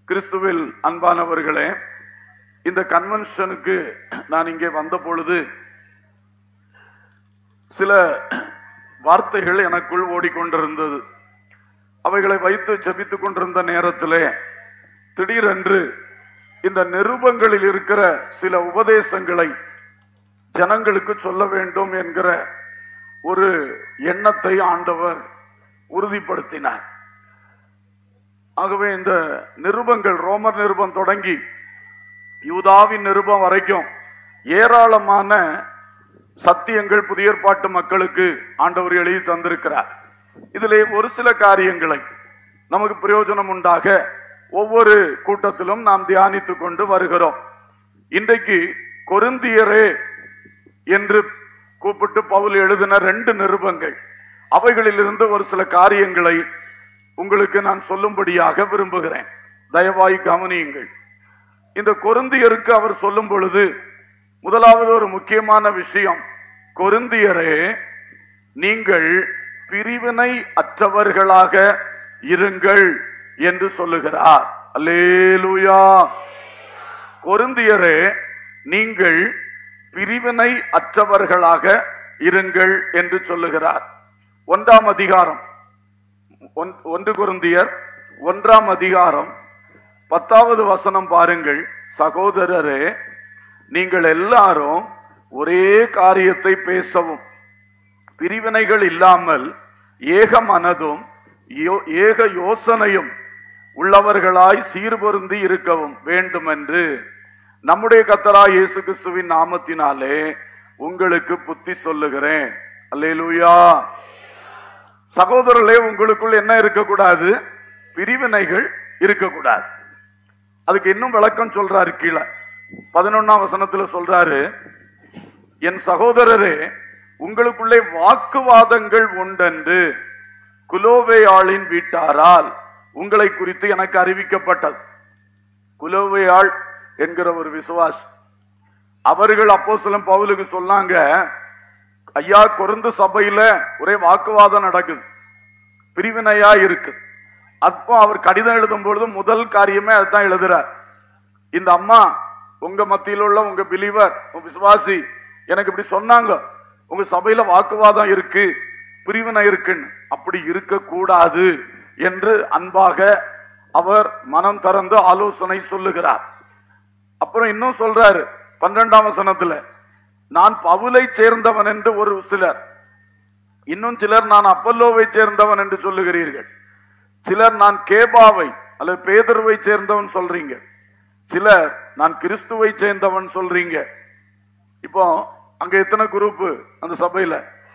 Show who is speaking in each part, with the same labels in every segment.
Speaker 1: கிறிஸ்துவில் அன்பானவர்களே இந்த கன்வென்ஷனுக்கு நான் இங்கே வந்த பொழுது சில வார்த்தைகள் எனக்குள் ஓடிக்கொண்டிருந்தது அவைகளை வைத்து ஜெபித்துக் கொண்டிருந்த நேரத்திலே திடீரென்று இந்த நிருபங்களில் இருக்கிற சில உபதேசங்களை ஜனங்களுக்கு சொல்ல வேண்டும் என்கிற ஒரு எண்ணத்தை ஆண்டவர் உறுதிப்படுத்தினார் ஆகவே இந்த நிருபங்கள் ரோமர் நிருபம் தொடங்கி யூதாவின் நிருபம் வரைக்கும் ஏராளமான சத்தியங்கள் புதிய ஏற்பாட்டு மக்களுக்கு ஆண்டவர் எழுதி தந்திருக்கிறார் இதிலே ஒரு சில காரியங்களை நமக்கு பிரயோஜனம் உண்டாக ஒவ்வொரு கூட்டத்திலும் நாம் தியானித்துக் கொண்டு வருகிறோம் இன்றைக்கு கொருந்தியரே என்று கூப்பிட்டு பவுல் எழுதின ரெண்டு நிருபங்கள் அவைகளிலிருந்து ஒரு சில காரியங்களை உங்களுக்கு நான் சொல்லும்படியாக விரும்புகிறேன் தயவாய் கவனியுங்கள் இந்த கொருந்தியருக்கு அவர் சொல்லும் பொழுது முதலாவது ஒரு முக்கியமான விஷயம் கொருந்தியரே நீங்கள் பிரிவினை அற்றவர்களாக இருங்கள் என்று சொல்லுகிறார் அல்லேலூயா கொருந்தியரே நீங்கள் பிரிவினை அற்றவர்களாக இருங்கள் என்று சொல்லுகிறார் ஒன்றாம் அதிகாரம் ஒன்- ஒன்று குருந்தியர் ஒன்றாம் அதிகாரம் பத்தாவது வசனம் பாருங்கள் சகோதரரே நீங்கள் எல்லாரும் ஒரே காரியத்தை பேசவும் பிரிவினைகள் இல்லாமல் ஏக மனதும் யோ- ஏக யோசனையும் உள்ளவர்களாய் சீர்பொருந்தி இருக்கவும் வேண்டும் என்று நம்முடைய கத்தராய் இயேசு கிறிஸ்துவின் நாமத்தினாலே உங்களுக்கு புத்தி சொல்லுகிறேன் அல்லேலூயா சகோதரர்களே உங்களுக்குள் என்ன இருக்கக்கூடாது பிரிவினைகள் இருக்கக்கூடாது அதுக்கு இன்னும் விளக்கம் சொல்றாரு கீழே பதினொன்னாம் வசனத்துல சொல்றாரு என் சகோதரரே உங்களுக்குள்ளே வாக்குவாதங்கள் உண்டென்று குலோவேயாளின் வீட்டாரால் உங்களை குறித்து எனக்கு அறிவிக்கப்பட்டது குலோவேயாள் என்கிற ஒரு விசுவாசி அவர்கள் அப்போஸ்தலன் பவுலுக்கு சொன்னாங்க ஐயா கொருந்து சபையில ஒரே வாக்குவாதம் நடக்குது பிரிவினையா இருக்கு அப்போ அவர் கடிதம் எழுதும் பொழுது முதல் காரியமே அதுதான் எழுதுறார் இந்த அம்மா உங்க மத்தியில் உள்ள உங்க பிலீவர் உங்க விசுவாசி எனக்கு இப்படி சொன்னாங்க உங்க சபையில வாக்குவாதம் இருக்கு பிரிவினை இருக்குன்னு அப்படி இருக்கக்கூடாது என்று அன்பாக அவர் மனம் திறந்து ஆலோசனை சொல்லுகிறார் அப்புறம் இன்னும் சொல்றாரு பன்னிரெண்டாம் வசனத்துல நான் பவுலை சேர்ந்தவன் என்று ஒரு சிலர் இன்னும் சிலர் நான் அப்பல்லோவை சேர்ந்தவன் என்று சொல்லுகிறீர்கள் சிலர் நான் கேபாவை அல்லது பேதர்வை சேர்ந்தவன் சொல்றீங்க சிலர் நான் கிறிஸ்துவை சேர்ந்தவன் சொல்றீங்க இப்போ அங்க எத்தனை குரூப் அந்த சபையில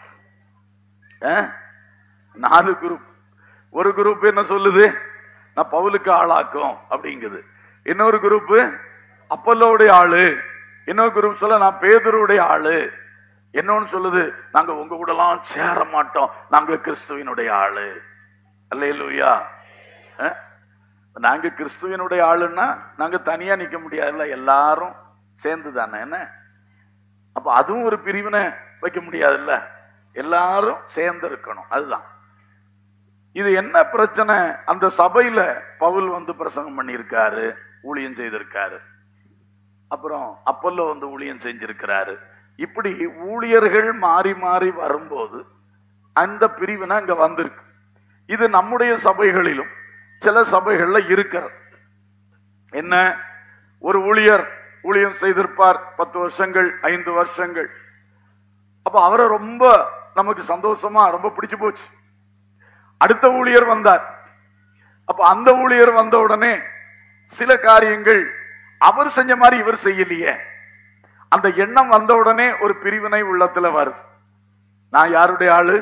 Speaker 1: ஆ? நாலு குரூப் ஒரு குரூப் என்ன சொல்லுது நான் பவுலுக்கு ஆளாக்கும் அப்படிங்குது இன்னொரு குரூப் அப்பல்லோவுடைய ஆளு இன்னொரு குரூப் சொல்ல நான் பேதுருடைய ஆளு இன்னொன்னு சொல்லுது நாங்க உங்க கூடலாம் சேர மாட்டோம் நாங்க கிறிஸ்துவினுடைய ஆளு அல்லேலூயா அஹ்? நாங்க கிறிஸ்துவினுடைய ஆளுன்னா நாங்க தனியா நிக்க முடியாதுல்ல எல்லாரும் சேர்ந்து தானே என்ன அப்ப அதுவும் ஒரு பிரிவினை வைக்க முடியாதுல்ல எல்லாரும் சேர்ந்து இருக்கணும் அதுதான் இது என்ன பிரச்சனை அந்த சபையில பவுல் வந்து பிரசங்கம் பண்ணியிருக்காரு ஊழியம் செய்திருக்காரு அப்புறம் அப்பல்லோ வந்து ஊழியம் செஞ்சிருக்கிறாரு இப்படி ஊழியர்கள் மாறி மாறி வரும்போது அந்த பிரிவினை அங்க வந்திருக்கு இது நம்முடைய சபைகளிலும் சில சபைகள்ல இருக்கிறது என்ன ஒரு ஊழியர் ஊழியம் செய்திருப்பார் பத்து வருஷங்கள் ஐந்து வருஷங்கள் அப்ப அவரை ரொம்ப நமக்கு சந்தோஷமா ரொம்ப பிடிச்சு போச்சு அடுத்த ஊழியர் வந்தார் அப்ப அந்த ஊழியர் வந்த உடனே சில காரியங்கள் அவர் செஞ்ச மாதிரி இவர் செய்யலையே அந்த எண்ணம் வந்த உடனே ஒரு பிரிவினை உள்ளத்துல வருது நான் யாருடைய ஆளு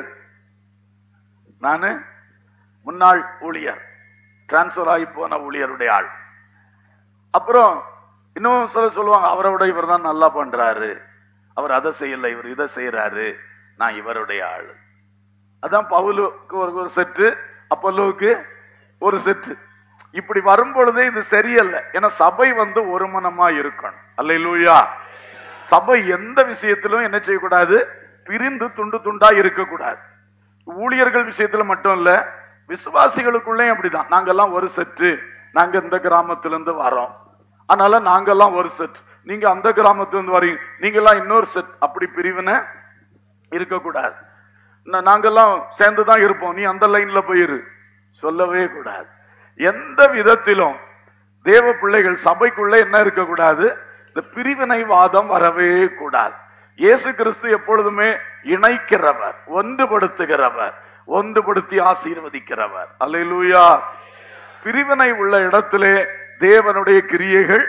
Speaker 1: நானு முன்னாள் ஊழியர் டிரான்ஸ்பர் ஆகி போன ஊழியருடைய ஆள் அப்புறம் இன்னும் சில சொல்லுவாங்க அவரை விட இவர் தான் நல்லா பண்றாரு அவர் அதை செய்யல இவர் இதை செய்யறாரு நான் இவருடைய ஆளு அதான் பவுலுக்கு ஒரு ஒரு செட்டு அப்பல்லோவுக்கு ஒரு செட்டு இப்படி வரும் பொழுதே இது சரியல்ல ஏன்னா சபை வந்து ஒரு மனமா இருக்கணும் அல்லேலூயா சபை எந்த விஷயத்திலும் என்ன செய்யக்கூடாது பிரிந்து துண்டு துண்டா இருக்கக்கூடாது ஊழியர்கள் விஷயத்துல மட்டும் இல்ல விசுவாசிகளுக்குள்ளேயும் அப்படிதான் நாங்கெல்லாம் ஒரு செட்டு நாங்க இந்த கிராமத்துல இருந்து வரோம் அதனால நாங்கெல்லாம் ஒரு செட் நீங்க அந்த கிராமத்துல இருந்து வரீங்க நீங்கெல்லாம் இன்னொரு செட் அப்படி பிரிவினை இருக்கக்கூடாது நா- நாங்கெல்லாம் சேர்ந்து தான் இருப்போம் நீ அந்த லைன்ல போயிரு சொல்லவே கூடாது எந்த விதத்திலும் தேவ பிள்ளைகள் சபைக்குள்ள என்ன இருக்கக்கூடாது இந்த பிரிவினைவாதம் வரவே கூடாது இயேசு கிறிஸ்து எப்பொழுதுமே இணைக்கிறவர் ஒன்றுபடுத்துகிறவர் ஒன்றுபடுத்தி ஆசீர்வதிக்கிறவர் அல்லேலூயா பிரிவினை உள்ள இடத்திலே தேவனுடைய கிரியைகள்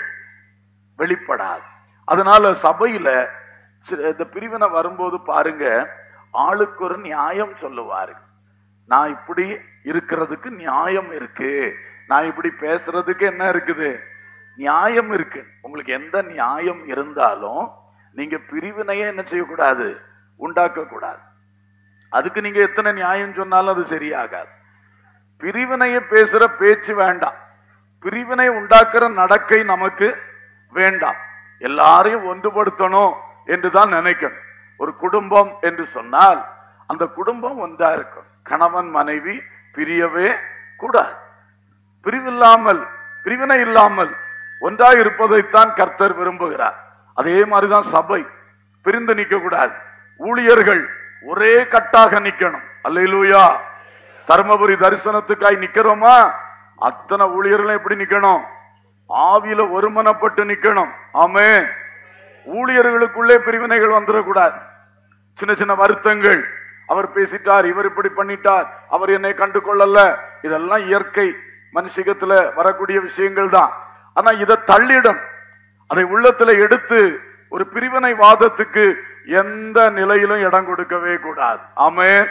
Speaker 1: வெளிப்படாது அதனால சபையில சி- இந்த பிரிவினை வரும்போது பாருங்க ஆளுக்கு ஒரு நியாயம் சொல்லுவாரு நான் இப்படி இருக்கிறதுக்கு நியாயம் இருக்கு நான் இப்படி பேசுறதுக்கு என்ன இருக்குது நியாயம் இருக்கு உங்களுக்கு எந்த நியாயம் இருந்தாலும் நீங்க பிரிவினையே என்ன செய்யக்கூடாது உண்டாக்க கூடாது அதுக்கு நீங்க எத்தனை நியாயம் சொன்னாலும் அது சரியாகாது பிரிவினையை பேசுற பேச்சு வேண்டாம் பிரிவினை உண்டாக்குற நடக்கை நமக்கு வேண்டாம் எல்லாரையும் ஒன்றுபடுத்தணும் என்று தான் நினைக்கணும் ஒரு குடும்பம் என்று சொன்னால் அந்த குடும்பம் ஒன்றா இருக்கும் கணவன் மனைவி பிரியவே கூடாது பிரிவில்லாமல் பிரிவினை இல்லாமல் ஒன்றாக இருப்பதைத்தான் கர்த்தர் விரும்புகிறார் அதே மாதிரிதான் சபை பிரிந்து நிற்க கூடாது ஊழியர்கள் ஒரே கட்டாக நிக்கணும் அல்லேலூயா தர்மபுரி தரிசனத்துக்காய் நிக்கிறோமா அத்தனை ஊழியர்களும் எப்படி நிக்கணும் ஆவியில ஒருமனப்பட்டு நிக்கணும் ஆமே ஊழியர்களுக்குள்ளே பிரிவினைகள் வந்துடக்கூடாது சின்ன சின்ன வருத்தங்கள் அவர் பேசிட்டார் இவர் இப்படி பண்ணிட்டார் அவர் என்னை கண்டு கொள்ளல இதெல்லாம் இயற்கை மனுஷிகத்துல வரக்கூடிய விஷயங்கள் தான் ஆனா இதை தள்ளிடும் அதை உள்ளத்துல எடுத்து ஒரு பிரிவினை வாதத்துக்கு எந்த நிலையிலும் இடம் கொடுக்கவே கூடாது ஆமென்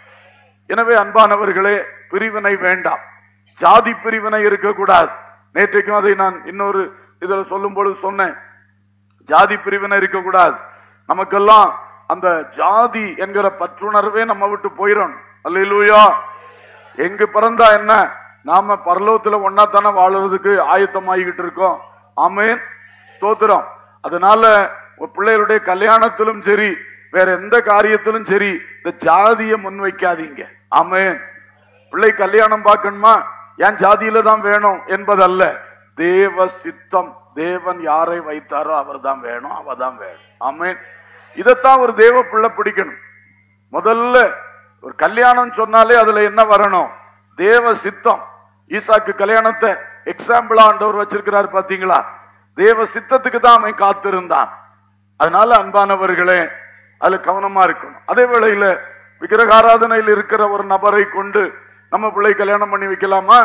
Speaker 1: எனவே அன்பானவர்களே பிரிவினை வேண்டாம் ஜாதி பிரிவினை இருக்கக்கூடாது நேற்றைக்கும் அதை நான் இன்னொரு இதில் சொல்லும் பொழுது சொன்னேன் ஜாதி பிரிவினை இருக்கக்கூடாது நமக்கெல்லாம் அந்த ஜாதி என்கிற பற்றுணர்வே நம்ம விட்டு போயிடும் அல்லேலூயா எங்கு பிறந்தா என்ன நாம பரலோகத்துல ஒன்னா தானே வாழறதுக்கு ஆயத்தமாகிக்கிட்டு இருக்கோம் ஆமென் ஸ்தோத்திரம் அதனால உங்க பிள்ளைகளுடைய கல்யாணத்திலும் சரி வேற எந்த காரியத்திலும் சரி இந்த ஜாதியை முன்வைக்காதீங்க ஆமென் பிள்ளை கல்யாணம் பார்க்கணுமா என் ஜாதியில தான் வேணும் என்பதல்ல தேவ சித்தம் தேவன் யாரை வைத்தாரோ அவர் தான் வேணும் அவ தான் வேணும் ஆமென் இதைத்தான் ஒரு தேவ பிள்ளை பிடிக்கணும் முதல்ல ஒரு கல்யாணம் சொன்னாலே அதுல என்ன வரணும் தேவ சித்தம் ஈசாக்கு கல்யாணத்தை எக்ஸாம்பிளா ஆண்டவர் வச்சிருக்கிறார் பாத்தீங்களா தேவ சித்தத்துக்கு தான் அவன் காத்திருந்தான் அதனால அன்பானவர்களே அதுல கவனமா இருக்கணும் அதே வேளையில விக்கிரகாராதனையில் இருக்கிற ஒரு நபரை கொண்டு நம்ம பிள்ளை கல்யாணம் பண்ணி வைக்கலாமா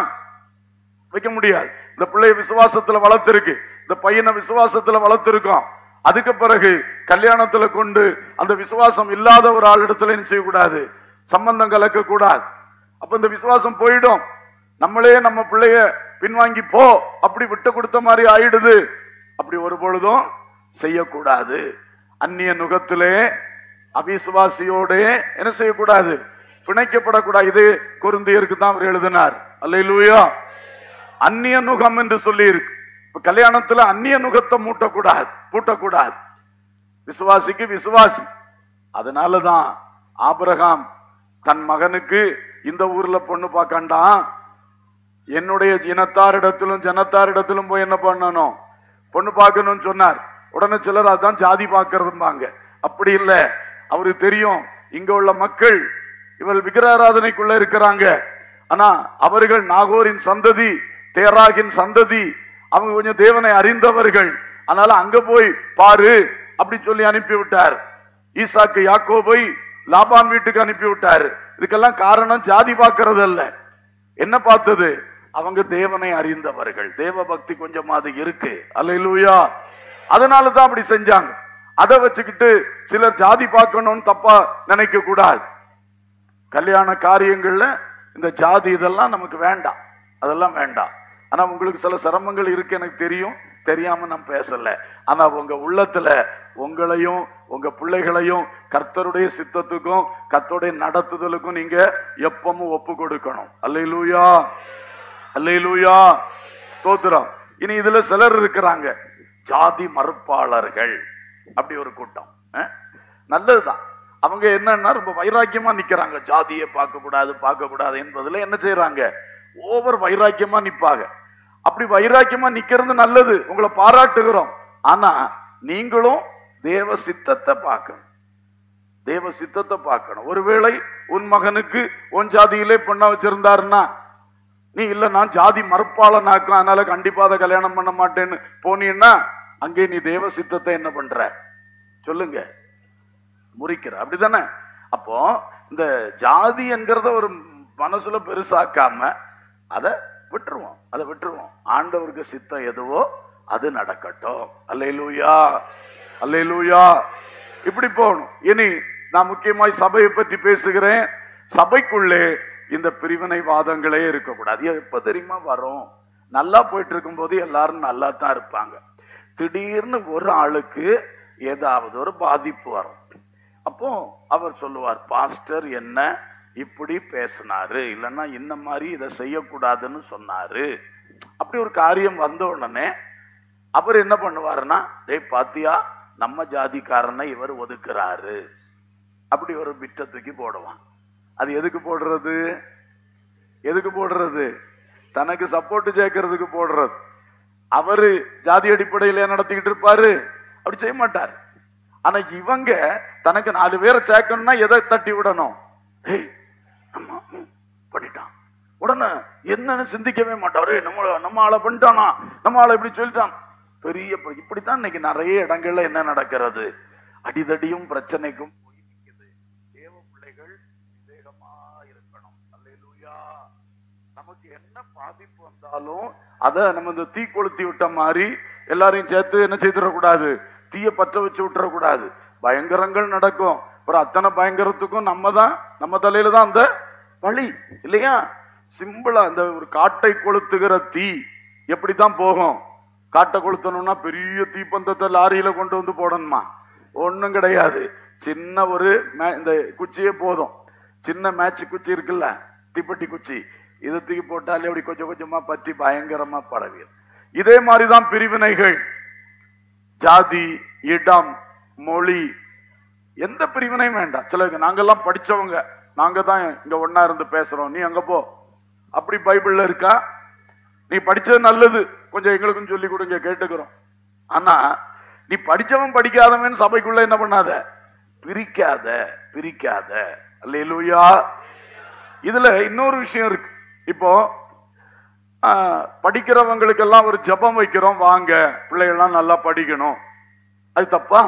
Speaker 1: வைக்க முடியாது இந்த பிள்ளைய விசுவாசத்துல வளர்த்திருக்கு இந்த பையனை விசுவாசத்துல வளர்த்திருக்கோம் அதுக்கு பிறகு கல்யாணத்துல கொண்டு அந்த விசுவாசம் இல்லாத ஒரு ஆளிடத்துல என்ன செய்யக்கூடாது சம்பந்தம் கலக்க கூடாது அப்ப இந்த விசுவாசம் போயிடும் நம்மளே நம்ம பிள்ளைய பின்வாங்கி போ அப்படி விட்டு கொடுத்த மாதிரி ஆயிடுது அப்படி ஒரு பொழுதும் செய்யக்கூடாது அந்நிய நுகத்திலே அவிசுவாசியோட என்ன செய்யக்கூடாது பிணைக்கப்படக்கூடாது இது குருந்தியருக்கு தான் அவர் எழுதினார் அல்லேலூயா அந்நிய நுகம் என்று சொல்லி இருக்கு இப்ப கல்யாணத்துல அந்நிய நுகத்தை மூட்டக்கூடாது பூட்டக்கூடாது விசுவாசிக்கு விசுவாசி அதனாலதான் ஆபிரகாம் தன் மகனுக்கு இந்த ஊர்ல பொண்ணு பார்க்கண்டான் என்னுடைய இனத்தாரிடத்திலும் ஜனத்தாரிடத்திலும் போய் என்ன பண்ணணும் பொண்ணு பார்க்கணும்னு சொன்னார் உடனே சிலர் அதான் ஜாதி பார்க்கறதும்பாங்க அப்படி இல்ல அவருக்கு தெரியும் இங்க உள்ள மக்கள் இவள் விக்கிராராதனைக்குள்ள இருக்கிறாங்க ஆனா அவர்கள் நாகோரின் சந்ததி தேராகின் சந்ததி அவங்க கொஞ்சம் தேவனை அறிந்தவர்கள் அதனால அங்க போய் பாரு அப்படி சொல்லி அனுப்பி விட்டார் ஈசாக்கு யாக்கோபை லாபான் வீட்டுக்கு அனுப்பி விட்டார் இதுக்கெல்லாம் காரணம் ஜாதி பார்க்கறது அல்ல என்ன பார்த்தது அவங்க தேவனை அறிந்தவர்கள் தேவ பக்தி கொஞ்சமாவது இருக்கு அல்லேலூயா அதனால தான் அப்படி செஞ்சாங்க அதை வச்சுக்கிட்டு சிலர் ஜாதி பார்க்கணும்னு தப்பா நினைக்க கூடாது கல்யாண காரியங்கள்ல இந்த ஜாதி இதெல்லாம் நமக்கு வேண்டாம் அதெல்லாம் வேண்டாம் ஆனா உங்களுக்கு சில சிரமங்கள் இருக்கு எனக்கு தெரியும் தெரியாம நான் பேசல ஆனா உங்க உள்ளத்துல உங்களையும் உங்க பிள்ளைகளையும் கர்த்தருடைய சித்தத்துக்கும் கர்த்தருடைய நடத்துதலுக்கும் நீங்க எப்பவும் ஒப்பு கொடுக்கணும் அல்லேலூயா அல்லேலூயா ஸ்தோத்திரம் இனி இதுல சிலர் இருக்கிறாங்க ஜாதி மறுப்பாளர்கள் அப்படி ஒரு கூட்டம் அஹ்? நல்லதுதான் அவங்க என்னன்னா ரொம்ப வைராக்கியமா நிக்கிறாங்க ஜாதியை பார்க்க கூடாது பார்க்க கூடாது என்பதுல என்ன செய்யறாங்க ஓவர் வைராக்கியமா நிப்பாங்க அப்படி வைராக்கியமா நிக்கிறது நல்லது உங்களை பாராட்டுகிறோம் ஆனா நீங்களும் தேவ சித்தத்தை பார்க்கணும் தேவ சித்தத்தை பார்க்கணும் ஒருவேளை உன் மகனுக்கு உன் ஜாதியிலே பொண்ண வச்சிருந்தாருன்னா நீ இல்ல நான் ஜாதி மறுப்பாளனாக்கும் அதனால கண்டிப்பா அதை கல்யாணம் பண்ண மாட்டேன்னு போனீன்னா அங்கே நீ தேவ சித்தத்தை என்ன பண்ற சொல்லுங்க முறிக்கிற அப்படிதானே அப்போ இந்த ஜாதி என்கிறத ஒரு மனசுல பெருசாக்காம அதை விட்டுருவோம் அதை விட்டுருவோம் ஆண்டவருக்கு சித்தம் எதுவோ அது நடக்கட்டும் அல்லேலூயா அல்லேலூயா இப்படி போகணும் இனி நான் முக்கியமாய் சபையை பற்றி பேசுகிறேன் சபைக்குள்ளே இந்த பிரிவினை வாதங்களே இருக்கக்கூடாது இது எப்ப தெரியுமா வரும் நல்லா போயிட்டு இருக்கும்போது எல்லாரும் நல்லா தான் இருப்பாங்க திடீர்னு ஒரு ஆளுக்கு ஏதாவது ஒரு பாதிப்பு வரும் அப்போ அவர் சொல்லுவார் பாஸ்டர் என்ன இப்படி பேசினாரு இல்லைன்னா இந்த மாதிரி இதை செய்யக்கூடாதுன்னு சொன்னாரு அப்படி ஒரு காரியம் வந்த உடனே அவர் என்ன பண்ணுவாருன்னா டேய் பாத்தியா நம்ம ஜாதிக்காரனை இவர் ஒதுக்குறாரு அப்படி ஒரு பிட்டை தூக்கி போடுவான் அது எதுக்கு போடுறது எதுக்கு போடுறது தனக்கு சப்போர்ட் சேர்க்கறதுக்கு போடுறது அவரு ஜாதி அடிப்படையில நடத்திக்கிட்டு இருப்பாரு அப்படி செய்ய மாட்டார் ஆனா இவங்க தனக்கு நாலு பேரை சேர்க்கணும்னா எதை தட்டி விடணும் ஏய் நம்ம ம், பண்ணிட்டான் உடனே என்னன்னு சிந்திக்கவே மாட்டாரு நம்ம நம்ம ஆளை பண்ணிட்டானா நம்ம ஆளை இப்படி சொல்லிட்டான் பெரிய பிர- இப்படித்தான் இன்னைக்கு நிறைய இடங்கள்ல என்ன நடக்கிறது அடிதடியும் பிரச்சனைக்கும் போய் நிக்குது. தேவ பிள்ளைகள் விவேகமா இருக்கணும் அல்லேலூயா நமக்கு என்ன பாதிப்பு வந்தாலும் அத நம்ம இந்த தீ கொளுத்தி விட்ட மாதிரி எல்லாரையும் சேர்த்து என்ன செய்திடக்கூடாது தீய பற்ற வச்சு விட்டுறக்கூடாது பயங்கரங்கள் நடக்கும் அப்புறம் அத்தனை பயங்கரத்துக்கும் நம்ம தான் நம்ம தலையில தான் அந்த வழி இல்லையா சிம்பிளா இந்த ஒரு காட்டை கொளுத்துகிற தீ எப்படித்தான் போகும் காட்டை கொளுத்தணும்னா பெரிய தீப்பந்தத்தை லாரியில கொண்டு வந்து போடணுமா ஒண்ணும் கிடையாது சின்ன ஒரு மே- இந்த குச்சியே போதும் சின்ன மேட்ச் குச்சி இருக்குல்ல தீப்பெட்டி குச்சி இதை தூக்கி போட்டாலே அப்படி கொஞ்சம் கொஞ்சமா பற்றி பயங்கரமா பரவியது இதே மாதிரிதான் பிரிவினைகள் ஜாதி இடம் மொழி எந்த பிரிவினையும் வேண்டாம் சிலருக்கு நாங்கெல்லாம் படிச்சவங்க நாங்க தான் இங்க ஒண்ணா இருந்து பேசுறோம் நீ அங்க போ அப்படி பைபிள்ல இருக்கா நீ படிச்சது நல்லது கொஞ்சம் எங்களுக்கும் சொல்லி கொடுங்க கேட்டுக்கிறோம் ஆனா நீ படிச்சவன் படிக்காதவன் சபைக்குள்ள என்ன பண்ணாத பிரிக்காத பிரிக்காத அல்லேலூயா இதுல இன்னொரு விஷயம் இருக்கு இப்போ ஆ, படிக்கிறவங்களுக்கெல்லாம் ஒரு ஜெபம் வைக்கிறோம் வாங்க பிள்ளைகள்லாம் நல்லா படிக்கணும் அது தப்பா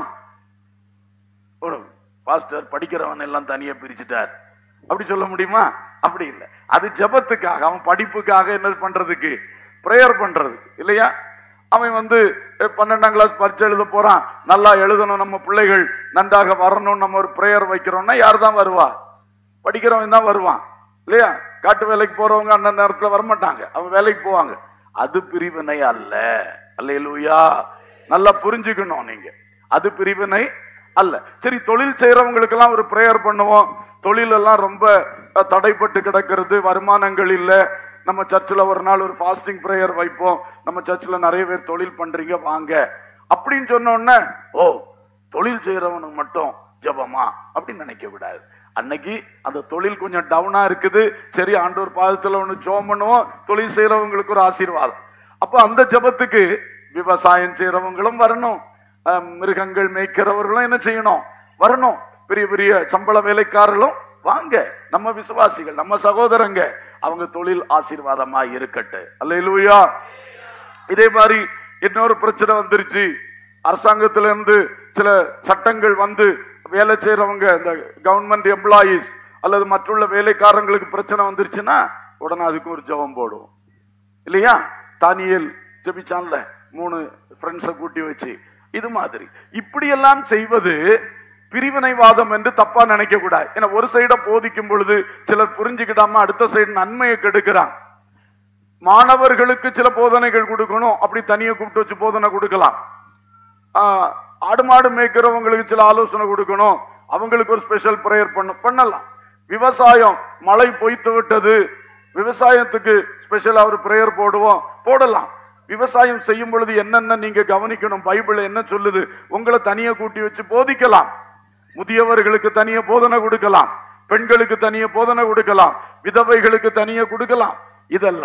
Speaker 1: ஒரு பாஸ்டர் படிக்கிறவன் எல்லாம் தனியா பிரிச்சுட்டார் அப்படி சொல்ல முடியுமா அப்படி இல்லை அது ஜெபத்துக்காக அவன் படிப்புக்காக என்ன பண்றதுக்கு ப்ரேயர் பண்றதுக்கு இல்லையா அவன் வந்து அஹ், பன்னெண்டாம் கிளாஸ் பரிச்சை எழுத போறான் நல்லா எழுதணும் நம்ம பிள்ளைகள் நன்றாக வரணும் நம்ம ஒரு ப்ரேயர் வைக்கிறோம்னா யார் தான் வருவா படிக்கிறவன் தான் வருவான் இல்லையா காட்டு வேலைக்கு போறவங்க அந்த நேரத்துல வரமாட்டாங்க அவன் வேலைக்கு போவாங்க அது பிரிவினை அல்ல அல்லேலூயா நல்லா புரிஞ்சுக்கணும் நீங்க அது பிரிவினை அல்ல சரி தொழில் செய்யறவங்களுக்கெல்லாம் ஒரு ப்ரேயர் பண்ணுவோம் தொழில் எல்லாம் ரொம்ப அஹ், தடைப்பட்டு கிடக்கிறது வருமானங்கள் இல்ல நம்ம சர்ச்சில் ஒரு நாள் ஒரு ஃபாஸ்டிங் ப்ரேயர் வைப்போம் நம்ம சர்ச்சில் நிறைய பேர் தொழில் பண்றீங்க வாங்க அப்படின்னு சொன்ன உடனே ஓ தொழில் செய்யறவனுக்கு மட்டும் ஜெபமா அப்படின்னு நினைக்க விடாது அன்னைக்கு அந்த தொழில் கொஞ்சம் டவுனா இருக்குது சரி ஆண்டவர் பாதத்துல ஒண்ணு ஜோம் பண்ணுவோம் தொழில் செய்யறவங்களுக்கு ஒரு ஆசீர்வாதம் அப்போ அந்த ஜெபத்துக்கு விவசாயம் செய்யறவங்களும் வரணும் அஹ், மிருகங்கள் மேய்க்கிறவர்களும் என்ன செய்யணும் வரணும் பெரிய பெரிய சம்பள வேலைக்காரர்களும் வாங்க நம்ம விசுவாசிகள் நம்ம சகோதரங்க அவங்க தொழில் ஆசீர்வாதமா இருக்கட்டு அல்லேலூயா இதே மாதிரி இன்னொரு பிரச்சனை வந்துருச்சு அரசாங்கத்துல இருந்து சில சட்டங்கள் வந்து வேலை செய்யறவங்க இந்த கவர்மெண்ட் எம்ப்ளாயீஸ் அல்லது மற்றுள்ள வேலைக்காரங்களுக்கு பிரச்சனை வந்துருச்சுன்னா உடனே அதுக்கு ஒரு ஜெபம் போடுவோம் இல்லையா தானியல் ஜெபிச்சான்ல மூணு ஃப்ரெண்ட்ஸை கூட்டி வச்சு இது மாதிரி இப்படியெல்லாம் செய்வது பிரிவினைவாதம் என்று தப்பா நினைக்க கூடாது ஏன்னா ஒரு சைட போதிக்கும் பொழுது சிலர் புரிஞ்சுக்கிடாம அடுத்த சைடு நன்மையை கெடுக்கிறான் மாணவர்களுக்கு சில போதனைகள் கொடுக்கணும் அப்படி தனியா கூப்பிட்டு வச்சு போதனை கொடுக்கலாம் ஆஹ், ஆடு மாடு மேய்க்கிறவங்களுக்கு சில ஆலோசனை கொடுக்கணும் அவங்களுக்கு ஒரு ஸ்பெஷல் ப்ரேயர் பண்ண பண்ணலாம் விவசாயம் மழை பொய்த்து விட்டது விவசாயத்துக்கு ஸ்பெஷலா ஒரு ப்ரேயர் போடுவோம் போடலாம் விவசாயம் செய்யும் பொழுது என்னென்ன நீங்க கவனிக்கணும் பைபிள் என்ன சொல்லுது உங்களை தனியா கூட்டி வச்சு போதிக்கலாம் முதியவர்களுக்கு தனியா போதனை கொடுக்கலாம் பெண்களுக்கு தனியா போதனை கொடுக்கலாம் விதவைகளுக்கு தனியா கொடுக்கலாம் இதெல்லாம்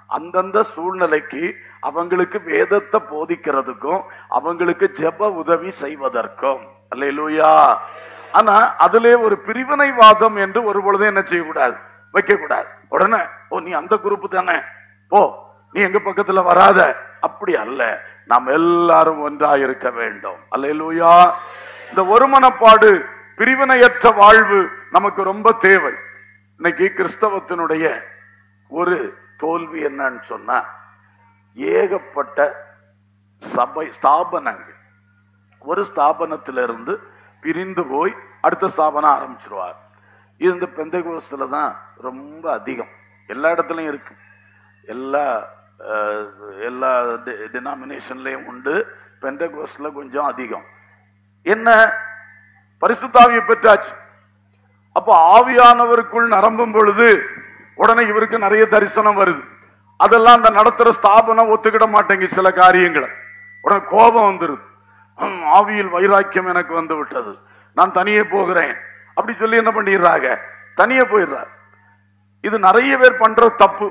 Speaker 1: அந்தந்த சூழ்நிலைக்கு அவங்களுக்கு வேதத்தை போதிக்கிறதுக்கும் அவங்களுக்கு ஜெப உதவி செய்வதற்கும் அல்லேலூயா ஆனா அதிலே ஒரு பிரிவினைவாதம் என்று ஒரு பொழுதும் என்ன செய்யக்கூடாது வைக்கக்கூடாது உடனே ஓ நீ அந்த குரூப் தானே போ நீ எங்க பக்கத்துல வராத அப்படி அல்ல நாம் எல்லாரும் ஒன்றாய் இருக்க வேண்டும் அல்லேலூயா இந்த ஒருமனப்பாடு பிரிவினையற்ற வாழ்வு நமக்கு ரொம்ப தேவை இன்னைக்கு கிறிஸ்தவத்தினுடைய ஒரு தோல்வி என்னன்னு சொன்னா ஏகப்பட்ட சபை ஸ்தாபனங்கள் ஒரு ஸ்தாபனத்திலிருந்து பிரிந்து போய் அடுத்த ஸ்தாபனம் ஆரம்பிச்சிருவார் இது இந்த பெந்தகோஸ்தில் தான் ரொம்ப அதிகம் எல்லா இடத்துலையும் இருக்கு எல்லா அஹ், எல்லா டினாமினேஷன்லையும் உண்டு பெந்தகோஸ்டில் கொஞ்சம் அதிகம் என்ன பரிசுத்தாவியை பெற்றாச்சு அப்போ ஆவியானவருக்குள் நிரம்பும் பொழுது உடனே இவருக்கு நிறைய தரிசனம் வருது அதெல்லாம் அந்த நடத்துற ஸ்தாபனம் ஒத்துக்கிட மாட்டேங்க சில காரியங்களை உடனே கோபம் வந்துருது ஹம், ஆவியில் வைராக்கியம் எனக்கு வந்து விட்டது நான் தனியே போகிறேன் அப்படி சொல்லி என்ன பண்ணிடுறாங்க தனியே போயிடுறாங்க இது நிறைய பேர் பண்ற தப்பு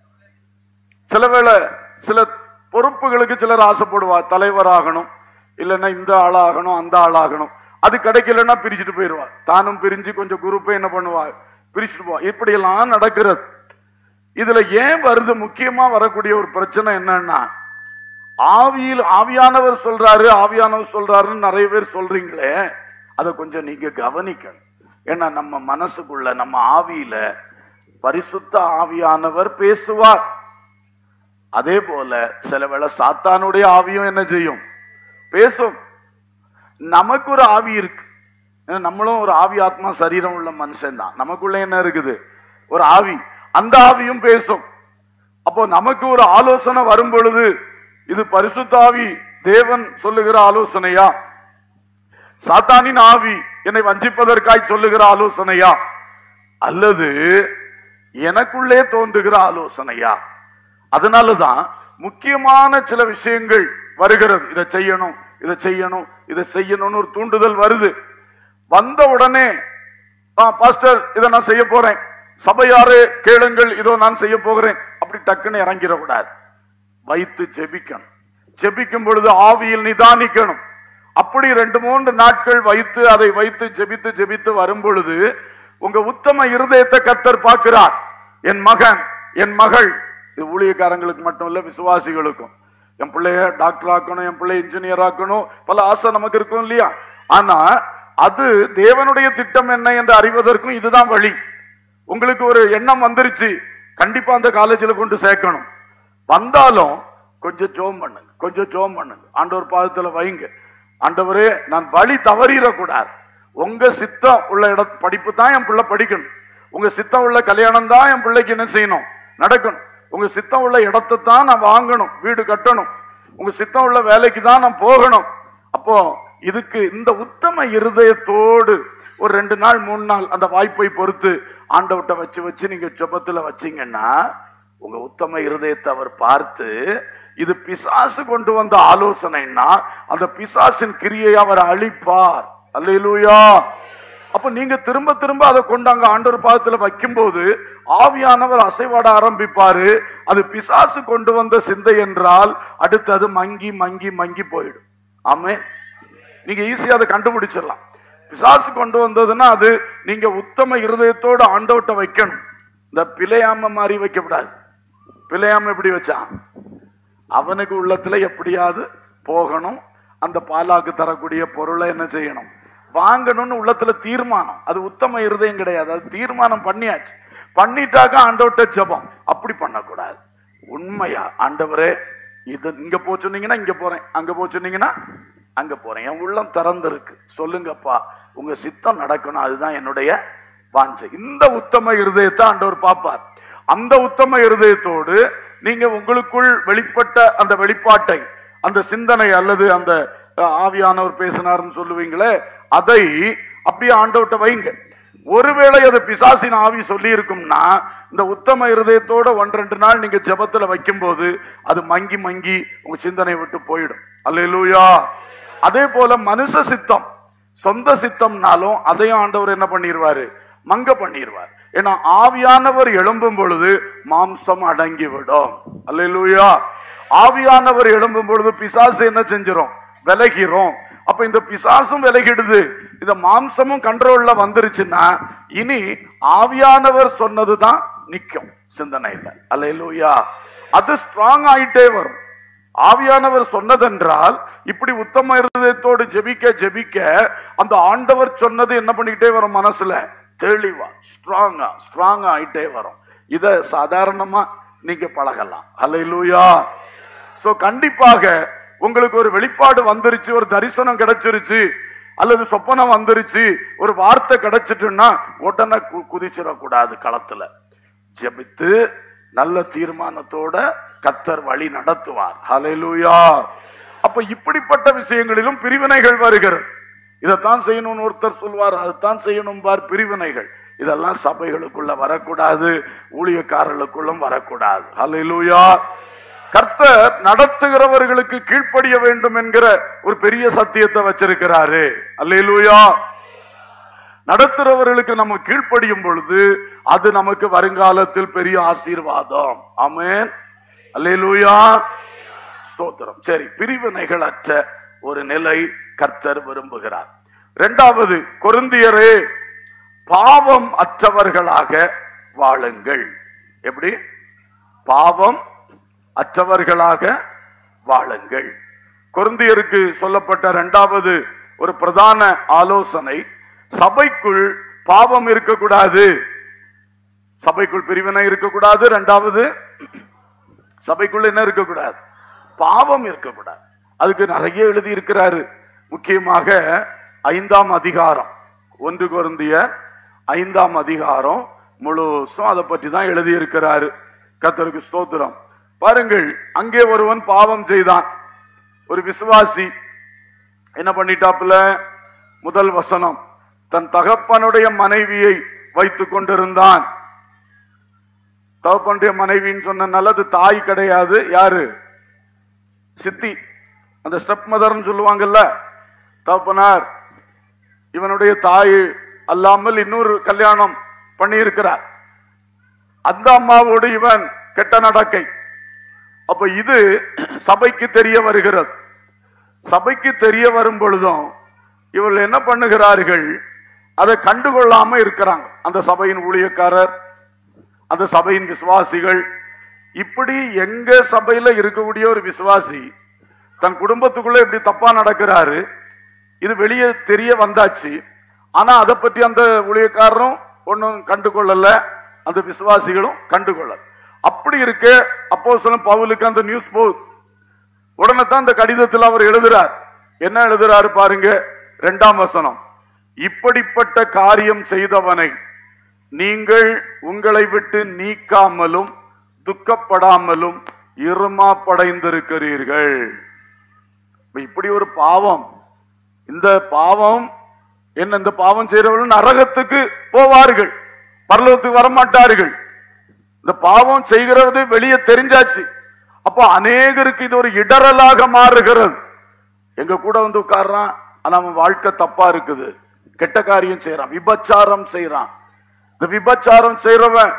Speaker 1: சில வேளை சில பொறுப்புகளுக்கு சிலர் ஆசைப்படுவா தலைவராகணும் இல்லைன்னா இந்த ஆளாகணும் அந்த ஆளாகணும் அது கிடைக்கலன்னா பிரிச்சுட்டு போயிடுவா தானும் பிரிஞ்சு கொஞ்சம் குரூப்பை என்ன பண்ணுவா பிரிச்சுட்டு போவா இப்படியெல்லாம் நடக்கிறது இதுல ஏன் வருது முக்கியமா வரக்கூடிய ஒரு பிரச்சனை என்னன்னா ஆவியில் ஆவியானவர் சொல்றாரு ஆவியானவர் சொல்றாருன்னு நிறைய பேர் சொல்றீங்களே அதை கொஞ்சம் நீங்க கவனிக்கணும் ஏன்னா நம்ம மனசுக்குள்ள நம்ம ஆவியில பரிசுத்த ஆவியானவர் பேசுவார் அதே போல சில வேளை சாத்தானுடைய ஆவியும் என்ன செய்யும் பேசும் நமக்கு ஒரு ஆவி இருக்கு ஏன்னா நம்மளும் ஒரு ஆவி ஆத்மா சரீரம் உள்ள மனுஷன் தான் நமக்குள்ள என்ன இருக்குது ஒரு ஆவி அந்த ஆவியும் பேசும் அப்போ நமக்கு ஒரு ஆலோசனை வரும் பொழுது இது பரிசுத்தாவி தேவன் சொல்லுகிற ஆலோசனையா சாத்தானின் ஆவி என்னை வஞ்சிப்பதற்காய் சொல்லுகிற ஆலோசனையா அல்லது எனக்குள்ளே தோன்றுகிற ஆலோசனையா அதனாலதான் முக்கியமான சில விஷயங்கள் வருகிறது இதை செய்யணும் இதை செய்யணும் இதை செய்யணும்னு ஒரு தூண்டுதல் வருது வந்த உடனே "ஆ, பாஸ்டர் இதை நான் செய்ய போறேன் சபையாரே கேளுங்கள் இதோ நான் செய்ய போகிறேன் அப்படி டக்குன்னு இறங்கிடக்கூடாது வைத்து ஜெபிக்கணும் ஜெபிக்கும் பொழுது ஆவியில் நிதானிக்கணும் அப்படி ரெண்டு மூன்று நாட்கள் வைத்து அதை வைத்து ஜெபித்து ஜெபித்து வரும் பொழுது உங்க உத்தம இருதயத்தை கர்த்தர் பார்க்கிறார் என் மகன் என் மகள் இது ஊழியக்காரங்களுக்கு மட்டும் இல்ல விசுவாசிகளுக்கும் என் பிள்ளைய டாக்டர் ஆக்கணும் என் பிள்ளை இன்ஜினியர் ஆக்கணும் பல ஆசை நமக்கு இருக்கும் இல்லையா ஆனா அது தேவனுடைய திட்டம் என்ன என்று அறிவதற்கும் இதுதான் வழி உங்களுக்கு ஒரு எண்ணம் வந்துருச்சு கண்டிப்பா அந்த காலேஜில் கொண்டு சேர்க்கணும் வந்தாலும் கொஞ்சம் ஜோம் பண்ணுங்க கொஞ்சம் ஜோம் பண்ணுங்க ஆண்டவர் பாதத்துல வைங்க ஆண்டவரே நான் வழி தவறிடக்கூடாது உங்க சித்தம் உள்ள இட படிப்பு தான் என் பிள்ளை படிக்கணும் உங்க சித்தம் உள்ள கல்யாணம் தான் என் பிள்ளைக்கு என்ன செய்யணும் நடக்கணும் உங்க சித்தம் உள்ள இடத்தை தான் நான் வாங்கணும் வீடு கட்டணும் உங்க சித்தம் உள்ள வேலைக்கு தான் நான் போகணும் அப்போ இதுக்கு இந்த உத்தம இருதயத்தோடு ஒரு ரெண்டு நாள் மூணு நாள் அந்த வாய்ப்பை பொறுத்து ஆண்டவட்ட வச்சு வச்சு நீங்க ஜெபத்துல வச்சீங்கன்னா உங்க உத்தம இருதயத்தை அவர் பார்த்து இது பிசாசு கொண்டு வந்த ஆலோசனைன்னா அந்த பிசாசின் கிரியை அவர் அழிப்பார் அல்லேலூயா அப்ப நீங்க திரும்ப திரும்ப அதை கொண்டு அங்க ஆண்டவர் பாதத்துல வைக்கும்போது ஆவியானவர் அசைவாட ஆரம்பிப்பாரு அது பிசாசு கொண்டு வந்த சிந்தை என்றால் அடுத்து அது மங்கி மங்கி மங்கி போயிடும் ஆமே நீங்க ஈஸியா அதை கண்டுபிடிச்சிடலாம் பிசாசு கொண்டு வந்ததுன்னா அது நீங்க உத்தம இருதயத்தோட ஆண்டவட்ட வைக்கணும் இந்த பிழையாம மாதிரி வைக்கக்கூடாது பிழையாம எப்படி வச்சான் அவனுக்கு உள்ளத்துல எப்படியாவது போகணும் அந்த பாலாக்கு தரக்கூடிய பொருளை என்ன செய்யணும் வாங்கணும்னு உள்ளத்துல தீர்மானம் அது உத்தம இருதயம் கிடையாது அது தீர்மானம் பண்ணியாச்சு பண்ணிட்டாக்க ஆண்டவர்ட்ட ஜெபம் அப்படி பண்ணக்கூடாது உண்மையா ஆண்டவரே இது இங்க போ சொன்னீங்கன்னா இங்க போறேன் அங்க போ சொன்னீங்கன்னா அங்க போறேன் என் உள்ளம் திறந்திருக்கு சொல்லுங்கப்பா உங்க சித்தம் நடக்கணும் அதுதான் என்னுடைய வாஞ்சை இந்த உத்தம இருதயத்தை ஆண்டவர் பார்ப்பார் அந்த உத்தம இருதயத்தோடு நீங்க உங்களுக்குள் வெளிப்பட்ட அந்த வெளிப்பாட்டை அந்த சிந்தனை அல்லது அந்த அஹ், ஆவியானவர் பேசினார்னு சொல்லுவீங்களே அதை அப்படியே ஆண்டவர்ட்ட வைங்க ஒருவேளை அது பிசாசின் ஆவி சொல்லி இருக்கும்னா இந்த உத்தம இருதயத்தோட ஒன்று ரெண்டு நாள் நீங்க ஜெபத்துல வைக்கும்போது அது மங்கி மங்கி உங்க சிந்தனை விட்டு போயிடும் அல்லேலூயா அதே போல மனுஷ சித்தம் சொந்த சித்தம்னாலும் அதையும் ஆண்டவர் என்ன பண்ணிடுவாரு மங்க பண்ணிடுவார் ஏன்னா ஆவியானவர் எழும்பும் பொழுது மாம்சம் அடங்கிவிடும் அல்லேலூயா ஆவியானவர் எழும்பும் பொழுது பிசாசு என்ன செஞ்சிரும் விலகிறோம் அப்ப இந்த பிசாசும் விலகிடுது இந்த மாம்சமும் கண்ட்ரோல்ல வந்துருச்சுன்னா இனி ஆவியானவர் சொன்னதுதான் நிக்கும் சிந்தனையில அல்லேலூயா அது ஸ்ட்ராங் ஆயிட்டே வரும் ஆவியானவர் சொன்னதென்றால் இப்படி உத்தம இருதயத்தோடு ஜெபிக்க ஜெபிக்க அந்த ஆண்டவர் சொன்னது என்ன பண்ணிக்கிட்டே வரும் மனசுல தெளிவா ஸ்ட்ராங்கா ஸ்ட்ராங்கா ஆயிட்டே வரும் இத சாதாரணமா நீங்க பழகலாம் ஹalleluya சோ கண்டிப்பாக உங்களுக்கு ஒரு வெளிப்பாடு வந்துருச்சு ஒரு தரிசனம் கிடைச்சிருச்சு அல்லது சொப்பனம் வந்துருச்சு ஒரு வார்த்தை கிடைச்சிட்டுன்னா உடனே கு- குதிச்சிடக்கூடாது களத்துல ஜெபித்து நல்ல தீர்மானத்தோட கத்தர் வழி நடத்துவார் ஹalleluya அப்ப இப்படிப்பட்ட விஷயங்களிலும் பிரிவினைகள் வருகிறது இதைத்தான் செய்யணும்னு ஒருத்தர் சொல்வார் அதைத்தான் செய்யணும் பார் பிரிவினைகள் இதெல்லாம் சபைகளுக்குள்ள வரக்கூடாது ஊழியக்காரர்களுக்குள்ளும் வரக்கூடாது ஹalleluya கர்த்தர் நடத்துகிறவர்களுக்கு கீழ்ப்படிய வேண்டும் என்கிற ஒரு பெரிய சத்தியத்தை வச்சிருக்கிறாரு அல்லேலூயா நடத்துறவர்களுக்கு நம்ம கீழ்ப்படியும் பொழுது அது நமக்கு வருங்காலத்தில் பெரிய ஆசீர்வாதம் ஆமென் அல்லேலூயா ஸ்தோத்திரம் சரி பிரிவினைகள் அற்ற ஒரு நிலை கர்த்தர் விரும்புகிறார் இரண்டாவது கொருந்தியரே பாவம் அற்றவர்களாக வாழுங்கள் எப்படி பாவம் அற்றவர்களாக வாழுங்கள் கொருந்தியருக்கு சொல்லப்பட்ட இரண்டாவது ஒரு பிரதான ஆலோசனை சபைக்குள் பாவம் இருக்கக்கூடாது சபைக்குள் பிரிவினை இருக்கக்கூடாது இரண்டாவது சபைக்குள்ள என்ன இருக்கக்கூடாது பாவம் இருக்கக்கூடாது அதுக்கு நிறைய எழுதி இருக்கிறாரு முக்கியமாக ஐந்தாம் அதிகாரம் ஒன்று கொருந்திய ஐந்தாம் அதிகாரம் முழுசும் அதை பற்றி தான் எழுதி இருக்கிறாரு கத்தருக்கு ஸ்தோத்திரம் பாருங்கள் அங்கே ஒருவன் பாவம் செய்தான் ஒரு விசுவாசி என்ன பண்ணிட்டாப்புல முதல் வசனம் தன் தகப்பனுடைய மனைவியை வைத்துக் கொண்டிருந்தான் தகப்பனுடைய மனைவின்னு சொன்னனால அது தாய் கிடையாது யாரு சித்தி அந்த ஸ்டெப் மதர்னு சொல்லுவாங்கல்ல தகப்பனார் இவனுடைய தாய் அல்லாமல் இன்னொரு கல்யாணம் பண்ணியிருக்கிறார் அந்த அம்மாவோடு இவன் கெட்ட நடக்கை அப்ப இது சபைக்கு தெரிய வருகிறது சபைக்கு தெரிய வரும் பொழுதும் இவர்கள் என்ன பண்ணுகிறார்கள் அதை கண்டுகொள்ளாம இருக்கிறாங்க அந்த சபையின் ஊழியக்காரர் அந்த சபையின் விசுவாசிகள் இப்படி எங்க சபையில இருக்கக்கூடிய ஒரு விசுவாசி தன் குடும்பத்துக்குள்ள இப்படி தப்பா நடக்கிறாரு இது வெளியே தெரிய வந்தாச்சு ஆனா அதை பற்றி அந்த ஊழியக்காரரும் ஒன்றும் கண்டுகொள்ளல அந்த விசுவாசிகளும் கண்டுகொள்ளல அப்படி இருக்க அப்போ பவுலுக்கு அந்த நியூஸ் போகுது உடனே தான் அந்த கடிதத்தில் அவர் எழுதுறார் என்ன எழுதுறாரு பாருங்க இரண்டாம் வசனம் இப்படிப்பட்ட காரியம் செய்தவனை நீங்கள் உங்களை விட்டு நீக்காமலும் துக்கப்படாமலும் இருமா படைந்திருக்கிறீர்கள் இப்ப இப்படி ஒரு பாவம் இந்த பாவம் என்ன இந்த பாவம் செய்யறவர்கள் நரகத்துக்கு போவார்கள் பரலோகத்துக்கு வரமாட்டார்கள் இந்த பாவம் செய்கிறது வெளியே தெரிஞ்சாச்சு அப்போ அநேகருக்கு இது ஒரு இடரலாக மாறுகிறது எங்க கூட வந்து உட்கார்றான் ஆனா அவன் வாழ்க்கை தப்பா இருக்குது கெட்ட காரியம் செய்யறான் விபச்சாரம் செய்யறான் இந்த விபச்சாரம் செய்யறவன்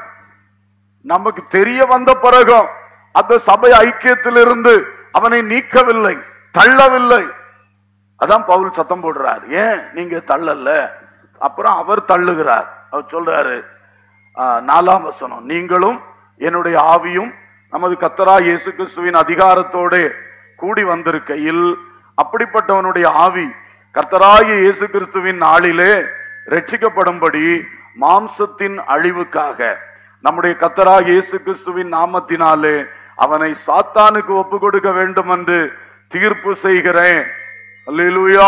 Speaker 1: நமக்கு தெரிய வந்த பிறகும் அந்த சபை ஐக்கியத்திலிருந்து அவனை நீக்கவில்லை தள்ளவில்லை அதான் பவுல் சத்தம் போடுறார் ஏன் நீங்க தள்ளல அப்புறம் அவர் தள்ளுகிறார் அவர் சொல்றாரு ஆ, நாலாம் வசனம் நீங்களும் என்னுடைய ஆவியும் நமது கத்தரா இயேசு கிறிஸ்துவின் அதிகாரத்தோடு கூடி வந்திருக்கையில் அப்படிப்பட்டவனுடைய ஆவி கர்த்தராகிய இயேசு கிறிஸ்துவின் நாளிலே ரட்சிக்கப்படும்படி மாம்சத்தின் அழிவுக்காக நம்முடைய கத்தராகிய இயேசு கிறிஸ்துவின் நாமத்தினாலே அவனை சாத்தானுக்கு ஒப்பு கொடுக்க வேண்டும் என்று தீர்ப்பு செய்கிறேன் அல்லேலூயா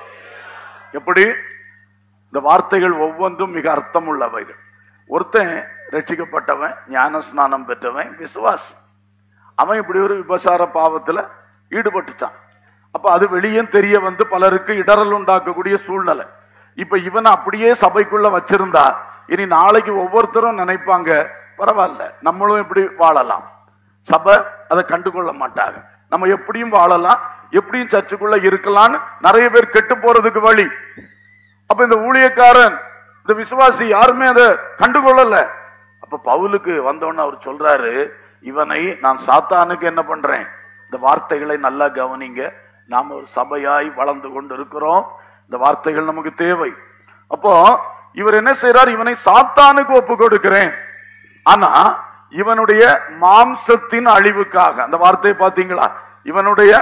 Speaker 1: எப்படி இந்த வார்த்தைகள் ஒவ்வொன்றும் மிக அர்த்தமுள்ளவைகள் ஒருத்தன் ரட்சிக்கப்பட்டவன் ஞான ஸ்நானம் பெற்றவன் விசுவாசி அவன் இப்படி ஒரு விபசார பாவத்துல ஈடுபட்டுட்டான் அப்ப அது வெளியே தெரிய வந்து பலருக்கு இடரல் உண்டாக்கக்கூடிய சூழ்நிலை இப்ப இவனை அப்படியே சபைக்குள்ள வச்சிருந்தா இனி நாளைக்கு ஒவ்வொருத்தரும் நினைப்பாங்க பரவாயில்ல நம்மளும் இப்படி வாழலாம் சபை அதை கண்டுகொள்ள மாட்டாங்க நம்ம எப்படியும் வாழலாம் எப்படியும் சர்ச்சுக்குள்ள இருக்கலாம்னு நிறைய பேர் கெட்டு போறதுக்கு வழி அப்ப இந்த ஊழியக்காரன் இந்த விசுவாசி யாருமே அதை கண்டுகொள்ளல அப்ப பவுலுக்கு வந்தோன்னு அவர் சொல்றாரு இவனை நான் சாத்தானுக்கு என்ன பண்றேன் இந்த வார்த்தைகளை நல்லா கவனிங்க நாம் ஒரு சபையாய் வளர்ந்து கொண்டு இருக்கிறோம் இந்த வார்த்தைகள் நமக்கு தேவை அப்போ இவர் என்ன செய்றார் இவனை சாத்தானுக்கு ஒப்பு கொடுக்கிறேன் ஆனா இவனுடைய மாம்சத்தின் அழிவுக்காக அந்த வார்த்தையை பாத்தீங்களா இவனுடைய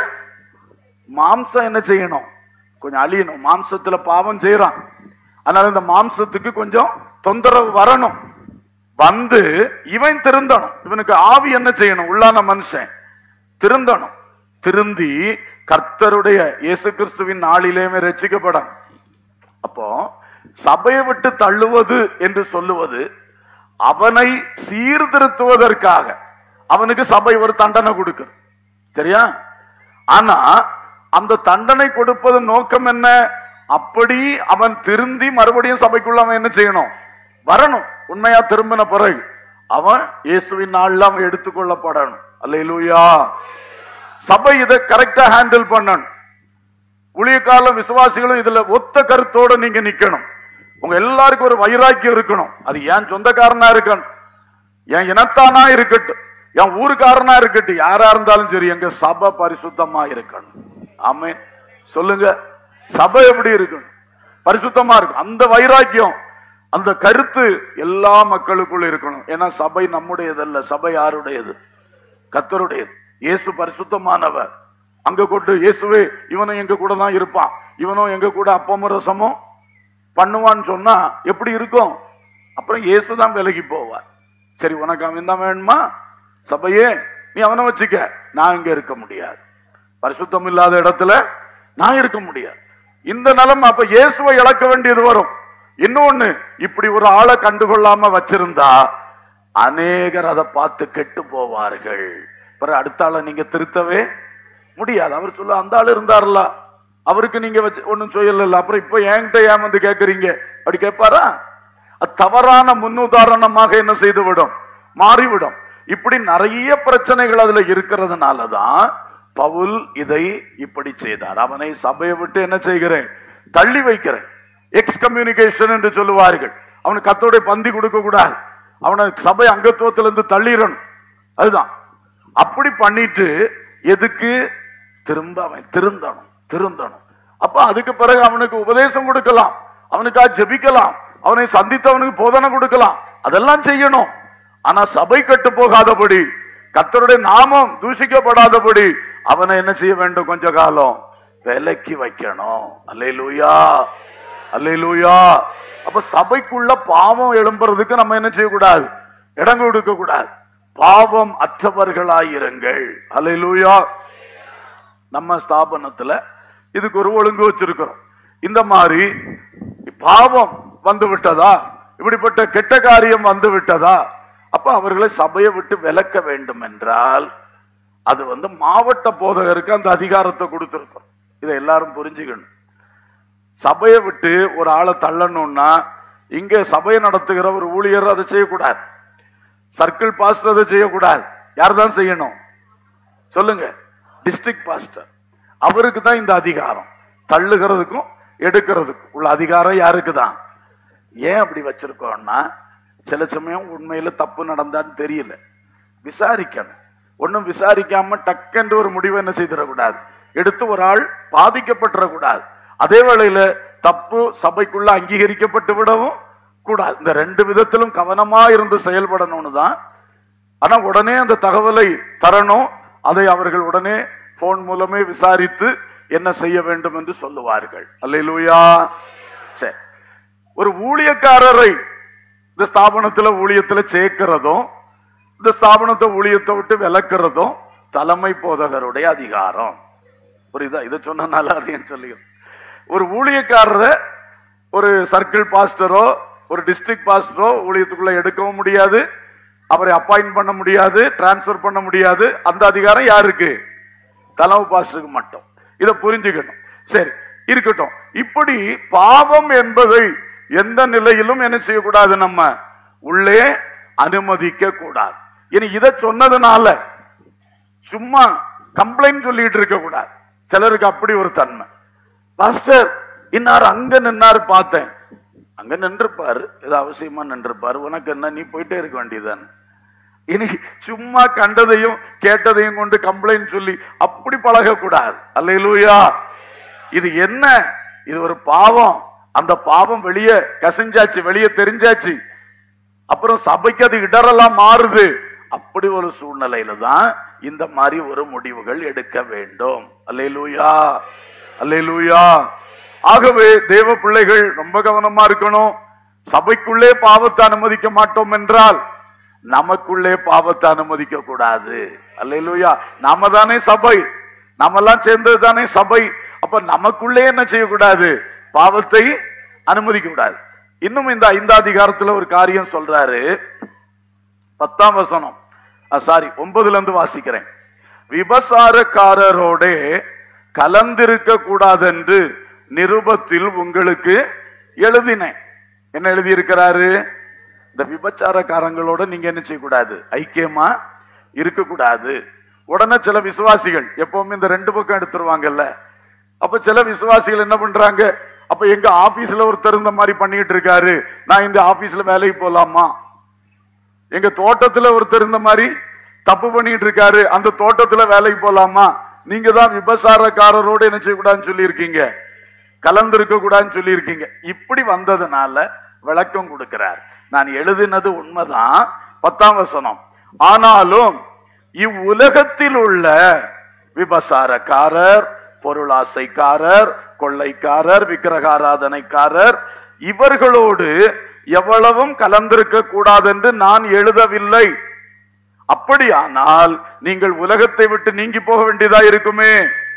Speaker 1: மாம்சம் என்ன செய்யணும் கொஞ்சம் அழியணும் மாம்சத்துல பாவம் செய்யறான் அதனால இந்த மாம்சத்துக்கு கொஞ்சம் தொந்தரவு வரணும் வந்து இவன் திருந்தணும் இவனுக்கு ஆவி என்ன செய்யணும் உள்ளான மனுஷன் திருந்தணும் திருந்தி கர்த்தருடைய இயேசு கிறிஸ்துவின் நாளிலேயுமே ரட்சிக்கப்படணும் அப்போ சபையை விட்டு தள்ளுவது என்று சொல்லுவது அவனை சீர்திருத்துவதற்காக அவனுக்கு சபை ஒரு தண்டனை கொடுக்குது சரியா ஆனா அந்த தண்டனை கொடுப்பது நோக்கம் என்ன அப்படி அவன் திருந்தி மறுபடியும் சபைக்குள்ள அவன் என்ன செய்யணும் வரணும் உண்மையா திரும்பின பிறகு அவன் இயேசுவின் நாள்ல அவன் எடுத்துக்கொள்ளப்படணும் அல்லேலூயா சபை இதை கரெக்டா ஹேண்டில் பண்ணணும் ஊழியக்கால விசுவாசிகளும் இதுல ஒத்த கருத்தோட நீங்க நிக்கணும் உங்க எல்லாருக்கும் ஒரு வைராக்கியம் இருக்கணும் அது ஏன் சொந்தக்காரனா இருக்கணும் என் இனத்தானா இருக்கட்டும் என் ஊருக்காரனா இருக்கட்டும் யாரா இருந்தாலும் சரி எங்க சபை பரிசுத்தமா இருக்கணும் ஆமென் சொல்லுங்க சபை எப்படி இருக்கணும் பரிசுத்தமா இருக்கும் அந்த வைராக்கியம் அந்த கருத்து எல்லா மக்களுக்குள்ள இருக்கணும் ஏன்னா சபை நம்முடையதல்ல சபை யாருடையது கத்தருடையது இயேசு பரிசுத்தமானவர் அங்க கொண்டு இயேசுவே இவனும் எங்க கூட தான் இருப்பான் இவனும் எங்க கூட அப்பமும் ரசமும் பண்ணுவான்னு சொன்னா எப்படி இருக்கும் அப்புறம் இயேசு தான் விலகி போவார் சரி உனக்கு அவன் தான் வேணுமா சபையே நீ அவனை வச்சுக்க நான் இங்க இருக்க முடியாது பரிசுத்தம் இல்லாத இடத்துல நான் இருக்க முடியாது இந்த நிலம் அப்ப இயேசுவை இழக்க வேண்டியது வரும் இன்னொன்னு இப்படி ஒரு ஆளை கண்டுகொள்ளாம வச்சிருந்தா அநேகர் அதை பார்த்து கெட்டு போவார்கள் பிறகு அடுத்த ஆளை நீங்க திருத்தவே முடியாது அவர் சொல்ல அந்த ஆள் இருந்தார்ல அவருக்கு நீங்க வச்சு ஒன்னும் சொல்லல அப்புறம் இப்ப என்கிட்ட ஏன் வந்து கேக்குறீங்க அப்படி கேட்பாரா அது தவறான முன்னுதாரணமாக என்ன செய்து விடும் மாறிவிடும் இப்படி நிறைய பிரச்சனைகள் அதுல இருக்கிறதுனாலதான் பவுல் இதை இப்படி செய்தார் அவனை சபையை விட்டு என்ன செய்கிறேன் தள்ளி வைக்கிறேன் எக்ஸ் கம்யூனிகேஷன் என்று சொல்லுவார்கள் அவனுக்கு கத்தோட பந்தி கொடுக்க கூடாது அவனை சபை அங்கத்துவத்திலிருந்து தள்ளிடணும் அதுதான் அப்படி பண்ணிட்டு எதுக்கு திரும்ப அவன் திருந்தணும் திருந்தணும் அப்ப அதுக்கு பிறகு அவனுக்கு உபதேசம் கொடுக்கலாம் அவனுக்காக ஜெபிக்கலாம் அவனை சந்தித்தவனுக்கு போதனை கொடுக்கலாம் அதெல்லாம் செய்யணும் ஆனா சபை கட்டு போகாதபடி கர்த்தருடைய நாமம் தூஷிக்கப்படாதபடி அவனை என்ன செய்ய வேண்டும் கொஞ்ச காலம் விலக்கி வைக்கணும் அல்லேலூயா அல்லேலூயா அப்ப சபைக்குள்ள பாவம் எழும்புறதுக்கு நம்ம என்ன செய்யக்கூடாது இடம் கொடுக்க கூடாது பாவம் அற்றவர்களாயிருங்கள் அல்லேலூயா நம்ம ஸ்தாபனத்துல இதுக்கு ஒரு ஒழுங்கு வச்சிருக்கிறோம் இந்த மாதிரி பாவம் வந்து விட்டதா இப்படிப்பட்ட கெட்ட காரியம் வந்து விட்டதா அப்ப அவர்களை சபையை விட்டு விலக்க வேண்டும் என்றால் அது வந்து மாவட்ட போதகருக்கு அந்த அதிகாரத்தை கொடுத்திருக்கோம் இதை எல்லாரும் புரிஞ்சுக்கணும் சபையை விட்டு ஒரு ஆளை தள்ளணும்னா இங்க சபையை நடத்துகிற ஒரு ஊழியர் அதை செய்யக்கூடாது சர்க்கிள் பாஸ்டர் அதை செய்யக்கூடாது யார் தான் செய்யணும் சொல்லுங்க டிஸ்ட்ரிக்ட் பாஸ்டர் அவருக்கு தான் இந்த அதிகாரம் தள்ளுகிறதுக்கும் எடுக்கிறதுக்கும் உள்ள அதிகாரம் யாருக்கு தான் ஏன் அப்படி வச்சிருக்கோம்னா சில சமயம் உண்மையில தப்பு நடந்தான்னு தெரியல விசாரிக்கணும் ஒன்றும் விசாரிக்காம டக்கென்று ஒரு முடிவை என்ன செய்திடக்கூடாது எடுத்து ஒரு ஆள் பாதிக்கப்பட்டுறக்கூடாது அதே வேளையில தப்பு சபைக்குள்ள அங்கீகரிக்கப்பட்டு விடவும் கூடாது இந்த ரெண்டு விதத்திலும் கவனமா இருந்து செயல்படணும்னு தான் ஆனா உடனே அந்த தகவலை தரணும் அதை அவர்கள் உடனே போன் மூலமே விசாரித்து என்ன செய்ய வேண்டும் என்று சொல்லுவார்கள் அல்லேலூயா சரி ஒரு ஊழியக்காரரை இந்த ஸ்தாபனத்துல ஊழியத்துல சேர்க்கிறதும் இந்த ஸ்தாபனத்தை ஊழியத்தை விட்டு விலக்கிறதும் தலைமை போதகருடைய அதிகாரம் புரியுதா இதை சொன்னனால அதையும் சொல்லிக்கிறேன் ஒரு ஊழியக்காரரை ஒரு சர்க்கிள் பாஸ்டரோ ஒரு டிஸ்ட்ரிக்ட் பாஸ்டரோ ஊழியத்துக்குள்ள எடுக்கவும் முடியாது அவரை அப்பாயிண்ட் பண்ண முடியாது டிரான்ஸ்ஃபர் பண்ண முடியாது அந்த அதிகாரம் யாருக்கு தலைமை பாஸ்டருக்கு மட்டும் இதை புரிஞ்சுக்கணும் சரி இருக்கட்டும் இப்படி பாவம் என்பதை எந்த நிலையிலும் என்ன செய்யக்கூடாது நம்ம உள்ளே அனுமதிக்க கூடாது இனி இதை சொன்னதுனால சும்மா கம்ப்ளைண்ட் சொல்லிட்டு இருக்க கூடாது சிலருக்கு அப்படி ஒரு தன்மை பாஸ்டர் இன்னார் அங்க நின்னாரு பார்த்தேன் அங்க நின்றுப்பாரு ஏதோ அவசியமா நின்றுப்பாரு உனக்கு என்ன நீ போயிட்டே இருக்க வேண்டியதுதான் இனி சும்மா கண்டதையும் கேட்டதையும் கொண்டு கம்ப்ளைண்ட் சொல்லி அப்படி பழகக்கூடாது அல்லையிலூயா இது என்ன இது ஒரு பாவம் அந்த பாவம் வெளியே கசிஞ்சாச்சு வெளியே தெரிஞ்சாச்சு அப்புறம் சபைக்கு அது இடரெல்லாம் மாறுது அப்படி ஒரு சூழ்நிலையில தான் இந்த மாதிரி ஒரு முடிவுகள் எடுக்க வேண்டும் அல்லேலூயா அல்லேலூயா ஆகவே தேவ பிள்ளைகள் ரொம்ப கவனமா இருக்கணும் சபைக்குள்ளே பாவத்தை அனுமதிக்க மாட்டோம் என்றால் நமக்குள்ளே பாவத்தை அனுமதிக்க கூடாது அல்லேலூயா நாம தானே சபை நாமெல்லாம் சேர்ந்தது தானே சபை அப்ப நமக்குள்ளே என்ன செய்யக்கூடாது பாவத்தை அனுமதிக்க கூடாது இன்னும் இந்த ஐந்தாம் அதிகாரத்துல ஒரு காரியம் சொல்றாரு பத்தாம் வசனம் சாரி ஒன்பதுல இருந்து வாசிக்கிறேன் விபசாரக்காரரோட கலந்திருக்க கூடாதென்று நிருபத்தில் உங்களுக்கு எழுதினேன் என்ன எழுதியிருக்கிறாரு இந்த விபச்சாரக்காரங்களோட நீங்க என்ன செய்யக்கூடாது ஐக்கியமா இருக்கக்கூடாது உடனே சில விசுவாசிகள் எப்பவுமே இந்த ரெண்டு பக்கம் எடுத்துருவாங்கல்ல அப்ப சில விசுவாசிகள் என்ன பண்றாங்க அப்ப எங்க ஆபீஸ்ல ஒருத்தர் இந்த மாதிரி பண்ணிட்டு இருக்காரு நான் இந்த ஆபீஸ்ல வேலைக்கு போலாமா எங்க தோட்டத்துல ஒருத்தர் இந்த மாதிரி தப்பு பண்ணிட்டு இருக்காரு அந்த தோட்டத்துல வேலைக்கு போலாமா நீங்க தான் விபசாரக்காரரோட என்ன செய்யக்கூடாதுன்னு சொல்லியிருக்கீங்க கலந்திருக்க கூடாதுன்னு சொல்லியிருக்கீங்க இப்படி வந்ததுனால விளக்கம் கொடுக்கிறார் நான் எழுதினது உண்மைதான் பத்தாம் வசனம் ஆனாலும் இவ்வுலகத்தில் உள்ள விபசாரக்காரர் பொருளாசைக்காரர் கொள்ளைக்காரர் விக்கிரகாராதனைக்காரர் இவர்களோடு எவ்வளவும் கலந்திருக்க கூடாதென்று நான் எழுதவில்லை அப்படியானால் நீங்கள் உலகத்தை விட்டு நீங்கி போக வேண்டியதா இருக்குமே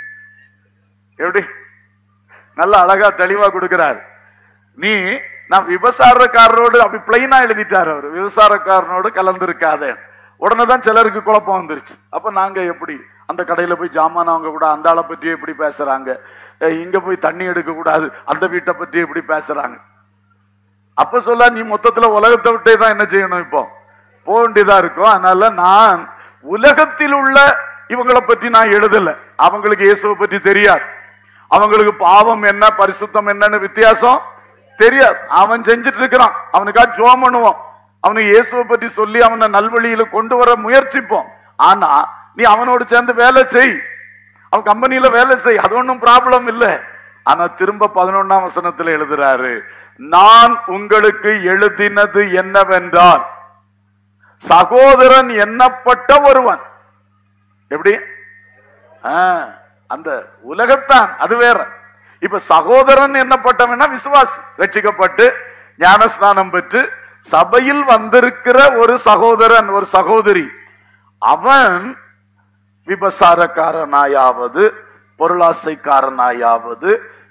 Speaker 1: எப்படி நல்ல அழகா தெளிவா கொடுக்கிறார் நீ நான் விபசாரக்காரரோடு அப்படி பிளைனா எழுதிட்டார் அவர் விபசாரக்காரனோடு கலந்திருக்காத உடனே தான் சிலருக்கு குழப்பம் வந்துருச்சு அப்ப நாங்க எப்படி அந்த கடையில போய் ஜாமான் அவங்க கூட அந்த ஆளை பற்றி எப்படி பேசுறாங்க அஹ் இங்க போய் தண்ணி எடுக்க கூடாது அந்த வீட்டை பற்றி எப்படி பேசுறாங்க அப்ப சொல்ல நீ மொத்தத்துல உலகத்தை விட்டே தான் என்ன செய்யணும் இப்போ போக வேண்டியதா இருக்கும் அதனால நான் உலகத்தில் உள்ள இவங்களை பற்றி நான் எழுதல அவங்களுக்கு இயேசுவை பற்றி தெரியாது அவங்களுக்கு பாவம் என்ன பரிசுத்தம் என்னன்னு வித்தியாசம் தெரியாது அவன் செஞ்சுட்டு இருக்கிறான் அவனுக்கா ஜோம் பண்ணுவோம் அவனுக்கு இயேசுவை பற்றி சொல்லி அவனை நல்வழியில கொண்டு வர முயற்சிப்போம் ஆனா நீ அவனோடு சேர்ந்து வேலை செய் அவன் கம்பெனியில வேலை செய் அது ஒன்றும் ப்ராப்ளம் இல்லை ஆனா திரும்ப பதினொன்னாம் வசனத்துல எழுதுறாரு நான் உங்களுக்கு எழுதினது என்னவென்றால் சகோதரன் எண்ணப்பட்ட ஒருவன் எப்படி ஆ, அந்த உலகத்தான் அது வேற இப்ப சகோதரன் எண்ணப்பட்டவனா விசுவாசி ரட்சிக்கப்பட்டு ஞானஸ்நானம் பெற்று சபையில் வந்திருக்கிற ஒரு சகோதரன் ஒரு சகோதரி அவன் விபசாரக்காரனாயாவது பொருளாசைக்காரனாயாவது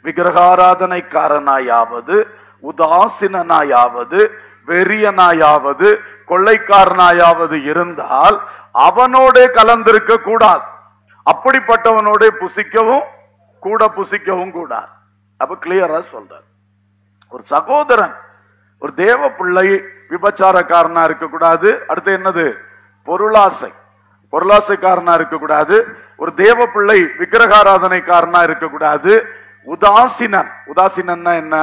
Speaker 1: விக்கிரகாராதனைக்காரனாயாவது உதாசீனனாயாவது வெறியனாயாவது கொள்ளைக்காரனாயாவது இருந்தால் அவனோட கலந்திருக்க கூடாது அப்படிப்பட்டவனோட புசிக்கவும் கூட புசிக்கவும் கூடாது அப்ப கிளியரா சொல்றார் ஒரு சகோதரன் ஒரு தேவ பிள்ளை விபச்சாரக்காரனா இருக்கக்கூடாது அடுத்து என்னது பொருளாசை பொருளாசைக்காரனா இருக்கக்கூடாது ஒரு தேவ பிள்ளை விக்கிரகாராதனைக்காரனா இருக்கக்கூடாது உதாசீனன் உதாசீனன்னா என்ன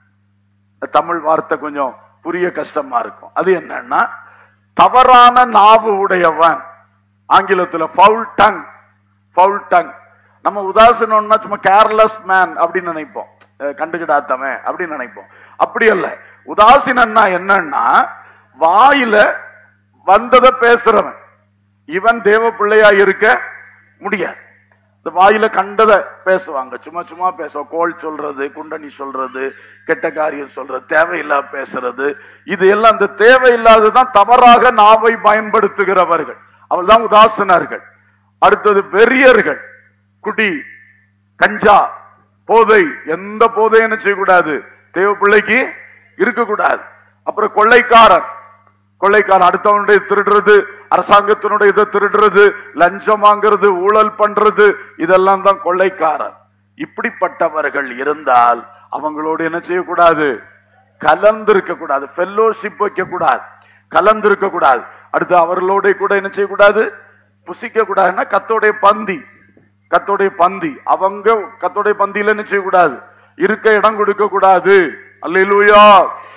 Speaker 1: தமிழ் வார்த்தை கொஞ்சம் புரிய கஷ்டமா இருக்கும் அது என்னன்னா தவறான நாவு உடையவன் ஆங்கிலத்துல ஃபவுல் டங் ஃபவுல் டங் நம்ம உதாசீனம்னா சும்மா கேர்லெஸ் மேன் அப்படின்னு நினைப்போம் அஹ் கண்டுக்கிடாதவன் அப்படின்னு நினைப்போம் அப்படி அல்ல உதாசீனன்னா என்னன்னா வாயில வந்ததை பேசுறவன் இவன் தேவ பிள்ளையா இருக்க முடியாது இந்த வாயில கண்டதை பேசுவாங்க சும்மா சும்மா பேசுவோம் கோல் சொல்றது குண்டனி சொல்றது கெட்ட காரியம் சொல்றது தேவையில்லா பேசுறது இது எல்லாம் இந்த தேவையில்லாததான் தவறாக நாவை பயன்படுத்துகிறவர்கள் அவள் தான் உதாசனர்கள் அடுத்தது வெறியர்கள் குடி கஞ்சா போதை எந்த போதையும் என்ன செய்யக்கூடாது தேவ பிள்ளைக்கு இருக்கக்கூடாது அப்புறம் கொள்ளைக்காரன் கொள்ளைக்காரன் அடுத்தவனுடைய திருடுறது அரசாங்கத்தினுடைய இதை திருடுறது லஞ்சம் வாங்குறது ஊழல் பண்றது இதெல்லாம் தான் கொள்ளைக்காரன் இப்படிப்பட்டவர்கள் இருந்தால் அவங்களோடு என்ன செய்யக்கூடாது கலந்திருக்க கூடாது ஃபெல்லோஷிப் வைக்க கூடாது கலந்திருக்க கூடாது அடுத்து அவர்களோட கூட என்ன செய்யக்கூடாது புசிக்க கூடாதுன்னா கத்தோடைய பந்தி கத்தோடைய பந்தி அவங்க கத்தோடைய பந்தியில என்ன செய்யக்கூடாது இருக்க இடம் கொடுக்க கூடாது அல்லேலூயா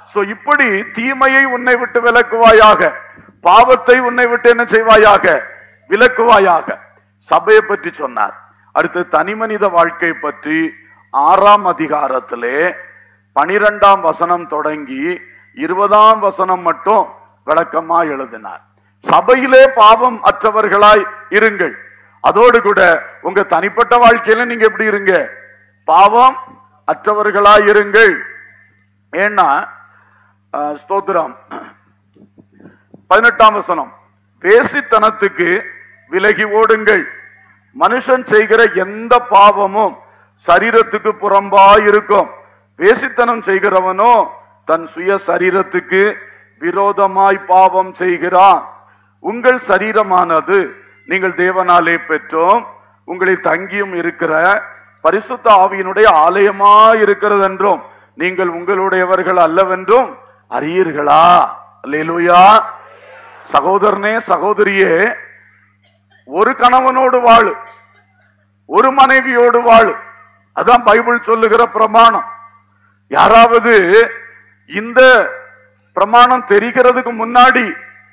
Speaker 1: சோ இப்படி தீமையை உன்னை விட்டு விலக்குவாயாக பாவத்தை உன்னை விட்டு என்ன செய்வாயாக விலக்குவாயாக சபையை பற்றி சொன்னார் அடுத்து தனிமனித வாழ்க்கை பற்றி ஆறாம் அதிகாரத்திலே பனிரெண்டாம் வசனம் தொடங்கி இருபதாம் வசனம் மட்டும் விளக்கமா எழுதினார் சபையிலே பாவம் அற்றவர்களாய் இருங்கள் அதோடு கூட உங்க தனிப்பட்ட வாழ்க்கையில நீங்க எப்படி இருங்க பாவம் அற்றவர்களாய் இருங்கள் ஏன்னா அஹ், ஸ்தோத்திரம் பதினெட்டாம் வசனம் வேசித்தனத்துக்கு விலகி ஓடுங்கள் மனுஷன் செய்கிற எந்த பாவமும் சரீரத்துக்கு புறம்பாய் இருக்கும் வேசித்தனம் செய்கிறவனோ தன் சுய சரீரத்துக்கு விரோதமாய் பாவம் செய்கிறான் உங்கள் சரீரமானது நீங்கள் தேவனாலே பெற்றோம் உங்களில் தங்கியும் இருக்கிற பரிசுத்த ஆவியினுடைய ஆலயமா இருக்கிறது என்றும் நீங்கள் உங்களுடையவர்கள் அல்லவென்றும் அறியீர்களா அல்லேலூயா சகோதரனே சகோதரியே ஒரு கணவனோடு வாழு ஒரு மனைவியோடு வாழு அதான் பைபிள் சொல்லுகிற பிரமாணம் யாராவது இந்த பிரமாணம் தெரிகிறதுக்கு முன்னாடி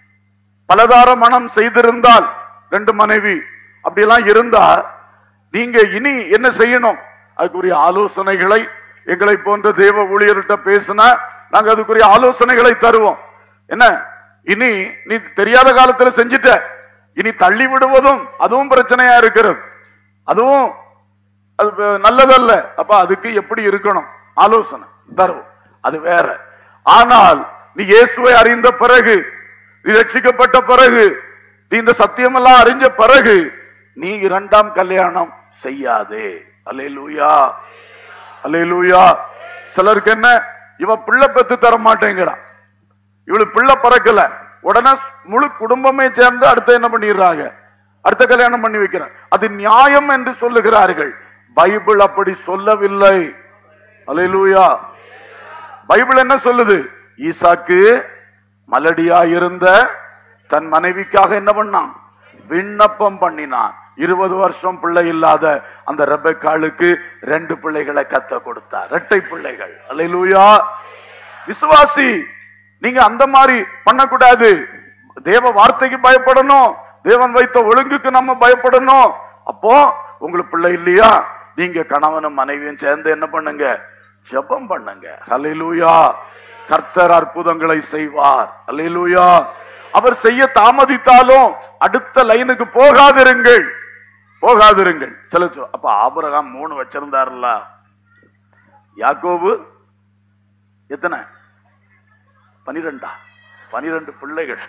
Speaker 1: பலதார மனம் செய்திருந்தால் ரெண்டு மனைவி அப்படியெல்லாம் இருந்தா நீங்க இனி என்ன செய்யணும் அதுக்குரிய ஆலோசனைகளை எங்களை போன்ற தேவ ஊழியர்கிட்ட பேசினா நாங்க அதுக்குரிய ஆலோசனைகளை தருவோம் என்ன இனி நீ தெரியாத காலத்துல செஞ்சுட்ட இனி தள்ளி விடுவதும் அதுவும் பிரச்சனையா இருக்கிறது அதுவும் அது வ- நல்லதல்ல அப்ப அதுக்கு எப்படி இருக்கணும் ஆலோசனை தருவோம் அது வேற ஆனால் நீ இயேசுவை அறிந்த பிறகு நீ ரட்சிக்கப்பட்ட பிறகு நீ இந்த சத்தியமெல்லாம் அறிஞ்ச பிறகு நீ இரண்டாம் கல்யாணம் செய்யாதே அல்லேலூயா அல்லேலூயா சிலருக்கு என்ன இவன் பிள்ளை பெத்து தர மாட்டேங்கிறான் இவளுக்கு பிள்ளை பிறக்கல உடனே ஸ்- முழு குடும்பமே சேர்ந்து அடுத்து என்ன பண்ணிடுறாங்க அடுத்த கல்யாணம் பண்ணி வைக்கிறாங்க அது நியாயம் என்று சொல்லுகிறார்கள் பைபிள் அப்படி சொல்லவில்லை அல்லேலூயா பைபிள் என்ன சொல்லுது ஈசாக்கு மலடியா இருந்த தன் மனைவிக்காக என்ன பண்ணான் விண்ணப்பம் பண்ணினான் இருபது வருஷம் பிள்ளை இல்லாத அந்த ரெபெக்காளுக்கு ரெண்டு பிள்ளைகளை கத்த கொடுத்தார் இரட்டை பிள்ளைகள் அல்லேலூயா விசுவாசி நீங்க அந்த மாதிரி பண்ணக்கூடாது தேவ வார்த்தைக்கு பயப்படணும் தேவன் வைத்த ஒழுங்குக்கு நம்ம பயப்படணும் அப்போ உங்களுக்கு பிள்ளை இல்லையா நீங்க கணவனும் மனைவியும் சேர்ந்து என்ன பண்ணுங்க ஜெபம் பண்ணுங்க ஹalleluya கர்த்தர் அற்புதங்களை செய்வார் ஹalleluya அவர் செய்ய தாமதித்தாலும் அடுத்த லைனுக்கு போகாதிருங்கள் போகாதிருங்கள் சில சொல் அப்ப ஆபிரகாம் மூணு வச்சிருந்தாருல்ல யாக்கோபு எத்தனை பனிரெண்டா பனிரெண்டு பிள்ளைகள்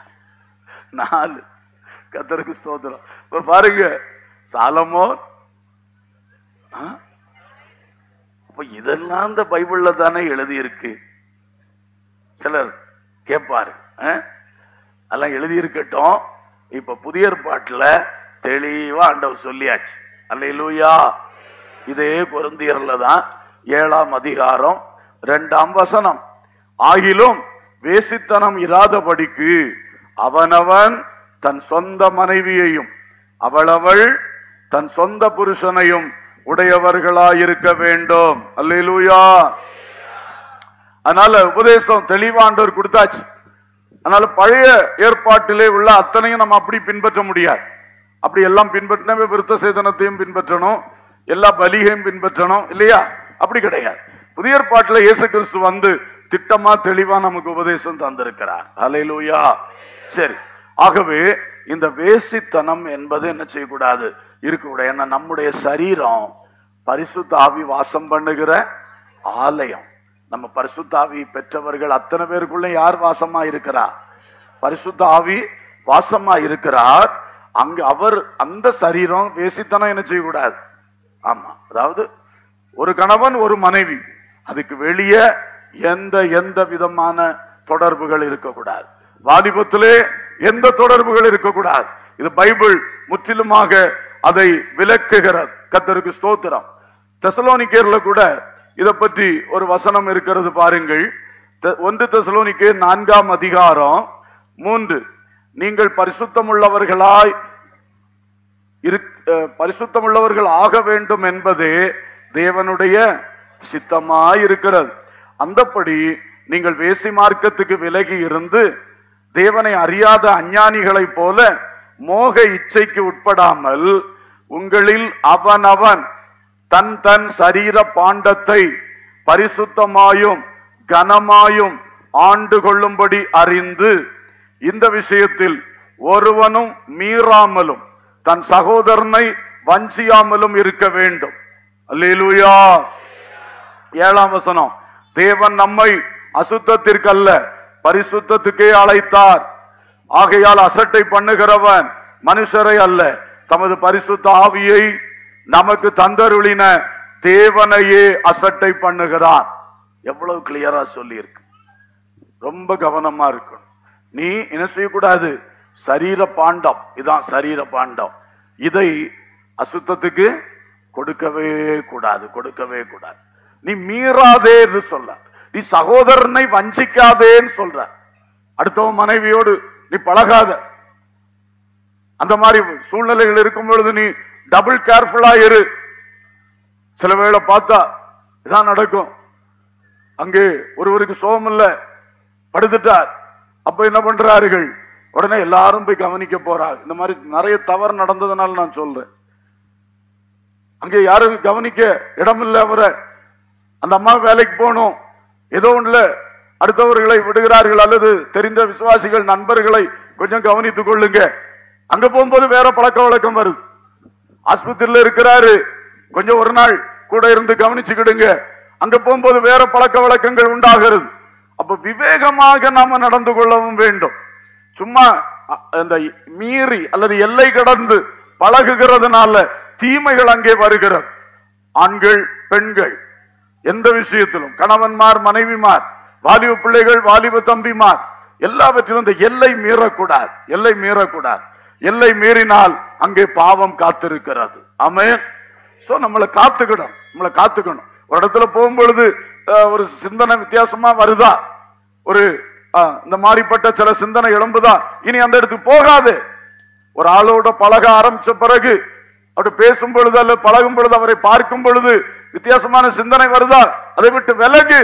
Speaker 1: நாலு கத்தருக்கு ஸ்தோத்திரம் இப்ப பாருங்க சாலமோ அப்ப இதெல்லாம் இந்த பைபிள்ல தானே எழுதி இருக்கு சிலர் கேட்பாரு ஆ? அதெல்லாம் எழுதி இருக்கட்டும் இப்ப புதிய ஏற்பாட்டுல தெளிவா ஆண்டவர் சொல்லியாச்சு அல்லேலூயா இதே பொருந்தியர்ல தான் ஏழாம் அதிகாரம் இரண்டாம் வசனம் ஆகிலும் வேசித்தனம் இராதபடிக்கு அவனவன் தன் சொந்த மனைவியையும் அவளவள் தன் சொந்த புருஷனையும் உடையவர்களாயிருக்க வேண்டும் அல்லேலூயா அதனால உபதேசம் தெளிவாண்டவர் கொடுத்தாச்சு அதனால பழைய ஏற்பாட்டிலே உள்ள அத்தனையும் நம்ம அப்படி பின்பற்ற முடியாது அப்படி எல்லாம் பின்பற்றினவே விருத்த சேதனத்தையும் பின்பற்றணும் எல்லா பலிகையும் பின்பற்றணும் இல்லையா அப்படி கிடையாது புதிய ஏற்பாட்டுல இயேசு கிறிஸ்து வந்து திட்டமா தெளிவா நமக்கு உபதேசம் தந்திருக்கிறார் ஹalleluya சரி ஆகவே இந்த வேசித்தனம் என்பது என்ன செய்யக்கூடாது இருக்கக்கூடாது ஏன்னா நம்முடைய சரீரம் பரிசுத்த ஆவி வாசம் பண்ணுகிற ஆலயம் நம்ம பரிசுத்த ஆவி பெற்றவர்கள் அத்தனை பேருக்குள்ள யார் வாசமா இருக்கிறார் பரிசுத்த ஆவி வாசமா இருக்கிறார் அங்க அவர் அந்த சரீரம் வேசித்தனம் என்ன செய்யக்கூடாது ஆமா அதாவது ஒரு கணவன் ஒரு மனைவி அதுக்கு வெளியே எந்த எந்த விதமான தொடர்புகள் இருக்கக்கூடாது வாலிபத்திலே எந்த தொடர்புகள் இருக்கக்கூடாது இது பைபிள் முற்றிலுமாக அதை விளக்குகிறது கத்தருக்கு ஸ்தோத்திரம் தெசலோனிக்கேர்ல கூட இத பற்றி ஒரு வசனம் இருக்கிறது பாருங்கள் தெ- ஒன்று தெசலோனிக்கே நான்காம் அதிகாரம் மூன்று நீங்கள் பரிசுத்தமுள்ளவர்களாய் இருக்- அஹ், பரிசுத்தமுள்ளவர்கள் ஆக வேண்டும் என்பதே தேவனுடைய சித்தமாய் இருக்கிறது அந்தப்படி நீங்கள் வேசி மார்க்கத்துக்கு விலகி இருந்து தேவனை அறியாத அஞ்ஞானிகளைப் போல மோக இச்சைக்கு உட்படாமல் உங்களில் அவனவன் தன் தன் சரீர பாண்டத்தை பரிசுத்தமாயும் கனமாயும் ஆண்டு கொள்ளும்படி அறிந்து இந்த விஷயத்தில் ஒருவனும் மீறாமலும் தன் சகோதரனை வஞ்சியாமலும் இருக்க வேண்டும் அல்லேலூயா ஏழாம் வசனம் தேவன் நம்மை அசுத்தத்திற்கு அல்ல பரிசுத்தத்துக்கே அழைத்தார் ஆகையால் அசட்டை பண்ணுகிறவன் மனுஷரை அல்ல தமது பரிசுத்த ஆவியை நமக்கு தந்தருளின தேவனையே அசட்டை பண்ணுகிறான் எவ்வளவு கிளியரா சொல்லி இருக்கு ரொம்ப கவனமா இருக்கணும் நீ என்ன செய்யக்கூடாது சரீர பாண்டம் இதான் சரீர பாண்டம் இதை அசுத்தத்துக்கு கொடுக்கவே கூடாது கொடுக்கவே கூடாது நீ மீறாதேன்னு சொல்ல நீ சகோதரனை வஞ்சிக்காதேன்னு சொல்ற அடுத்தவன் மனைவியோடு நீ பழகாத அந்த மாதிரி சூழ்நிலைகள் இருக்கும் பொழுது நீ டபுள் கேர்ஃபுல்லா இரு சில வேளை பார்த்தா இதான் நடக்கும் அங்கே ஒருவருக்கு சோகம் இல்ல படுத்துட்டார் அப்ப என்ன பண்றார்கள் உடனே எல்லாரும் போய் கவனிக்க போறாங்க இந்த மாதிரி நிறைய தவறு நடந்ததுனால நான் சொல்றேன் அங்கே யாரும் கவனிக்க இடம் இல்லை அவரை அந்த அம்மா வேலைக்கு போகணும் ஏதோ ஒண்ணுல அடுத்தவர்களை விடுகிறார்கள் அல்லது தெரிந்த விசுவாசிகள் நண்பர்களை கொஞ்சம் கவனித்துக் கொள்ளுங்க அங்க போகும்போது வேற பழக்க வழக்கம் வருது ஆஸ்பத்திரியில இருக்கிறாரு கொஞ்சம் ஒரு நாள் கூட இருந்து கவனிச்சுக்கிடுங்க அங்க போகும்போது வேற பழக்க வழக்கங்கள் உண்டாகிறது அப்ப விவேகமாக நாம நடந்து கொள்ளவும் வேண்டும் சும்மா அ, அந்த மீறி அல்லது எல்லை கடந்து பழகுகிறதுனால தீமைகள் அங்கே வருகிறது ஆண்கள் பெண்கள் எந்த விஷயத்திலும் கணவன்மார் மனைவிமார் வாலிப பிள்ளைகள் வாலிப தம்பிமார் எல்லாவற்றிலும் இந்த எல்லை மீறக்கூடாது எல்லை மீறக்கூடாது எல்லை மீறினால் அங்கே பாவம் காத்திருக்கிறது ஆமென் சோ நம்மளை காத்துக்கணும் நம்மளை காத்துக்கணும் ஒரு இடத்துல போகும்பொழுது அஹ், ஒரு சிந்தனை வித்தியாசமா வருதா ஒரு அஹ், இந்த மாதிரிப்பட்ட சில சிந்தனை எழும்புதா இனி அந்த இடத்துக்கு போகாது ஒரு ஆளோட பழக ஆரம்பிச்ச பிறகு அப்படி பேசும் பொழுது அல்ல பழகும் பொழுது அவரை பார்க்கும் பொழுது வித்தியாசமான சிந்தனை வருதா அதை விட்டு விலகு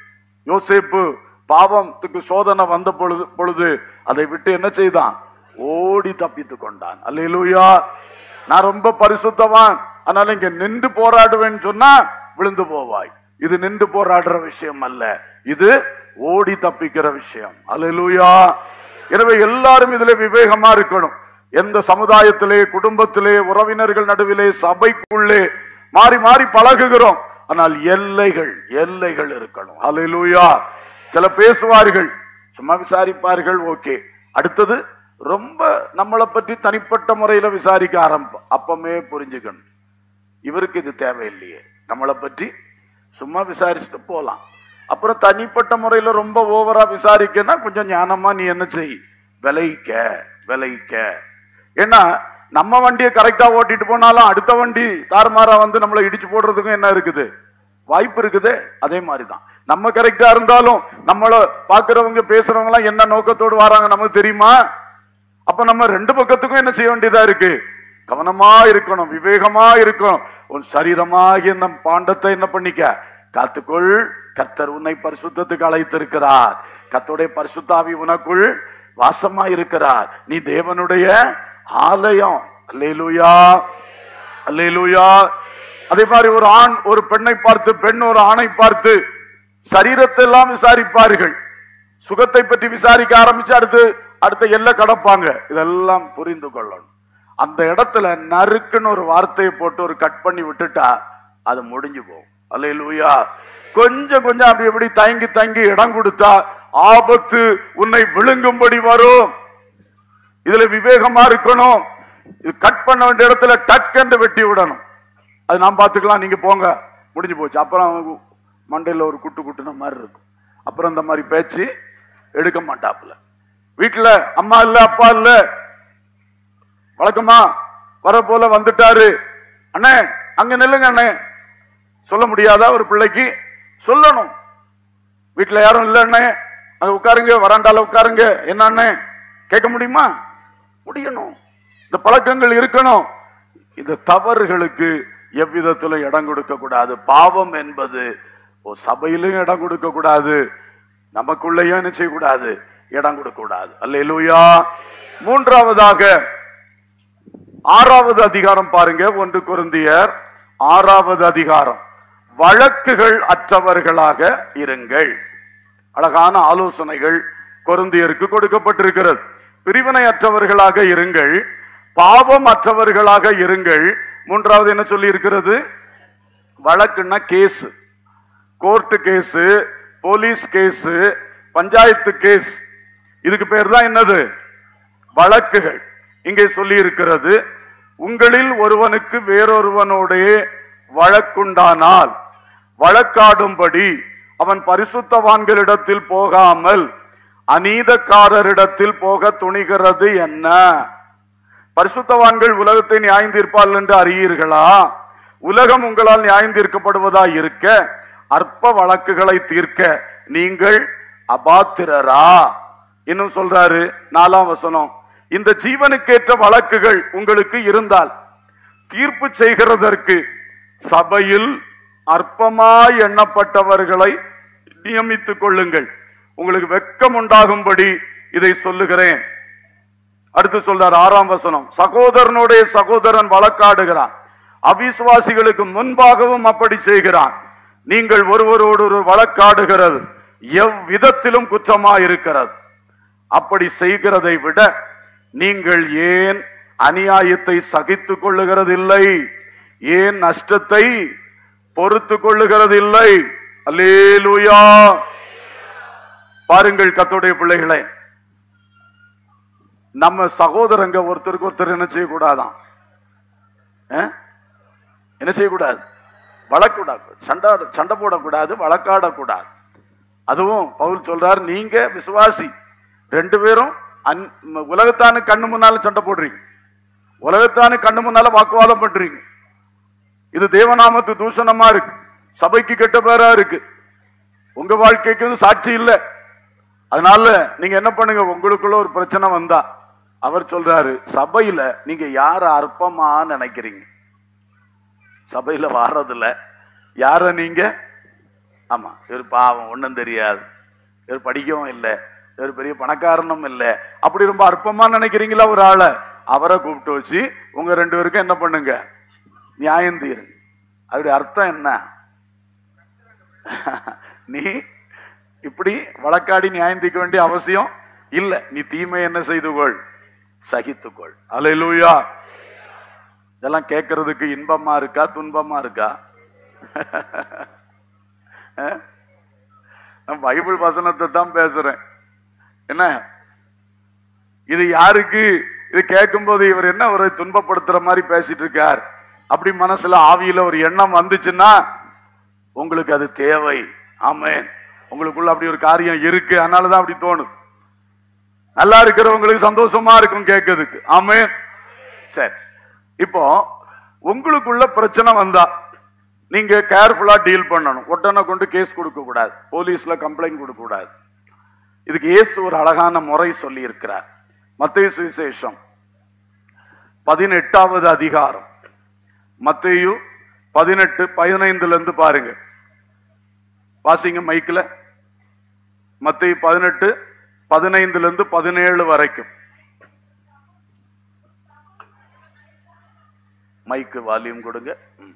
Speaker 1: யோசேப்பு பாவத்துக்கு சோதனை வந்த பொழுது பொழுது அதை விட்டு என்ன செய்தான் ஓடி தப்பித்துக் கொண்டான் அல்லேலூயா நான் ரொம்ப பரிசுத்தவான் அதனால இங்க நின்று போராடுவேன்னு சொன்னா விழுந்து போவாய் இது நின்று போராடுற விஷயம் அல்ல இது ஓடி தப்பிக்கிற விஷயம் அல்லேலூயா எனவே எல்லாரும் இதுல விவேகமா இருக்கணும் எந்த சமுதாயத்திலே குடும்பத்திலே உறவினர்கள் நடுவிலே சபைக்குள்ளே மாறி மாறி பழகுகிறோம் ஆனால் எல்லைகள் எல்லைகள் இருக்கணும் அல்லேலூயா சில பேசுவார்கள் சும்மா விசாரிப்பார்கள் ஓகே அடுத்தது ரொம்ப நம்மளை பற்றி தனிப்பட்ட முறையில விசாரிக்க ஆரம்பம் அப்பமே புரிஞ்சுக்கணும் இவருக்கு இது தேவையில்லையே நம்மளை பற்றி சும்மா விசாரிச்சுட்டு போலாம் அப்புறம் தனிப்பட்ட முறையில ரொம்ப ஓவரா விசாரிக்கன்னா கொஞ்சம் ஞானமா நீ என்ன செய் விளைவிக்க விளைவிக்க ஏன்னா நம்ம வண்டியை கரெக்டா ஓட்டிட்டு போனாலும் அடுத்த வண்டி தாறுமாறா வந்து நம்மளை இடிச்சு போடுறதுக்கும் என்ன இருக்குது வாய்ப்பு இருக்குது அதே மாதிரிதான் நம்ம கரெக்டா இருந்தாலும் நம்மள பாக்குறவங்க பேசுறவங்க எல்லாம் என்ன நோக்கத்தோடு வராங்க நமக்கு தெரியுமா அப்ப நம்ம ரெண்டு பக்கத்துக்கும் என்ன செய்ய வேண்டியதா இருக்கு கவனமா இருக்கணும் விவேகமா இருக்கணும் உன் சரீரமாகிய இந்த பாண்டத்தை என்ன பண்ணிக்க காத்துக்கொள் கர்த்தர் உன்னை பரிசுத்தத்துக்கு அழைத்திருக்கிறார் கர்த்தருடைய பரிசுத்தாவி உனக்குள் வாசமா இருக்கிறார் நீ தேவனுடைய ஆலயம் அல்லேலூயா அல்லேலூயா அதே மாதிரி ஒரு ஆண் ஒரு பெண்ணை பார்த்து பெண் ஒரு ஆணை பார்த்து சரீரத்தை எல்லாம் விசாரிப்பார்கள் சுகத்தை பற்றி விசாரிக்க ஆரம்பிச்சு அடுத்து அடுத்த எல்லை கடப்பாங்க இதெல்லாம் புரிந்து கொள்ளணும் அந்த இடத்துல நறுக்குன்னு ஒரு வார்த்தையை போட்டு ஒரு கட் பண்ணி விட்டுட்டா அது முடிஞ்சு போகும் அல்லேலூயா கொஞ்சம் கொஞ்சம் அப்படி எப்படி தயங்கி தயங்கி இடம் கொடுத்தா ஆபத்து உன்னை விழுங்கும்படி வரும் இதுல விவேகமா இருக்கணும் இது கட் பண்ண வேண்டிய இடத்துல டக்குன்னு வெட்டி விடணும் அது நான் பார்த்துக்கலாம் நீங்க போங்க முடிஞ்சு போச்சு அப்புறம் மண்டையில ஒரு குட்டு குட்டுன மாதிரி இருக்கும் அப்புறம் இந்த மாதிரி பேச்சு எடுக்க மாட்டாப்புல வீட்டுல அம்மா இல்ல அப்பா இல்ல வழக்கமா வர போல வந்துட்டாரு அண்ணே அங்க நில்லுங்க அண்ணே சொல்ல முடியாதா ஒரு பிள்ளைக்கு சொல்லணும் வீட்டுல யாரும் இல்ல அண்ணே அங்க உட்காருங்க வராண்டால உட்காருங்க என்ன அண்ணே கேட்க முடியுமா முடியணும் இந்த பழக்கங்கள் இருக்கணும் இந்த தவறுகளுக்கு எவ்விதத்திலும் இடம் கொடுக்க கூடாது பாவம் என்பது ஒரு சபையிலும் இடம் கொடுக்க கூடாது நமக்குள்ளேயும் என்ன செய்யக்கூடாது இடம் கொடுக்க கூடாது அல்லேலூயா மூன்றாவதாக ஆறாவது அதிகாரம் பாருங்க ஒன்று குருந்தியர் ஆறாவது அதிகாரம் வழக்குகள் அற்றவர்களாக இருங்கள் அழகான ஆலோசனைகள் கொருந்தியருக்கு கொடுக்கப்பட்டிருக்கிறது பிரிவினை அற்றவர்களாக இருங்கள் பாவம் அற்றவர்களாக இருங்கள் மூன்றாவது என்ன சொல்லி இருக்கிறது வழக்குன்னா case court case police case panchayat case இதுக்கு பேர் தான் என்னது வழக்குகள் இங்கே சொல்லி இருக்கிறது உங்களில் ஒருவனுக்கு வேறொருவனோடே வழக்குண்டானால் வழக்காடும்படி அவன் பரிசுத்தவான்களிடத்தில் போகாமல் அநீதக்காரரிடத்தில் போக துணிகிறது என்ன பரிசுத்தவான்கள் உலகத்தை நியாயந்தீர்ப்பார்கள் என்று அறியீர்களா உலகம் உங்களால் நியாயந்தீர்க்கப்படுவதா இருக்க அற்ப வழக்குகளை தீர்க்க நீங்கள் அபாத்திரரா இன்னும் சொல்றாரு நாலாம் வசனம் இந்த ஜீவனுக்கேற்ற வழக்குகள் உங்களுக்கு இருந்தால் தீர்ப்பு செய்கிறதற்கு சபையில் அற்பமாய் எண்ணப்பட்டவர்களை நியமித்துக் கொள்ளுங்கள் உங்களுக்கு வெட்கம் உண்டாகும்படி இதை சொல்லுகிறேன் அடுத்து சொல்றார் ஆறாம் வசனம் சகோதரனுடைய சகோதரன் வழக்காடுகிறான் அவிசுவாசிகளுக்கு முன்பாகவும் அப்படி செய்கிறான் நீங்கள் ஒருவரோடு ஒரு வழக்காடுகிறது எவ்விதத்திலும் குற்றமா இருக்கிறது அப்படி செய்கிறதை விட நீங்கள் ஏன் அநியாயத்தை சகித்துக் கொள்ளுகிறதில்லை ஏன் நஷ்டத்தை பொறுத்து கொள்ளுகிறதில்லை அல்லேலூயா பாருங்கள் கத்தோடைய பிள்ளைகளை நம்ம சகோதரங்க ஒருத்தருக்கு ஒருத்தர் என்ன செய்யக்கூடாதான் அஹ்? என்ன செய்யக்கூடாது வழக்கூடாது சண்டை சண்டை போடக்கூடாது வழக்காடக்கூடாது அதுவும் பவுல் சொல்றார் நீங்க விசுவாசி ரெண்டு பேரும் அன்- ம- உலகத்தானு கண்ணு முன்னால சண்டை போடுறீங்க உலகத்தானு கண்ணு முன்னால வாக்குவாதம் பண்றீங்க இது தேவநாமத்து தூஷணமா இருக்கு சபைக்கு கெட்ட பேரா இருக்கு உங்க வாழ்க்கைக்கு வந்து சாட்சி இல்லை அதனால நீங்க என்ன பண்ணுங்க உங்களுக்குள்ள ஒரு பிரச்சனை வந்தா அவர் சொல்றாரு சபையில நீங்க யார அற்பமா நினைக்கிறீங்க சபையில வாரதில்ல யார நீங்க ஆமா இவர் பாவம் ஒண்ணும் தெரியாது இவர் படிக்கவும் இல்லை இவர் பெரிய பணக்காரனும் இல்லை அப்படி ரொம்ப அற்பமா நினைக்கிறீங்களா ஒரு ஆளை அவரை கூப்பிட்டு வச்சு உங்க ரெண்டு பேருக்கும் என்ன பண்ணுங்க நியாயம் தீருங்க அப்படி அர்த்தம் என்ன நீ இப்படி வழக்காடி நியாயம் தீர்க்க வேண்டிய அவசியம் இல்ல நீ தீமை என்ன செய்து கொள் சகித்துக்கொள் அலையிலூயா இதெல்லாம் கேட்கறதுக்கு இன்பமா இருக்கா துன்பமா இருக்கா அஹ்? நான் பைபிள் வசனத்தை தான் பேசுறேன் என்ன இது யாருக்கு இது கேட்கும்போது இவர் என்ன ஒரு துன்பப்படுத்துற மாதிரி பேசிட்டு இருக்கார் அப்படி மனசுல ஆவியில ஒரு எண்ணம் வந்துச்சுன்னா உங்களுக்கு அது தேவை ஆமென் உங்களுக்குள்ள அப்படி ஒரு காரியம் இருக்கு அதனாலதான் அப்படி தோணும் நல்லா இருக்கிறவங்களுக்கு சந்தோஷமா இருக்கும் கேட்கறதுக்கு ஆமென் சரி இப்போ உங்களுக்குள்ள பிரச்சனை வந்தா நீங்க கேர்ஃபுல்லா டீல் பண்ணணும் உடனே கொண்டு கேஸ் கொடுக்க கூடாது போலீஸ்ல கம்ப்ளைண்ட் கொடுக்க கூடாது இதுக்கு இயேசு ஒரு அழகான முறை சொல்லி இருக்கிறார் மத்திய சுவிசேஷம் பதினெட்டாவது அதிகாரம் மத்தேயு பதினெட்டு பதினைந்துல இருந்து பாருங்க வாசிங்க மைக்ல மத்திய பதினெட்டு பதினைந்துல இருந்து பதினேழு வரைக்கும் மைக்கு வால்யூம் கொடுங்க ம்.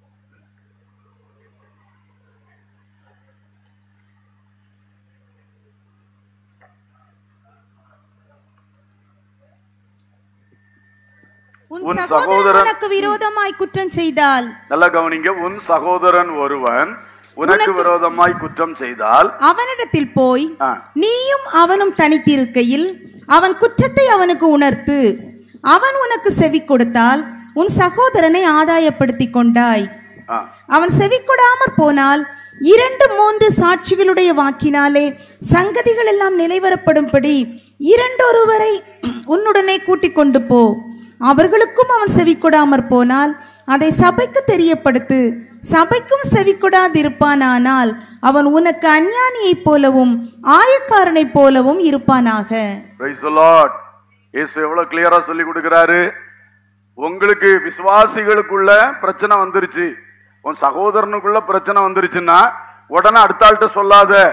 Speaker 2: உன்
Speaker 1: உன்
Speaker 2: சகோதரன்
Speaker 1: சகோதரன்
Speaker 2: உனக்கு விரோதமாய் குற்றம் செய்தால்
Speaker 1: நல்லா கவனிங்க உன் சகோதரன் ஒருவன் உனக்கு
Speaker 2: உனக்கு-
Speaker 1: விரோதமாய் குற்றம் செய்தால்
Speaker 2: அவனிடத்தில் போய்
Speaker 1: ஆ,
Speaker 2: நீயும் அவனும் தனித்திருக்கையில் அவன் குற்றத்தை அவனுக்கு உணர்த்து அவன் உனக்கு செவி கொடுத்தால் உன் சகோதரனை ஆதாயப்படுத்திக் கொண்டாய்
Speaker 1: ஆ,
Speaker 2: அவன் செவி கொடாமற் போனால் இரண்டு மூன்று சாட்சிகளுடைய வாக்கினாலே சங்கதிகள் எல்லாம் நிலைவரப்படும்படி இரண்டொருவரை உன்னுடனே கூட்டிக் கொண்டு போ அவர்களுக்கும் அவன் செவி கொடாமற் போனால் அதை சபைக்கு தெரியப்படுத்து சபைக்கும் செவி கொடாதிருப்பானானால் அவன் உனக்கு அஞ்ஞானியைப் போலவும் ஆயக்காரனைப் போலவும் இருப்பானாக
Speaker 1: praise the Lord. இயேசு எவ்வளவு கிளியரா சொல்லி கொடுக்கிறாரு உங்களுக்கு விசுவாசிகளுக்குள்ள பிரச்சனை வந்துருச்சு உன் சகோதரனுக்குள்ள பிரச்சனை வந்துருச்சுன்னா உடனே அடுத்த ஆள்கிட்ட சொல்லாத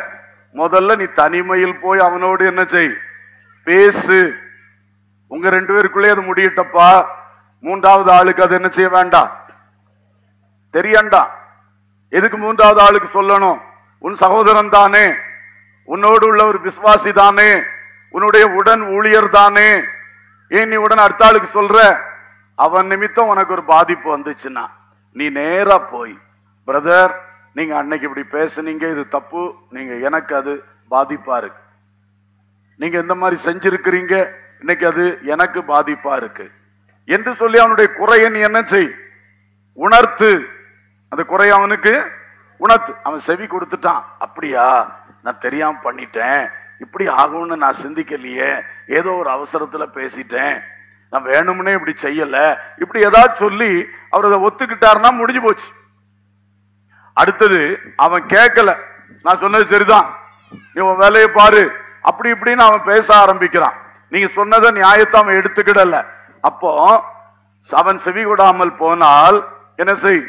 Speaker 1: முதல்ல நீ தனிமையில் போய் அவனோடு என்ன செய் பேசு உங்க ரெண்டு பேருக்குள்ளே அது முடியட்டப்பா மூன்றாவது ஆளுக்கு அது என்ன செய்ய வேண்டாம் தெரியண்டா எதுக்கு மூன்றாவது ஆளுக்கு சொல்லணும் உன் சகோதரன் தானே உன்னோடு உள்ள ஒரு விசுவாசி தானே உன்னுடைய உடன் ஊழியர் தானே ஏன் நீ உடன் அடுத்த ஆளுக்கு சொல்ற அவன் நிமித்தம் உனக்கு ஒரு பாதிப்பு வந்துச்சுன்னா நீ நேரா போய் பிரதர் நீங்க அன்னைக்கு இப்படி பேசுனீங்க இது தப்பு நீங்க எனக்கு அது பாதிப்பா இருக்கு நீங்க இந்த மாதிரி செஞ்சிருக்கிறீங்க இன்னைக்கு அது எனக்கு பாதிப்பா இருக்கு என்று சொல்லி அவனுடைய குறையை நீ என்ன செய் உணர்த்து அந்த குறை அவனுக்கு உணர்த்து அவன் செவி கொடுத்துட்டான் அப்படியா நான் தெரியாம பண்ணிட்டேன் இப்படி ஆகும்னு நான் சிந்திக்கலையே ஏதோ ஒரு அவசரத்துல பேசிட்டேன் நான் வேணும்னே இப்படி செய்யல இப்படி ஏதாவது சொல்லி அவர் அதை ஒத்துக்கிட்டாருன்னா முடிஞ்சு போச்சு அடுத்தது அவன் கேட்கல நான் சொன்னது சரிதான் நீ உன் வேலையை பாரு அப்படி இப்படின்னு அவன் பேச ஆரம்பிக்கிறான் நீங்க சொன்னதை நியாயத்தை அவன் எடுத்துக்கிடல அப்போ அவன் செவி கொடாமல் போனால் என்ன செய்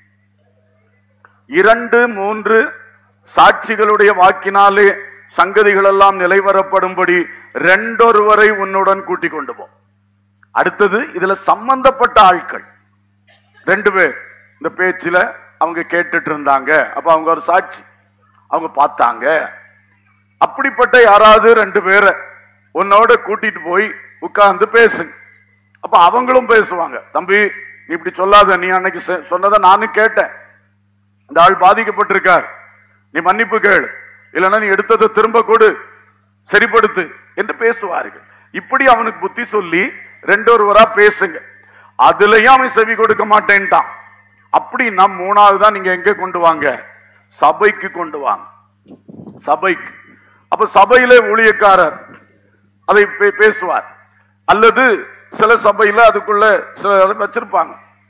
Speaker 1: இரண்டு மூன்று சாட்சிகளுடைய வாக்கினாலே சங்கதிகள் எல்லாம் நிலைவரப்படும்படி ரெண்டொருவரை உன்னுடன் கூட்டிக் கொண்டு போ அடுத்தது இதுல சம்பந்தப்பட்ட ஆட்கள் ரெண்டு பேர் இந்த பேச்சுல அவங்க கேட்டுட்டு இருந்தாங்க அப்ப அவங்க ஒரு சாட்சி அவங்க பார்த்தாங்க அப்படிப்பட்ட யாராவது ரெண்டு பேரை உன்னோட கூட்டிட்டு போய் உட்கார்ந்து பேசுங்க அப்ப அவங்களும் பேசுவாங்க தம்பி நீ இப்படி சொல்லாத நீ அன்னைக்கு செ- சொன்னதை நானும் கேட்டேன் இந்த ஆள் பாதிக்கப்பட்டிருக்கார் நீ மன்னிப்பு கேள் இல்லைன்னா நீ எடுத்ததை திரும்ப கொடு சரிப்படுத்து என்று பேசுவார்கள் இப்படி அவனுக்கு புத்தி சொல்லி ரெண்டு ஒருவரா பேசுங்க அதுலயும் அவன் செவி கொடுக்க மாட்டேன்ட்டான் அப்படின்னா மூணாவது தான் நீங்க எங்க கொண்டு வாங்க சபைக்கு கொண்டு வாங்க சபைக்கு அப்ப சபையிலே ஊழியக்காரர் அதை பே- பேசுவார் அல்லது சில சபையில அதுக்குள்ள சில வச்சிருப்பாங்க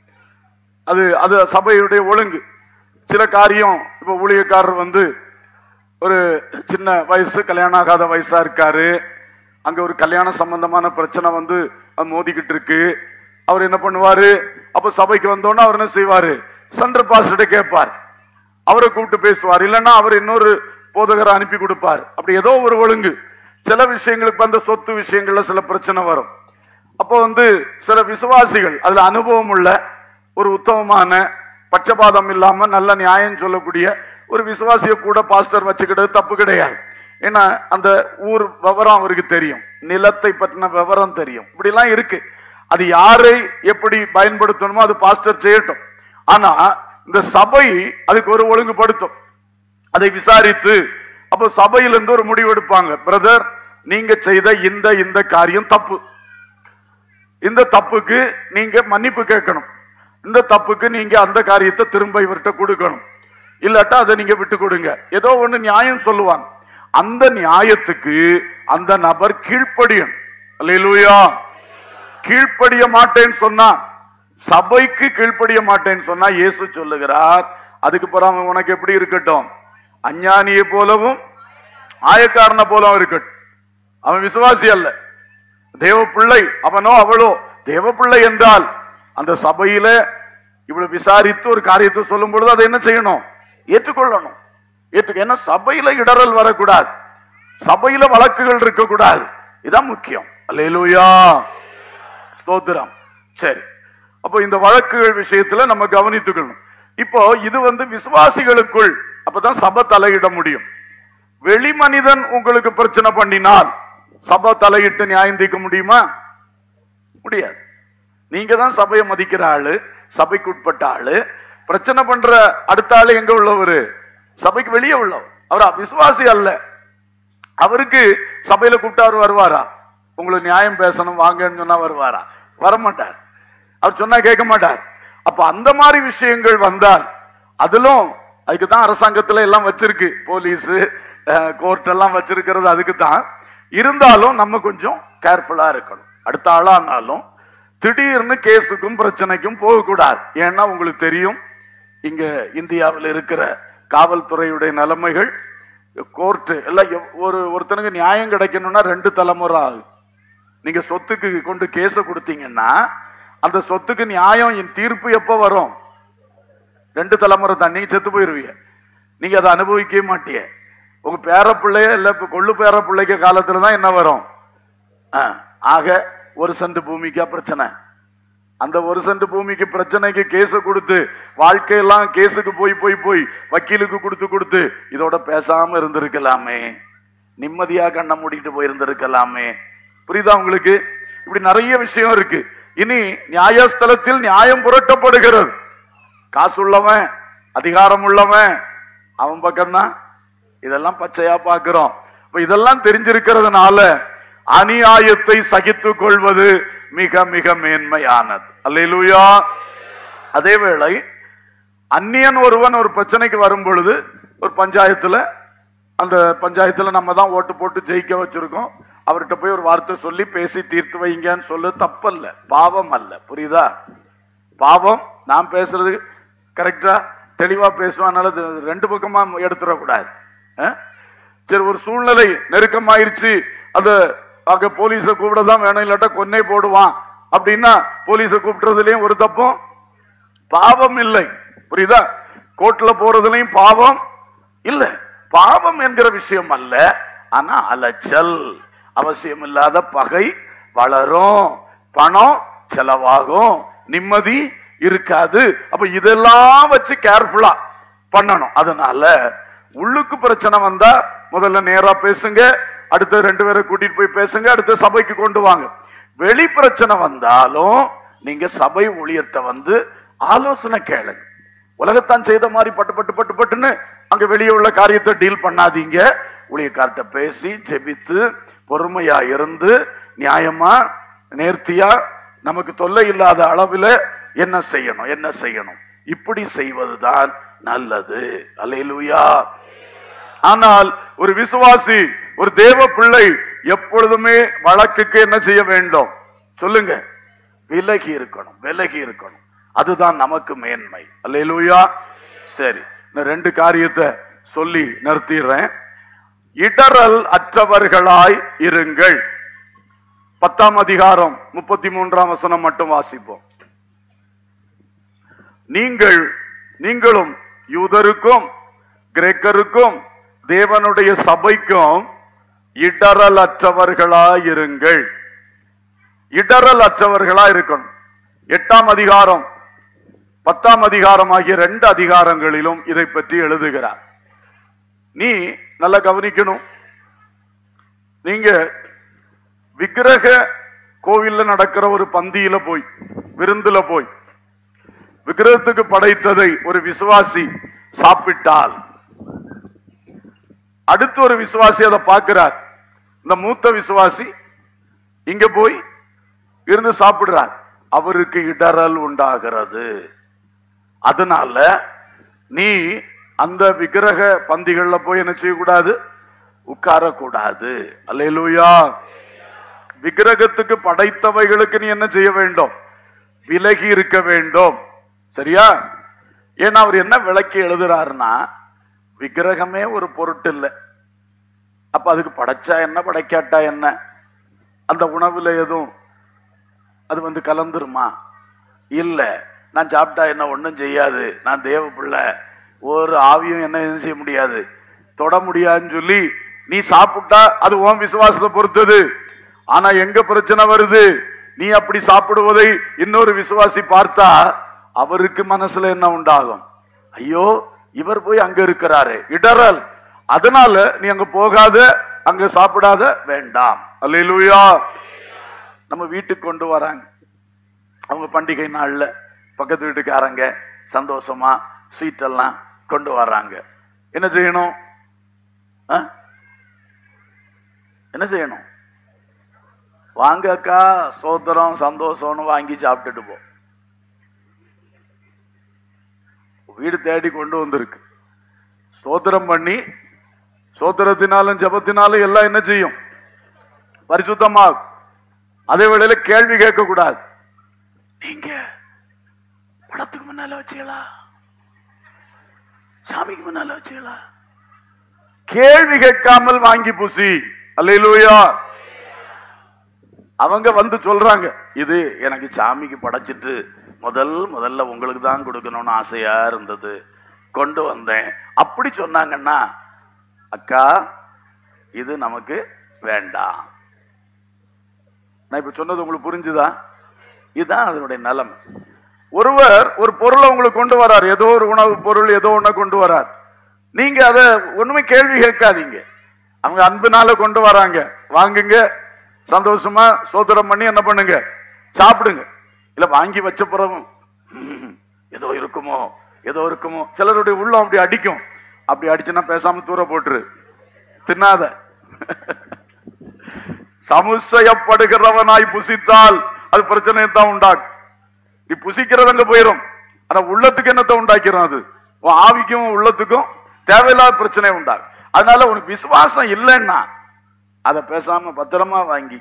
Speaker 1: அது அது சபையுடைய ஒழுங்கு சில காரியம் இப்ப ஊழியக்காரர் வந்து ஒரு சின்ன வயசு கல்யாணம் ஆகாத வயசா இருக்காரு அங்க ஒரு கல்யாண சம்பந்தமான பிரச்சனை வந்து அது மோதிக்கிட்டு இருக்கு அவர் என்ன பண்ணுவாரு அப்ப சபைக்கு வந்தோன்னா அவர் என்ன செய்வாரு சென்டர் பாஸ்டர்கிட்ட கேட்பார் அவரை கூப்பிட்டு பேசுவார் இல்லைன்னா அவர் இன்னொரு போதகரை அனுப்பி கொடுப்பார் அப்படி ஏதோ ஒரு ஒழுங்கு சில விஷயங்களுக்கு வந்து சொத்து விஷயங்கள்ல சில பிரச்சனை வரும் அப்போ வந்து சில விசுவாசிகள் அதுல அனுபவம் உள்ள ஒரு உத்தமமான பட்சபாதம் இல்லாம நல்ல நியாயம் சொல்லக்கூடிய ஒரு விசுவாசிய கூட பாஸ்டர் வச்சுக்கிட்டது தப்பு கிடையாது ஏன்னா அந்த ஊர் விவரம் அவருக்கு தெரியும் நிலத்தை பற்றின விவரம் தெரியும் இப்படிலாம் இருக்கு அது யாரை எப்படி பயன்படுத்தணுமோ அது பாஸ்டர் செய்யட்டும் ஆனா இந்த சபை அதுக்கு ஒரு ஒழுங்குபடுத்தும் அதை விசாரித்து அப்போ சபையிலிருந்து ஒரு முடிவு எடுப்பாங்க பிரதர் நீங்க செய்த இந்த இந்த காரியம் தப்பு இந்த தப்புக்கு நீங்க மன்னிப்பு கேட்கணும் இந்த தப்புக்கு நீங்க அந்த காரியத்தை திரும்ப இவர்கிட்ட கொடுக்கணும் இல்லாட்டா அதை நீங்க விட்டு கொடுங்க ஏதோ ஒண்ணு நியாயம் சொல்லுவாங்க அந்த நியாயத்துக்கு அந்த நபர் கீழ்ப்படியும் அல்லேலூயா கீழ்ப்படிய மாட்டேன்னு சொன்னா சபைக்கு கீழ்ப்படிய மாட்டேன்னு சொன்னா இயேசு சொல்லுகிறார் அதுக்கு பிறகு அவன் உனக்கு எப்படி இருக்கட்டும் அஞ்ஞானியை போலவும் ஆயக்காரனை போலவும் இருக்கட்டும் அவன் விசுவாசி அல்ல தேவ பிள்ளை அவனோ அவளோ தேவ பிள்ளை என்றால் அந்த சபையில இவ்வளவு விசாரித்து ஒரு காரியத்தை சொல்லும் பொழுது அதை என்ன செய்யணும் ஏற்றுக்கொள்ளணும் ஏற்று ஏன்னா சபையில இடரல் வரக்கூடாது சபையில வழக்குகள் இருக்கக்கூடாது இதான் முக்கியம் அல்லேலூயா ஸ்தோத்திரம் சரி அப்போ இந்த வழக்குகள் விஷயத்துல நம்ம கவனித்துக்கணும் இப்போ இது வந்து விசுவாசிகளுக்குள் அப்பதான் சபை தலையிட முடியும் வெளி மனிதன் உங்களுக்கு பிரச்சனை பண்ணினால் சபை தலையிட்டு நியாயம் தீர்க்க முடியுமா முடியாது நீங்க தான் சபையை மதிக்கிற ஆளு சபைக்கு உட்பட்ட ஆளு பிரச்சனை பண்ற அடுத்த ஆளு எங்க உள்ளவரு சபைக்கு வெளியே உள்ளவர் அவர் விசுவாசி அல்ல அவருக்கு சபையில கூப்பிட்டு அவர் வருவாரா உங்களுக்கு நியாயம் பேசணும் வாங்கன்னு சொன்னா வருவாரா வரமாட்டார் அவர் சொன்னா கேட்க மாட்டார் அப்ப அந்த மாதிரி விஷயங்கள் வந்தால் அதிலும் அதுக்கு தான் அரசாங்கத்துல எல்லாம் வச்சிருக்கு போலீஸ் கோர்ட் எல்லாம் வச்சிருக்கிறது அதுக்கு தான் இருந்தாலும் நம்ம கொஞ்சம் கேர்ஃபுல்லா இருக்கணும் அடுத்த ஆளானாலும் திடீர்னு கேஸுக்கும் பிரச்சனைக்கும் போகக்கூடாது ஏன்னா உங்களுக்கு தெரியும் இங்க இந்தியாவில் இருக்கிற காவல்துறையுடைய நிலைமைகள் கோர்ட்டு எல்லாம் எவ்- ஒரு ஒருத்தனுக்கு நியாயம் கிடைக்கணும்னா ரெண்டு தலைமுறை ஆகும் நீங்க சொத்துக்கு கொண்டு கேஸ கொடுத்தீங்கன்னா அந்த சொத்துக்கு நியாயம் என் தீர்ப்பு எப்போ வரும் ரெண்டு தலைமுறை தான் நீங்க செத்து போயிருவீங்க நீங்க அதை அனுபவிக்கவே மாட்டீங்க உங்க பேர பிள்ளைய இல்ல இப்ப கொள்ளு பேர பிள்ளைக்கு காலத்துல தான் என்ன வரும் ஆ, ஆக ஒரு சென்ட் பூமிக்கா பிரச்சனை அந்த ஒரு சென்ட் பூமிக்கு பிரச்சனைக்கு கேஸ் கொடுத்து வாழ்க்கையெல்லாம் கேஸுக்கு போய் போய் போய் வக்கீலுக்கு கொடுத்து கொடுத்து இதோட பேசாம இருந்திருக்கலாமே நிம்மதியா கண்ணை மூடிட்டு போயிருந்திருக்கலாமே புரியுதா உங்களுக்கு இப்படி நிறைய விஷயம் இருக்கு இனி நியாயஸ்தலத்தில் நியாயம் புரட்டப்படுகிறது காசு உள்ளவன் அதிகாரம் உள்ளவன் அவன் பக்கம்தான் இதெல்லாம் பச்சையா பார்க்கிறோம் இப்ப இதெல்லாம் தெரிஞ்சிருக்கிறதுனால அநியாயத்தை சகித்துக் கொள்வது மிக மிக மேன்மையானது அல்லேலூயா அதே வேளை அந்நியன் ஒருவன் ஒரு பிரச்சனைக்கு வரும் பொழுது ஒரு பஞ்சாயத்துல அந்த பஞ்சாயத்துல நம்ம தான் ஓட்டு போட்டு ஜெயிக்க வச்சிருக்கோம் அவர்கிட்ட போய் ஒரு வார்த்தை சொல்லி பேசி தீர்த்து வைங்கன்னு சொல்ல தப்பல்ல பாவம் அல்ல புரியுதா பாவம் நான் பேசுறது கரெக்டா தெளிவா பேசுவானால அது ரெண்டு பக்கமா எடுத்துடக்கூடாது ஆ? சரி ஒரு சூழ்நிலை நெருக்கமாயிருச்சு அது அங்க போலீஸை கூப்பிட தான் வேணும் இல்லாட்டா கொன்னே போடுவான் அப்படின்னா போலீஸை கூப்பிடுறதுலயும் ஒரு தப்பும் பாவம் இல்லை புரியுதா கோர்ட்ல போறதுலயும் பாவம் இல்ல பாவம் என்கிற விஷயம் அல்ல ஆனா அலைச்சல் அவசியம் இல்லாத பகை வளரும் பணம் செலவாகும் நிம்மதி இருக்காது அப்ப இதெல்லாம் வச்சு கேர்ஃபுல்லா பண்ணணும் அதனால உள்ளுக்கு பிரச்சனை வந்தா முதல்ல நேரா பேசுங்க அடுத்து ரெண்டு பேரை கூட்டிட்டு போய் பேசுங்க அடுத்து சபைக்கு கொண்டு வாங்க வெளி பிரச்சனை வந்தாலும் நீங்க சபை ஊழியர்கிட்ட வந்து ஆலோசனை கேளுங்க உலகத்தான் செய்த மாதிரி பட்டு பட்டு பட்டு பட்டுன்னு அங்க வெளியே உள்ள காரியத்தை டீல் பண்ணாதீங்க ஊழியக்கார்ட்ட பேசி ஜெபித்து பொறுமையா இருந்து நியாயமா நேர்த்தியா நமக்கு தொல்லை இல்லாத அளவில் என்ன செய்யணும் என்ன செய்யணும் இப்படி செய்வதுதான் நல்லது அல்லேலூயா ஆனால் ஒரு விசுவாசி ஒரு தேவ பிள்ளை எப்பொழுதுமே வழக்குக்கு என்ன செய்ய வேண்டும் சொல்லுங்க விலகி இருக்கணும் விலகி இருக்கணும் அதுதான் நமக்கு மேன்மை அல்லேலூயா சரி நான் ரெண்டு காரியத்தை சொல்லி நிறுத்திடுறேன் இடரல் அற்றவர்களாய் இருங்கள் பத்தாம் அதிகாரம் முப்பத்தி மூன்றாம் வசனம் மட்டும் வாசிப்போம் நீங்கள் நீங்களும் யூதருக்கும் கிரேக்கருக்கும் தேவனுடைய சபைக்கும் இடரல் அற்றவர்களாயிருங்கள் இடரல் அற்றவர்களா இருக்கணும் எட்டாம் அதிகாரம் பத்தாம் அதிகாரம் ஆகிய ரெண்டு அதிகாரங்களிலும் இதை பற்றி எழுதுகிறார் நீ நல்லா கவனிக்கணும் நீங்க விக்கிரக கோவில்ல நடக்கிற ஒரு பந்தியில போய் விருந்துல போய் விக்கிரகத்துக்கு படைத்ததை ஒரு விசுவாசி சாப்பிட்டால் அடுத்து ஒரு விசுவாசி அதை பார்க்கிறார் இந்த மூத்த விசுவாசி இங்க போய் இருந்து சாப்பிடுறார் அவருக்கு இடரல் உண்டாகிறது அதனால நீ அந்த விக்கிரக பந்திகள்ல போய் என்ன செய்யக்கூடாது உட்காரக்கூடாது அல்லேலூயா விக்கிரகத்துக்கு படைத்தவைகளுக்கு நீ என்ன செய்ய வேண்டும் விலகி இருக்க வேண்டும் சரியா ஏன்னா அவர் என்ன விளக்கி எழுதுறாருன்னா விக்கிரகமே ஒரு பொருட்டு இல்லை அப்ப அதுக்கு படைச்சா என்ன படைக்காட்டா என்ன அந்த உணவுல எதுவும் அது வந்து கலந்துருமா இல்ல நான் சாப்பிட்டா என்ன ஒண்ணும் செய்யாது நான் தேவ பிள்ளை ஒரு ஆவியும் என்ன எதுவும் செய்ய முடியாது தொட முடியாதுன்னு சொல்லி நீ சாப்பிட்டா அது உன் விசுவாசத்தை பொறுத்தது ஆனா எங்க பிரச்சனை வருது நீ அப்படி சாப்பிடுவதை இன்னொரு விசுவாசி பார்த்தா அவருக்கு மனசுல என்ன உண்டாகும் ஐயோ இவர் போய் அங்க இருக்கிறாரு இடரல் அதனால நீ அங்க போகாத அங்க சாப்பிடாத வேண்டாம் அல்லேலூயா நம்ம வீட்டுக்கு கொண்டு வராங்க அவங்க பண்டிகை நாள்ல பக்கத்து வீட்டுக்காரங்க சந்தோஷமா ஸ்வீட் எல்லாம் கொண்டு வர்றாங்க என்ன செய்யணும் ஆ? என்ன செய்யணும் வாங்க அக்கா சோத்திரம் சந்தோஷம்னு வாங்கி சாப்பிட்டுட்டு போ வீடு தேடி கொண்டு வந்திருக்கு ஸ்தோத்திரம் பண்ணி ஸ்தோத்திரத்தினாலும் ஜெபத்தினாலும் எல்லாம் என்ன செய்யும் பரிசுத்தமாகும் அதே வேளையில கேள்வி கேட்க கூடாது நீங்க படத்துக்கு முன்னால வச்சீங்களா சாமிக்கு முன்னால வச்சீங்களா கேள்வி கேட்காமல் வாங்கி பூசி அல்லேலூயா அவங்க வந்து சொல்றாங்க இது எனக்கு சாமிக்கு படைச்சிட்டு முதல் முதல்ல உங்களுக்கு தான் கொடுக்கணும்னு ஆசையா இருந்தது கொண்டு வந்தேன் அப்படி சொன்னாங்கன்னா அக்கா இது நமக்கு வேண்டாம் நான் இப்ப சொன்னது உங்களுக்கு புரிஞ்சுதா இதுதான் அதனுடைய நலம் ஒருவர் ஒரு பொருளை உங்களுக்கு கொண்டு வரார் ஏதோ ஒரு உணவு பொருள் ஏதோ ஒண்ண கொண்டு வரார் நீங்க அதை ஒண்ணுமே கேள்வி கேட்காதீங்க அவங்க அன்புனால கொண்டு வராங்க வாங்குங்க சந்தோஷமா சோதரம் பண்ணி என்ன பண்ணுங்க சாப்பிடுங்க இல்ல வாங்கி வச்ச பிறகும் "ம், ஏதோ இருக்குமோ ஏதோ இருக்குமோ சிலருடைய உள்ளம் அப்படி அடிக்கும் அப்படி அடிச்சுன்னா பேசாம தூர போட்டுரு தின்னாத சமுசயப்படுகிறவனாய் புசித்தால் அது பிரச்சனையை தான் உண்டாக்கும் நீ புசிக்கிறது அங்க போயிடும் ஆனா உள்ளத்துக்கு என்னத்தை உண்டாக்கிறோம் அது உன் ஆவிக்கும் உள்ளத்துக்கும் தேவையில்லாத பிரச்சனை உண்டாகும் அதனால உனக்கு விசுவாசம் இல்லைன்னா அதை பேசாம பத்திரமா வாங்கி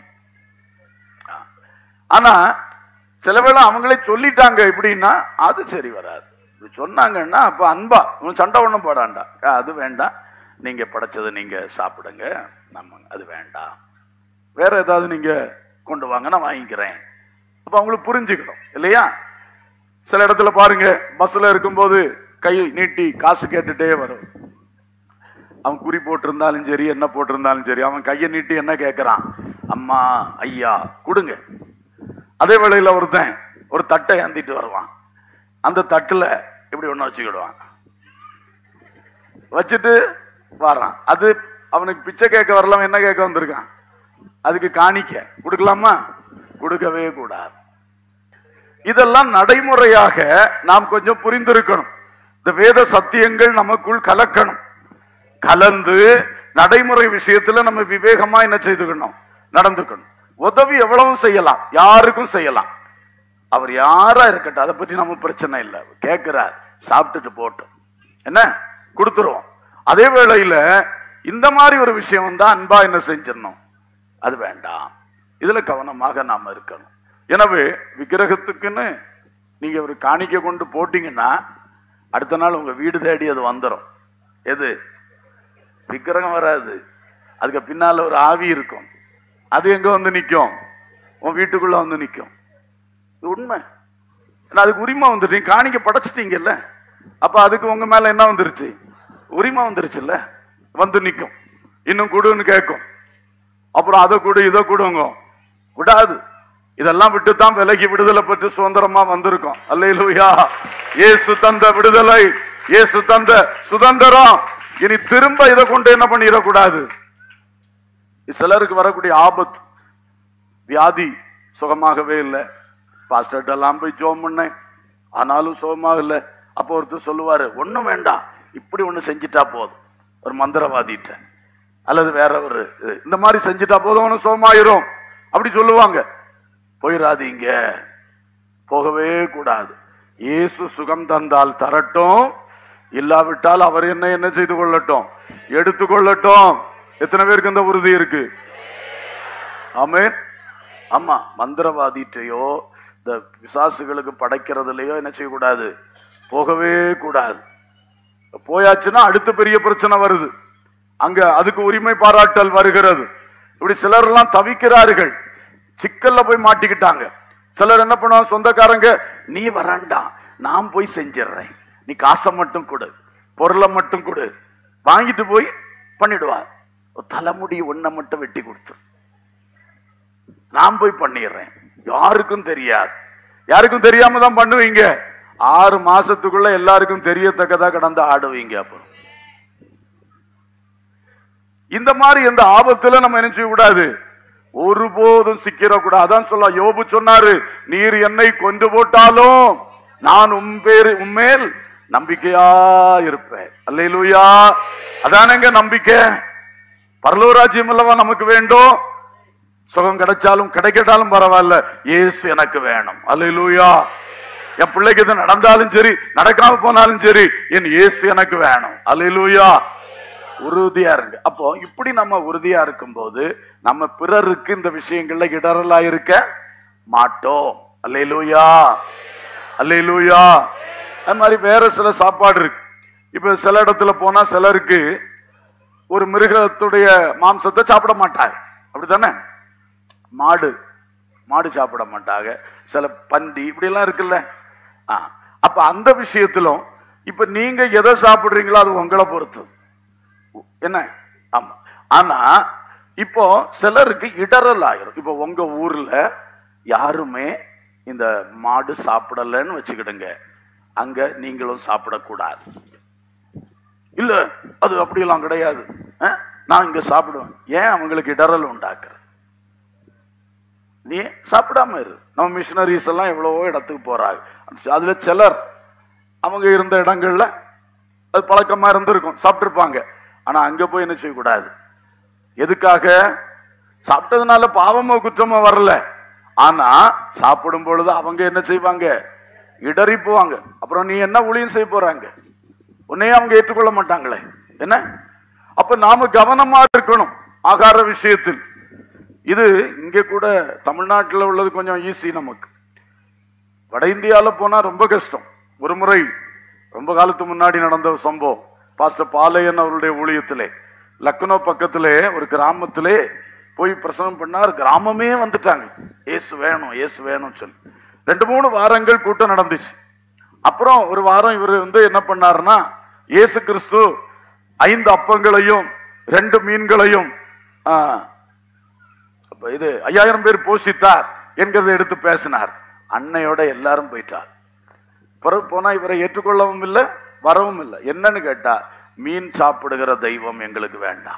Speaker 1: ஆனா சில வேளை அவங்களே சொல்லிட்டாங்க இப்படின்னா அது சரி வராது இப்படி சொன்னாங்கன்னா அப்ப அன்பா உன் சண்டை ஒண்ணும் போடாண்டா அக்கா, அது வேண்டாம் நீங்க படைச்சதை நீங்க சாப்பிடுங்க நம்ம அது வேண்டாம் வேற ஏதாவது நீங்க கொண்டு வாங்க நான் வாங்கிக்கிறேன் அப்ப அவங்களுக்கு புரிஞ்சுக்கணும் இல்லையா சில இடத்துல பாருங்க பஸ்ல இருக்கும்போது கை நீட்டி காசு கேட்டுட்டே வரும் அவன் குறி போட்டிருந்தாலும் சரி என்ன போட்டிருந்தாலும் சரி அவன் கையை நீட்டி என்ன கேட்கறான் அம்மா ஐயா கொடுங்க அதே வேளையில ஒருத்தன் ஒரு தட்டை ஏந்திட்டு வருவான் அந்த தட்டுல இப்படி ஒண்ணு வச்சுக்கிடுவான் வச்சுட்டு வரான் அது அவனுக்கு பிச்சை கேட்க வரல அவன் என்ன கேட்க வந்திருக்கான் அதுக்கு காணிக்க கொடுக்கலாமா கொடுக்கவே கூடாது இதெல்லாம் நடைமுறையாக நாம் கொஞ்சம் புரிந்திருக்கணும் இந்த வேத சத்தியங்கள் நமக்குள் கலக்கணும் கலந்து நடைமுறை விஷயத்துல நம்ம விவேகமா என்ன செய்துக்கணும் நடந்துக்கணும் உதவி எவ்வளவு செய்யலாம் யாருக்கும் செய்யலாம் அவர் யாரா இருக்கட்டும் அதை பற்றி நம்ம பிரச்சனை இல்லை கேட்கிறார் சாப்பிட்டுட்டு போட்டோம் என்ன கொடுத்துருவோம் அதே வேளையில இந்த மாதிரி ஒரு விஷயம் வந்தா அன்பா என்ன செஞ்சிடணும் அது வேண்டாம் இதுல கவனமாக நாம இருக்கணும் எனவே விக்கிரகத்துக்குன்னு நீங்க ஒரு காணிக்கை கொண்டு போட்டீங்கன்னா அடுத்த நாள் உங்க வீடு தேடி அது வந்துடும் எது விக்கிரகம் வராது அதுக்கு பின்னால ஒரு ஆவி இருக்கும் அது எங்க வந்து நிக்கும் உன் வீட்டுக்குள்ள வந்து நிக்கும் இது உண்மை ஏன்னா அதுக்கு உரிமை வந்துட்டு நீங்க காணிக்க படைச்சிட்டீங்கல்ல அப்ப அதுக்கு உங்க மேல என்ன வந்துருச்சு உரிமை வந்துருச்சுல்ல வந்து நிக்கும் இன்னும் கொடுன்னு கேட்கும் அப்புறம் அதை கொடு இதை கொடுங்க விடாது இதெல்லாம் விட்டு தான் விலகி விடுதலை பெற்று சுதந்திரமா வந்திருக்கோம் அல்லையிலுயா இயேசு தந்த விடுதலை இயேசு தந்த சுதந்திரம் இனி திரும்ப இதை கொண்டு என்ன பண்ணிடக்கூடாது சிலருக்கு வரக்கூடிய ஆபத்து வியாதி சுகமாகவே இல்லை பாஸ்டர்ட் எல்லாம் போய் ஜோம் பண்ணேன் ஆனாலும் சுகமாக இல்லை அப்போ ஒருத்தர் சொல்லுவாரு ஒண்ணும் வேண்டாம் இப்படி ஒண்ணு செஞ்சிட்டா போதும் ஒரு மந்திரவாதிட்ட அல்லது வேற ஒரு இது. இந்த மாதிரி செஞ்சிட்டா போதும் ஒன்று சுகமாயிரும் அப்படி சொல்லுவாங்க போயிடாதீங்க போகவே கூடாது இயேசு சுகம் தந்தால் தரட்டும் இல்லாவிட்டால் அவர் என்ன என்ன செய்து கொள்ளட்டும் எடுத்துக்கொள்ளட்டும் எத்தனை பேருக்கு இந்த உறுதி இருக்கு ஆமென் ஆமா மந்திரவாதிட்டையோ இந்த பிசாசுகளுக்கு படைக்கிறதுலயோ என்ன செய்யக்கூடாது போகவே கூடாது போயாச்சுன்னா அடுத்த பெரிய பிரச்சனை வருது அங்க அதுக்கு உரிமை பாராட்டல் வருகிறது இப்படி சிலர் எல்லாம் தவிக்கிறார்கள் சிக்கல்ல போய் மாட்டிக்கிட்டாங்க சிலர் என்ன பண்ணுவாங்க சொந்தக்காரங்க நீ வரண்டா நான் போய் செஞ்சிடுறேன் நீ காசை மட்டும் கொடு பொருளை மட்டும் கொடு வாங்கிட்டு போய் பண்ணிடுவார் ஒரு தலைமுடி ஒன்றை மட்டும் வெட்டி கொடுத்துரு நான் போய் பண்ணிடுறேன் யாருக்கும் தெரியாது யாருக்கும் தெரியாம தான் பண்ணுவீங்க ஆறு மாசத்துக்குள்ள எல்லாருக்கும் தெரியத்தக்கதா கடந்து ஆடுவீங்க அப்புறம் இந்த மாதிரி எந்த ஆபத்துல நம்ம என்ன செய்ய கூடாது ஒருபோதும் சிக்கிடக்கூடாது அதான் சொல்ல யோபு சொன்னாரு நீர் என்னை கொண்டு போட்டாலும் நான் உன் பேரு உம்மேல் நம்பிக்கையா இருப்பேன் அல்லேலூயா அதானங்க நம்பிக்கை பரலோராஜ்யம் அல்லவா நமக்கு வேண்டும் சுகம் கிடைச்சாலும் கிடைக்கட்டாலும் பரவாயில்ல இயேசு எனக்கு வேணும் அல்லேலூயா என் பிள்ளைக்கு இது நடந்தாலும் சரி நடக்காம போனாலும் சரி என் இயேசு எனக்கு வேணும் அல்லேலூயா உறுதியா இருங்க அப்போ இப்படி நம்ம உறுதியா இருக்கும்போது நம்ம பிறருக்கு இந்த விஷயங்கள்ல இடரலா இருக்க மாட்டோம் அல்லேலூயா அல்லேலூயா அது மாதிரி வேற சில சாப்பாடு இருக்கு இப்ப சில இடத்துல போனா சிலருக்கு ஒரு மிருகத்துடைய மாம்சத்தை சாப்பிட மாட்டாங்க அப்படித்தானே மாடு மாடு சாப்பிட மாட்டாங்க சில பன்றி இப்படி எல்லாம் இருக்குல்ல ஆ, அப்ப அந்த விஷயத்திலும் இப்ப நீங்க எதை சாப்பிடுறீங்களோ அது உங்களை பொறுத்து என்ன ஆமா ஆனா இப்போ சிலருக்கு இடறல் ஆயிரும் இப்போ உங்க ஊர்ல யாருமே இந்த மாடு சாப்பிடலன்னு வச்சுக்கிடுங்க அங்க நீங்களும் சாப்பிடக்கூடாது இல்ல அது அப்படியெல்லாம் கிடையாது அஹ், நான் இங்க சாப்பிடுவேன் ஏன் அவங்களுக்கு இடறல் உண்டாக்குற நீ சாப்பிடாம இரு நம்ம மிஷினரிஸ் எல்லாம் எவ்வளவோ இடத்துக்கு போறாங்க அதுல சிலர் அவங்க இருந்த இடங்கள்ல அது பழக்கமா இருந்திருக்கும் சாப்பிட்டிருப்பாங்க ஆனா அங்க போய் என்ன செய்யக்கூடாது எதுக்காக சாப்பிட்டதுனால பாவமோ குற்றமோ வரல ஆனா சாப்பிடும் பொழுது அவங்க என்ன செய்வாங்க இடறி போவாங்க அப்புறம் நீ என்ன ஊழியம் செய்ய போறாங்க உன்னையே அவங்க ஏற்றுக்கொள்ள மாட்டாங்களே என்ன அப்ப நாம கவனமா இருக்கணும் ஆகார விஷயத்தில் இது இங்க கூட தமிழ்நாட்டில் உள்ளது கொஞ்சம் ஈஸி நமக்கு வட இந்தியால போனா ரொம்ப கஷ்டம் ஒரு முறை ரொம்ப காலத்துக்கு முன்னாடி நடந்த ஒரு சம்பவம் பாஸ்டர் பாலையன் அவருடைய ஊழியத்திலே லக்னோ பக்கத்திலே ஒரு கிராமத்திலே போய் பிரசவம் பண்ணார் கிராமமே வந்துட்டாங்க ஏசு வேணும் ஏசு வேணும்னு சொல்லி ரெண்டு மூணு வாரங்கள் கூட்டம் நடந்துச்சு அப்புறம் ஒரு வாரம் இவர் வந்து என்ன பண்ணாருன்னா இயேசு கிறிஸ்து ஐந்து அப்பங்களையும் ரெண்டு மீன்களையும் ஆ, அப்ப இது ஐயாயிரம் பேர் போஷித்தார் என்கிறதை எடுத்து பேசினார் அன்னையோட எல்லாரும் போயிட்டார் பிறகு போனா இவரை ஏற்றுக்கொள்ளவும் இல்லை வரவும் இல்லை என்னன்னு கேட்டா மீன் சாப்பிடுகிற தெய்வம் எங்களுக்கு வேண்டாம்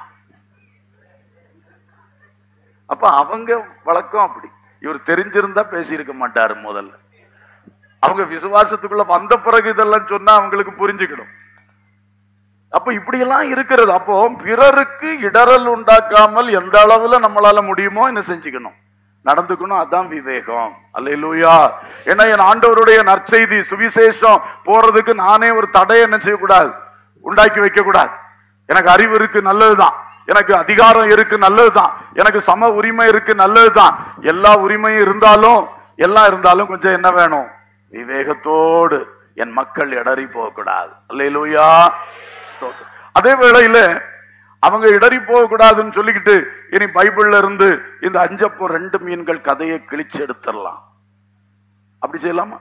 Speaker 1: அப்ப அவங்க வழக்கம் அப்படி இவர் தெரிஞ்சிருந்தா பேசியிருக்க மாட்டாரு முதல்ல அவங்க விசுவாசத்துக்குள்ள வந்த பிறகு இதெல்லாம் சொன்னா அவங்களுக்கு புரிஞ்சுக்கணும் அப்ப இப்படியெல்லாம் இருக்கிறது அப்போ பிறருக்கு இடரல் உண்டாக்காமல் எந்த அளவுல நம்மளால முடியுமோ என்ன செஞ்சுக்கணும் நடந்துக்கணும் அதான் விவேகம் அல்லேலூயா ஏன்னா என் ஆண்டவருடைய நற்செய்தி சுவிசேஷம் போறதுக்கு நானே ஒரு தடையை என்ன செய்யக்கூடாது உண்டாக்கி வைக்க கூடாது எனக்கு அறிவு இருக்கு நல்லதுதான் எனக்கு அதிகாரம் இருக்கு நல்லதுதான் எனக்கு சம உரிமை இருக்கு நல்லதுதான் எல்லா உரிமையும் இருந்தாலும் எல்லாம் இருந்தாலும் கொஞ்சம் என்ன வேணும் விவேகத்தோடு என் மக்கள் இடறி போகக்கூடாது அல்லேலூயா ஸ்தோத்திரம். அதே வேளையில அவங்க இடறி போக கூடாதுன்னு சொல்லிக்கிட்டு இனி பைபிள்ல இருந்து இந்த அஞ்சப்போ ரெண்டு மீன்கள் கதையை கிழிச்சு எடுத்துடலாம் அப்படி செய்யலாமா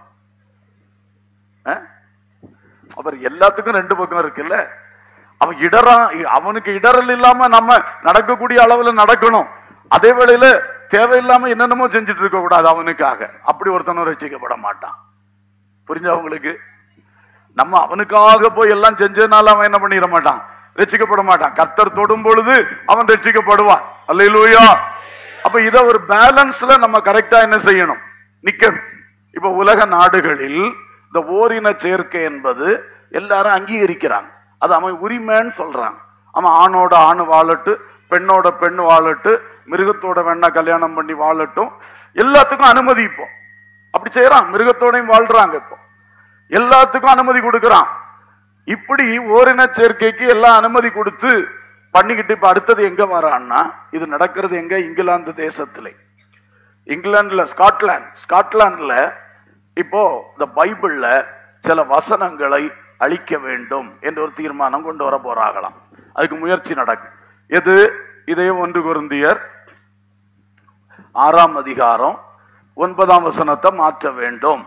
Speaker 1: அஹ்? அப்புறம் எல்லாத்துக்கும் ரெண்டு பக்கம் இருக்குல்ல அவன் இடறா அவனுக்கு இடரல் இல்லாம நம்ம நடக்கக்கூடிய அளவுல நடக்கணும் அதே வேளையில தேவையில்லாம என்னென்னமோ செஞ்சுட்டு இருக்க கூடாது அவனுக்காக அப்படி ஒருத்தனும் ரசிக்கப்பட மாட்டான் புரிஞ்சா உங்களுக்கு நம்ம அவனுக்காக போய் எல்லாம் செஞ்சதுனால அவன் என்ன பண்ணிட மாட்டான் ரட்சிக்கப்பட மாட்டான் கர்த்தர் தொடும் பொழுது அவன் ரட்சிக்கப்படுவான் அல்லையிலூயா அப்ப இத ஒரு பேலன்ஸ்ல நம்ம கரெக்டா என்ன செய்யணும் நிக்கணும் இப்ப உலக நாடுகளில் இந்த ஓரின சேர்க்கை என்பது எல்லாரும் அங்கீகரிக்கிறாங்க அது அவன் உரிமைன்னு சொல்றான் அவன் ஆணோட ஆண் வாழட்டு பெண்ணோட பெண் வாழட்டு மிருகத்தோட வேணா கல்யாணம் பண்ணி வாழட்டும் எல்லாத்துக்கும் அனுமதி இப்போ அப்படி செய்யறான் மிருகத்தோடையும் வாழ்றாங்க இப்போ எல்லாத்துக்கும் அனுமதி கொடுக்கறான் இப்படி ஓரின சேர்க்கைக்கு எல்லாம் அனுமதி கொடுத்து பண்ணிக்கிட்டு இப்ப அடுத்தது எங்க வரான்னா இது நடக்கிறது எங்க இங்கிலாந்து தேசத்திலே இங்கிலாந்துல ஸ்காட்லாந்து ஸ்காட்லாந்துல இப்போ இந்த பைபிள்ல சில வசனங்களை அழிக்க வேண்டும் என்ற ஒரு தீர்மானம் கொண்டு வர போறாங்களாம் அதுக்கு முயற்சி நடக்கும் எது இதே ஒன்று குருந்தியர் ஆறாம் அதிகாரம் ஒன்பதாம் வசனத்தை மாற்ற வேண்டும்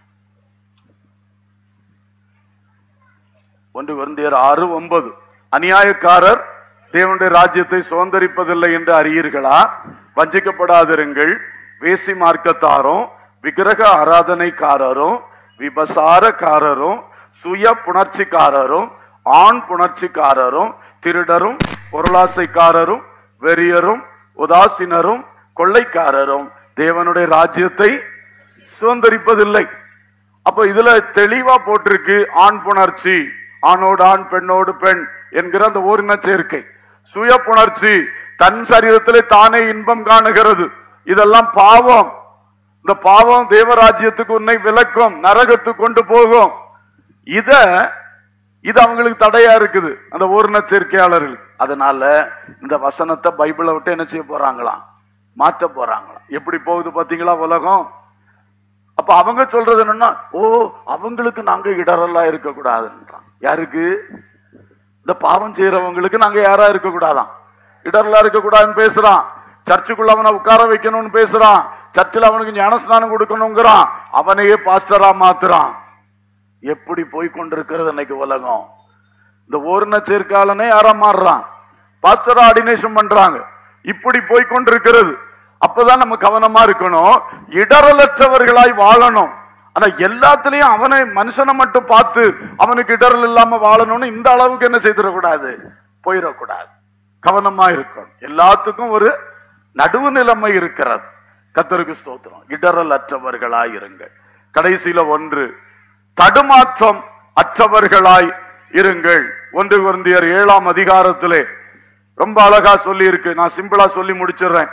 Speaker 1: ஒன்று குருந்தியர் ஆறு ஒன்பது அநியாயக்காரர் தேவனுடைய ராஜ்யத்தை சுதந்திரிப்பதில்லை என்று அறியீர்களா வஞ்சிக்கப்படாதிருங்கள் வேசி மார்க்கத்தாரும் விக்கிரக ஆராதனைக்காரரும் விபசாரக்காரரும் சுய புணர்ச்சிக்காரரும் ஆண் புணர்ச்சிக்காரரும் திருடரும் பொருளாசைக்காரரும் வெறியரும் உதாசீனரும் கொள்ளைக்காரரும் தேவனுடைய ராஜ்யத்தை சுதந்திரிப்பதில்லை அப்ப இதுல தெளிவா போட்டிருக்கு ஆண் புணர்ச்சி ஆணோடு ஆண் பெண்ணோடு பெண் என்கிற அந்த ஓரின சேர்க்கை சுய புணர்ச்சி தன் சரீரத்திலே தானே இன்பம் காணுகிறது இதெல்லாம் பாவம் இந்த பாவம் தேவராஜ்யத்துக்கு உன்னை விளக்கும் நரகத்துக்கு கொண்டு போகும் இத இது அவங்களுக்கு தடையா இருக்குது அந்த ஓரின சேர்க்கையாளர்கள் அதனால இந்த வசனத்தை பைபிளை விட்டு என்ன செய்ய போறாங்களாம் மாற்ற போறாங்களாம் எப்படி போகுது பாத்தீங்களா உலகம் அப்ப அவங்க சொல்றது என்னன்னா ஓ அவங்களுக்கு நாங்க இடரலா இருக்க கூடாதுன்றான் யாருக்கு இந்த பாவம் செய்யறவங்களுக்கு நாங்க யாரா இருக்க கூடாதாம் இடரலா இருக்க கூடாதுன்னு பேசுறான் சர்ச்சுக்குள்ள அவனை உட்கார வைக்கணும்னு பேசுறான் சர்ச்சில் அவனுக்கு ஞானஸ்நானம் கொடுக்கணுங்கிறான் அவனையே பாஸ்டரா மாத்துறான் எப்படி போய் கொண்டிருக்கிறது இன்னைக்கு உலகம் இந்த ஓர்ண சேர்க்காலனே யாரா மாறுறான் பாஸ்டரா ஆர்டினேஷன் பண்றாங்க இப்படி போய் கொண்டிருக்கிறது அப்பதான் நம்ம கவனமா இருக்கணும் இடரலற்றவர்களாய் வாழணும் ஆனா எல்லாத்துலயும் அவனை மனுஷனை மட்டும் பார்த்து அவனுக்கு இடரல் இல்லாம வாழணும்னு இந்த அளவுக்கு என்ன செய்திடக்கூடாது போயிடக்கூடாது கவனமா இருக்கணும் எல்லாத்துக்கும் ஒரு நடுவு நிலைமை இருக்கிறது கத்தருக்கு ஸ்தோத்திரம் இடரல் அற்றவர்களாய் இருங்கள் கடைசியில ஒன்று தடுமாற்றம் அற்றவர்களாய் இருங்கள் ஒன்று குருந்தியர் ஏழாம் அதிகாரத்திலே ரொம்ப அழகா சொல்லி இருக்கு நான் சிம்பிளா சொல்லி முடிச்சிடுறேன்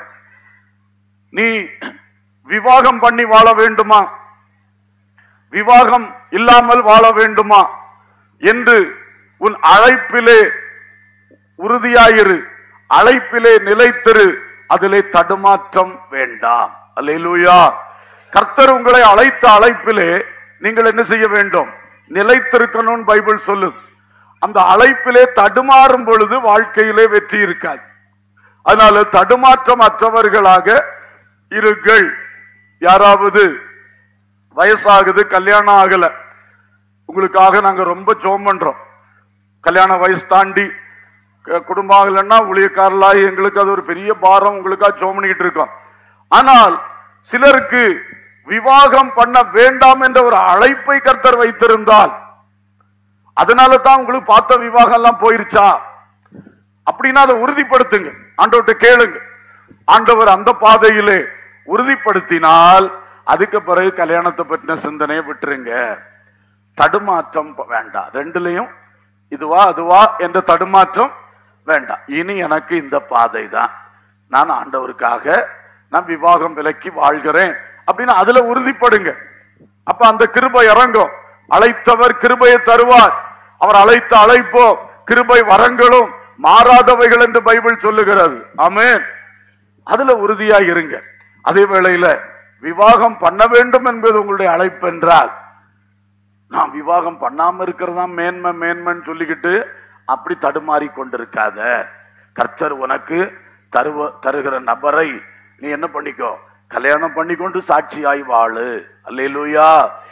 Speaker 1: நீ விவாகம் பண்ணி வாழ வேண்டுமா விவாகம் இல்லாமல் வாழ வேண்டுமா என்று உன் அழைப்பிலே உறுதியாயிரு அழைப்பிலே நிலைத்திரு அதிலே தடுமாற்றம் வேண்டாம் அல்லேலூயா கர்த்தர் உங்களை அழைத்த அழைப்பிலே நீங்கள் என்ன செய்ய வேண்டும் நிலைத்திருக்கணும்னு பைபிள் சொல்லுது அந்த அழைப்பிலே தடுமாறும் பொழுது வாழ்க்கையிலே வெற்றி இருக்காது அதனால தடுமாற்றம் அற்றவர்களாக இருங்கள் யாராவது வயசாகுது கல்யாணம் ஆகல உங்களுக்காக நாங்க ரொம்ப ஜோம் பண்றோம் கல்யாண வயசு தாண்டி க- குடும்பம் ஆகலைன்னா ஊழியக்காரலாய் எங்களுக்கு அது ஒரு பெரிய பாரம் உங்களுக்காக ஜோம் பண்ணிக்கிட்டு இருக்கோம் ஆனால் சிலருக்கு விவாகம் பண்ண வேண்டாம் என்ற ஒரு அழைப்பை கர்த்தர் வைத்திருந்தால் அதனால தான் உங்களுக்கு பார்த்த விவாகம் எல்லாம் போயிருச்சா அப்படின்னா அதை உறுதிப்படுத்துங்க ஆண்டவர்கிட்ட கேளுங்க ஆண்டவர் அந்த பாதையிலே உறுதிப்படுத்தினால் அதுக்கு பிறகு கல்யாணத்தை பற்றின சிந்தனையை விட்டுருங்க தடுமாற்றம் ப- வேண்டாம் ரெண்டுலயும் இதுவா அதுவா என்ற தடுமாற்றம் வேண்டாம் இனி எனக்கு இந்த பாதை தான் நான் ஆண்டவருக்காக நான் விவாகம் விலக்கி வாழ்கிறேன் அப்படின்னு அதுல உறுதிப்படுங்க அப்ப அந்த கிருபை இறங்கும் அழைத்தவர் கிருபையை தருவார் அவர் அழைத்த அழைப்போ கிருபை வரங்களும் மாறாதவைகள் என்று பைபிள் சொல்லுகிறது ஆமென் அதுல உறுதியா இருங்க அதே வேளையில விவாகம் பண்ண வேண்டும் என்பது உங்களுடைய அழைப்பு என்றால் நான் விவாகம் பண்ணாம இருக்கிறதா மேன்மை மேன்மைன்னு சொல்லிக்கிட்டு அப்படி தடுமாறி கொண்டிருக்காத கர்த்தர் உனக்கு தருவ தருகிற நபரை நீ என்ன பண்ணிக்கோ கல்யாணம் பண்ணிக்கொண்டு சாட்சியாய் வாழு அல்லேலூயா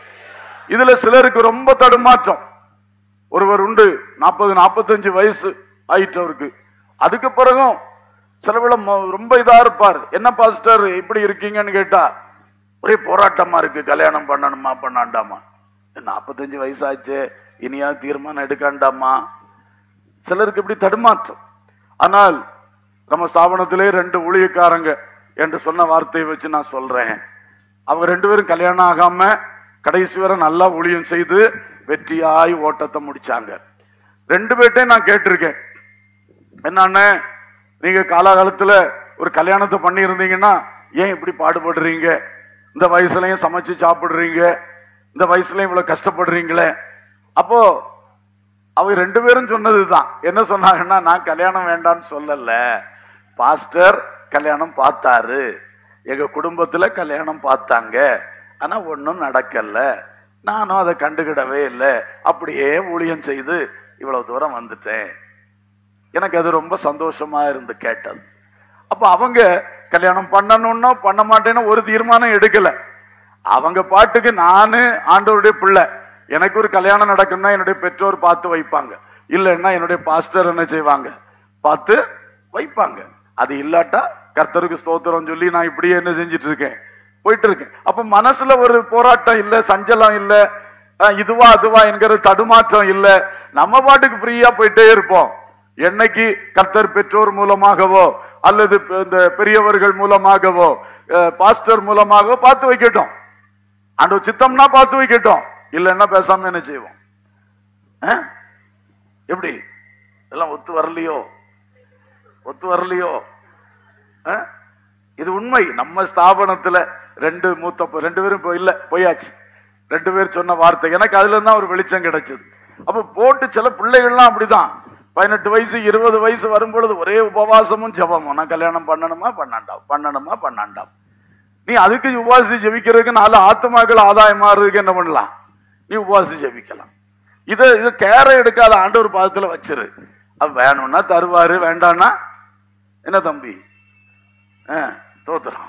Speaker 1: இதுல சிலருக்கு ரொம்ப தடுமாற்றம் ஒருவர் உண்டு நாற்பது நாற்பத்தஞ்சு வயசு ஆயிட்டு அவருக்கு அதுக்கு பிறகும் சிலவில ரொம்ப இதா இருப்பார் என்ன பாஸ்டர் இப்படி இருக்கீங்கன்னு கேட்டா ஒரே போராட்டமா இருக்கு கல்யாணம் பண்ணணுமா பண்ணாண்டாமா நாற்பத்தஞ்சு வயசாச்சு இனியா தீர்மானம் எடுக்காண்டாமா சிலருக்கு இப்படி தடுமாற்றம் ஆனால் நம்ம ஸ்தாபனத்திலே ரெண்டு ஊழியக்காரங்க என்று சொன்ன வார்த்தையை வச்சு நான் சொல்றேன் அவங்க ரெண்டு பேரும் கல்யாணம் ஆகாம கடைசி வரை நல்லா ஊழியம் செய்து வெற்றியாய் ஓட்டத்தை முடிச்சாங்க ரெண்டு பேர்ட்டையும் நான் கேட்டிருக்கேன் என்னன்னு நீங்க காலாகாலத்துல ஒரு கல்யாணத்தை பண்ணி இருந்தீங்கன்னா ஏன் இப்படி பாடுபடுறீங்க இந்த வயசுலயும் சமைச்சு சாப்பிடுறீங்க இந்த வயசுலயும் இவ்வளவு கஷ்டப்படுறீங்களே அப்போ அவங்க ரெண்டு பேரும் சொன்னதுதான் என்ன சொன்னாங்கன்னா நான் கல்யாணம் வேண்டாம்னு சொல்லல பாஸ்டர் கல்யாணம் பார்த்தாரு எங்க குடும்பத்துல கல்யாணம் பார்த்தாங்க ஆனா ஒன்றும் நடக்கல நானும் அதை கண்டுக்கிடவே இல்லை அப்படியே ஊழியம் செய்து இவ்வளவு தூரம் வந்துட்டேன் எனக்கு அது ரொம்ப சந்தோஷமா இருந்து கேட்டது அப்ப அவங்க கல்யாணம் பண்ணணும்னா பண்ண மாட்டேன்னு ஒரு தீர்மானம் எடுக்கல அவங்க பாட்டுக்கு நானு ஆண்டவருடைய பிள்ளை எனக்கு ஒரு கல்யாணம் நடக்கணும்னா என்னுடைய பெற்றோர் பார்த்து வைப்பாங்க இல்லைன்னா என்னுடைய பாஸ்டர் என்ன செய்வாங்க பார்த்து வைப்பாங்க அது இல்லாட்டா கர்த்தருக்கு ஸ்தோத்திரம் சொல்லி நான் இப்படியே என்ன செஞ்சிட்டு இருக்கேன் போயிட்டு இருக்கேன் அப்ப மனசுல ஒரு போராட்டம் இல்ல சஞ்சலம் இல்ல அஹ், இதுவா அதுவா என்கிற தடுமாற்றம் இல்ல நம்ம பாட்டுக்கு ஃப்ரீயா போயிட்டே இருப்போம் என்னைக்கு கர்த்தர் பெற்றோர் மூலமாகவோ அல்லது பெ- இந்த பெரியவர்கள் மூலமாகவோ அஹ், பாஸ்டர் மூலமாகவோ பார்த்து வைக்கட்டும் ஆண்டவர் சித்தம்னா பார்த்து வைக்கட்டும் இல்லைன்னா பேசாம என்ன செய்வோம் அஹ்? எப்படி எல்லாம் ஒத்து வரலையோ ஒத்து வரலையோ அஹ்? இது உண்மை நம்ம ஸ்தாபனத்துல ரெண்டு மூத்த ப- ரெண்டு பேரும் இப்போ இல்ல போயாச்சு ரெண்டு பேர் சொன்ன வார்த்தை எனக்கு அதுல இருந்தா ஒரு வெளிச்சம் கிடைச்சது அப்ப போட்டு சில பிள்ளைகள்லாம் அப்படிதான் பதினெட்டு வயசு இருபது வயசு வரும்பொழுது ஒரே உபவாசமும் ஜெபமும் நான் கல்யாணம் பண்ணணுமா பண்ணாண்டாம் பண்ணணுமா பண்ணாண்டாம் நீ அதுக்கு உபவாசி ஜெபிக்கிறதுக்கு நாலு ஆத்துமாக்கள் ஆதாயமா இருக்கு என்ன பண்ணலாம் நீ உபவாசி ஜெபிக்கலாம் இதை இது கேரை எடுக்காத ஆண்டவர் பாதத்துல வச்சிரு அது வேணும்னா தருவாரு வேண்டாம்னா என்ன தம்பி ஆ, தோத்துறோம்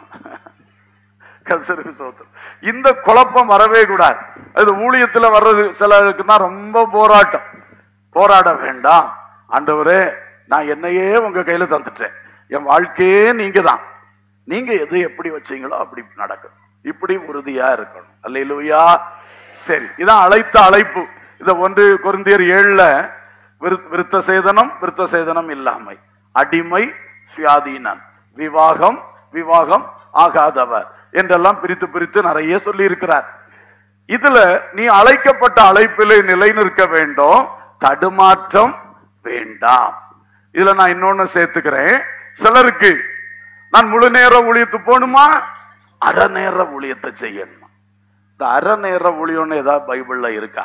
Speaker 1: கர்த்தருக்கு சோத்திரம் இந்த குழப்பம் வரவே கூடாது அது ஊழியத்துல வர்றது சிலருக்கு தான் ரொம்ப போராட்டம் போராட வேண்டாம் ஆண்டவரே நான் என்னையே உங்க கையில தந்துட்டேன் என் வாழ்க்கையே நீங்க தான் நீங்க எது எப்படி வச்சீங்களோ அப்படி நடக்கும் இப்படி உறுதியா இருக்கணும் அல்லையிலுயா சரி இதான் அழைத்த அழைப்பு இத ஒன்று கொரிந்தியர் ஏழுல விரு- விருத்த சேதனம் விருத்த சேதனம் இல்லாமை அடிமை சுயாதீனன் விவாகம் விவாகம் ஆகாதவர் என்றெல்லாம் பிரித்து பிரித்து நிறைய சொல்லி இருக்கிறார் இதுல நீ அழைக்கப்பட்ட அழைப்பிலே நிலை நிற்க வேண்டும் தடுமாற்றம் வேண்டாம் இதுல நான் இன்னொன்னு சேர்த்துக்கிறேன் சிலருக்கு நான் முழு நேர ஊழியத்து போகணுமா அரை நேர ஊழியத்தை செய்யணுமா இந்த அரை நேர ஊழியம்னு ஏதாவது பைபிள்ல இருக்கா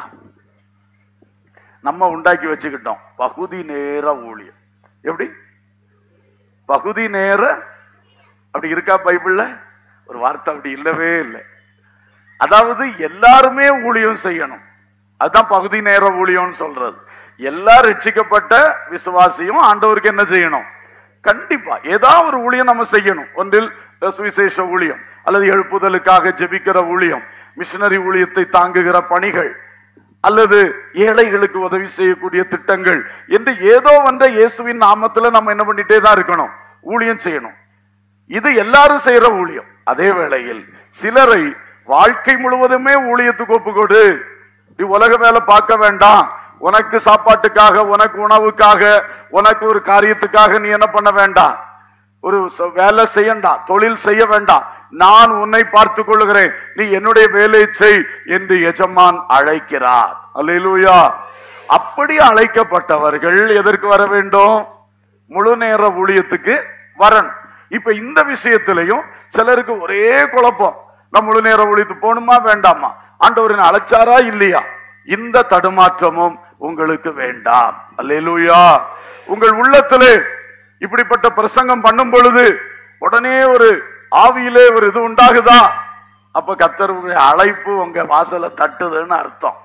Speaker 1: நம்ம உண்டாக்கி வச்சுக்கிட்டோம் பகுதி நேர ஊழியம் எப்படி பகுதி நேர அப்படி இருக்கா பைபிள்ல ஒரு வார்த்தை அப்படி இல்லவே இல்லை அதாவது எல்லாருமே ஊழியம் செய்யணும் அதுதான் பகுதி நேர ஊழியம்னு சொல்றது எல்லா ரட்சிக்கப்பட்ட விசுவாசியும் ஆண்டவருக்கு என்ன செய்யணும் கண்டிப்பா ஏதாவது ஒரு ஊழியம் நம்ம செய்யணும் ஒன்றில் சுவிசேஷ ஊழியம் அல்லது எழுப்புதலுக்காக ஜெபிக்கிற ஊழியம் மிஷனரி ஊழியத்தை தாங்குகிற பணிகள் அல்லது ஏழைகளுக்கு உதவி செய்யக்கூடிய திட்டங்கள் என்று ஏதோ வந்த இயேசுவின் நாமத்துல நம்ம என்ன பண்ணிட்டே தான் இருக்கணும் ஊழியம் செய்யணும் இது எல்லாரும் செய்யற ஊழியம் அதே வேளையில் சிலரை வாழ்க்கை முழுவதுமே ஊழியத்துக்கு ஒப்பு கொடு நீ உலக வேலை பார்க்க வேண்டாம் உனக்கு சாப்பாட்டுக்காக உனக்கு உணவுக்காக உனக்கு ஒரு காரியத்துக்காக நீ என்ன பண்ண வேண்டாம் ஒரு ச- வேலை செய்யண்டாம் தொழில் செய்ய வேண்டாம் நான் உன்னை பார்த்து கொள்ளுகிறேன் நீ என்னுடைய வேலையை செய் என்று எஜமான் அழைக்கிறார் அல்லேலூயா அப்படி அழைக்கப்பட்டவர்கள் எதற்கு வர வேண்டும் முழு நேர ஊழியத்துக்கு வரணும் இப்ப இந்த விஷயத்திலையும் சிலருக்கு ஒரே குழப்பம் நான் முழு நேர ஊழியத்துக்கு போகணுமா வேண்டாமா ஆண்டவரின் அழைச்சாரா இல்லையா இந்த தடுமாற்றமும் உங்களுக்கு வேண்டாம் அல்லேலூயா உங்கள் உள்ளத்திலே இப்படிப்பட்ட பிரசங்கம் பண்ணும் பொழுது உடனே ஒரு ஆவியிலே ஒரு இது உண்டாகுதா அப்ப கத்தருடைய அழைப்பு உங்க வாசலை தட்டுதுன்னு அர்த்தம்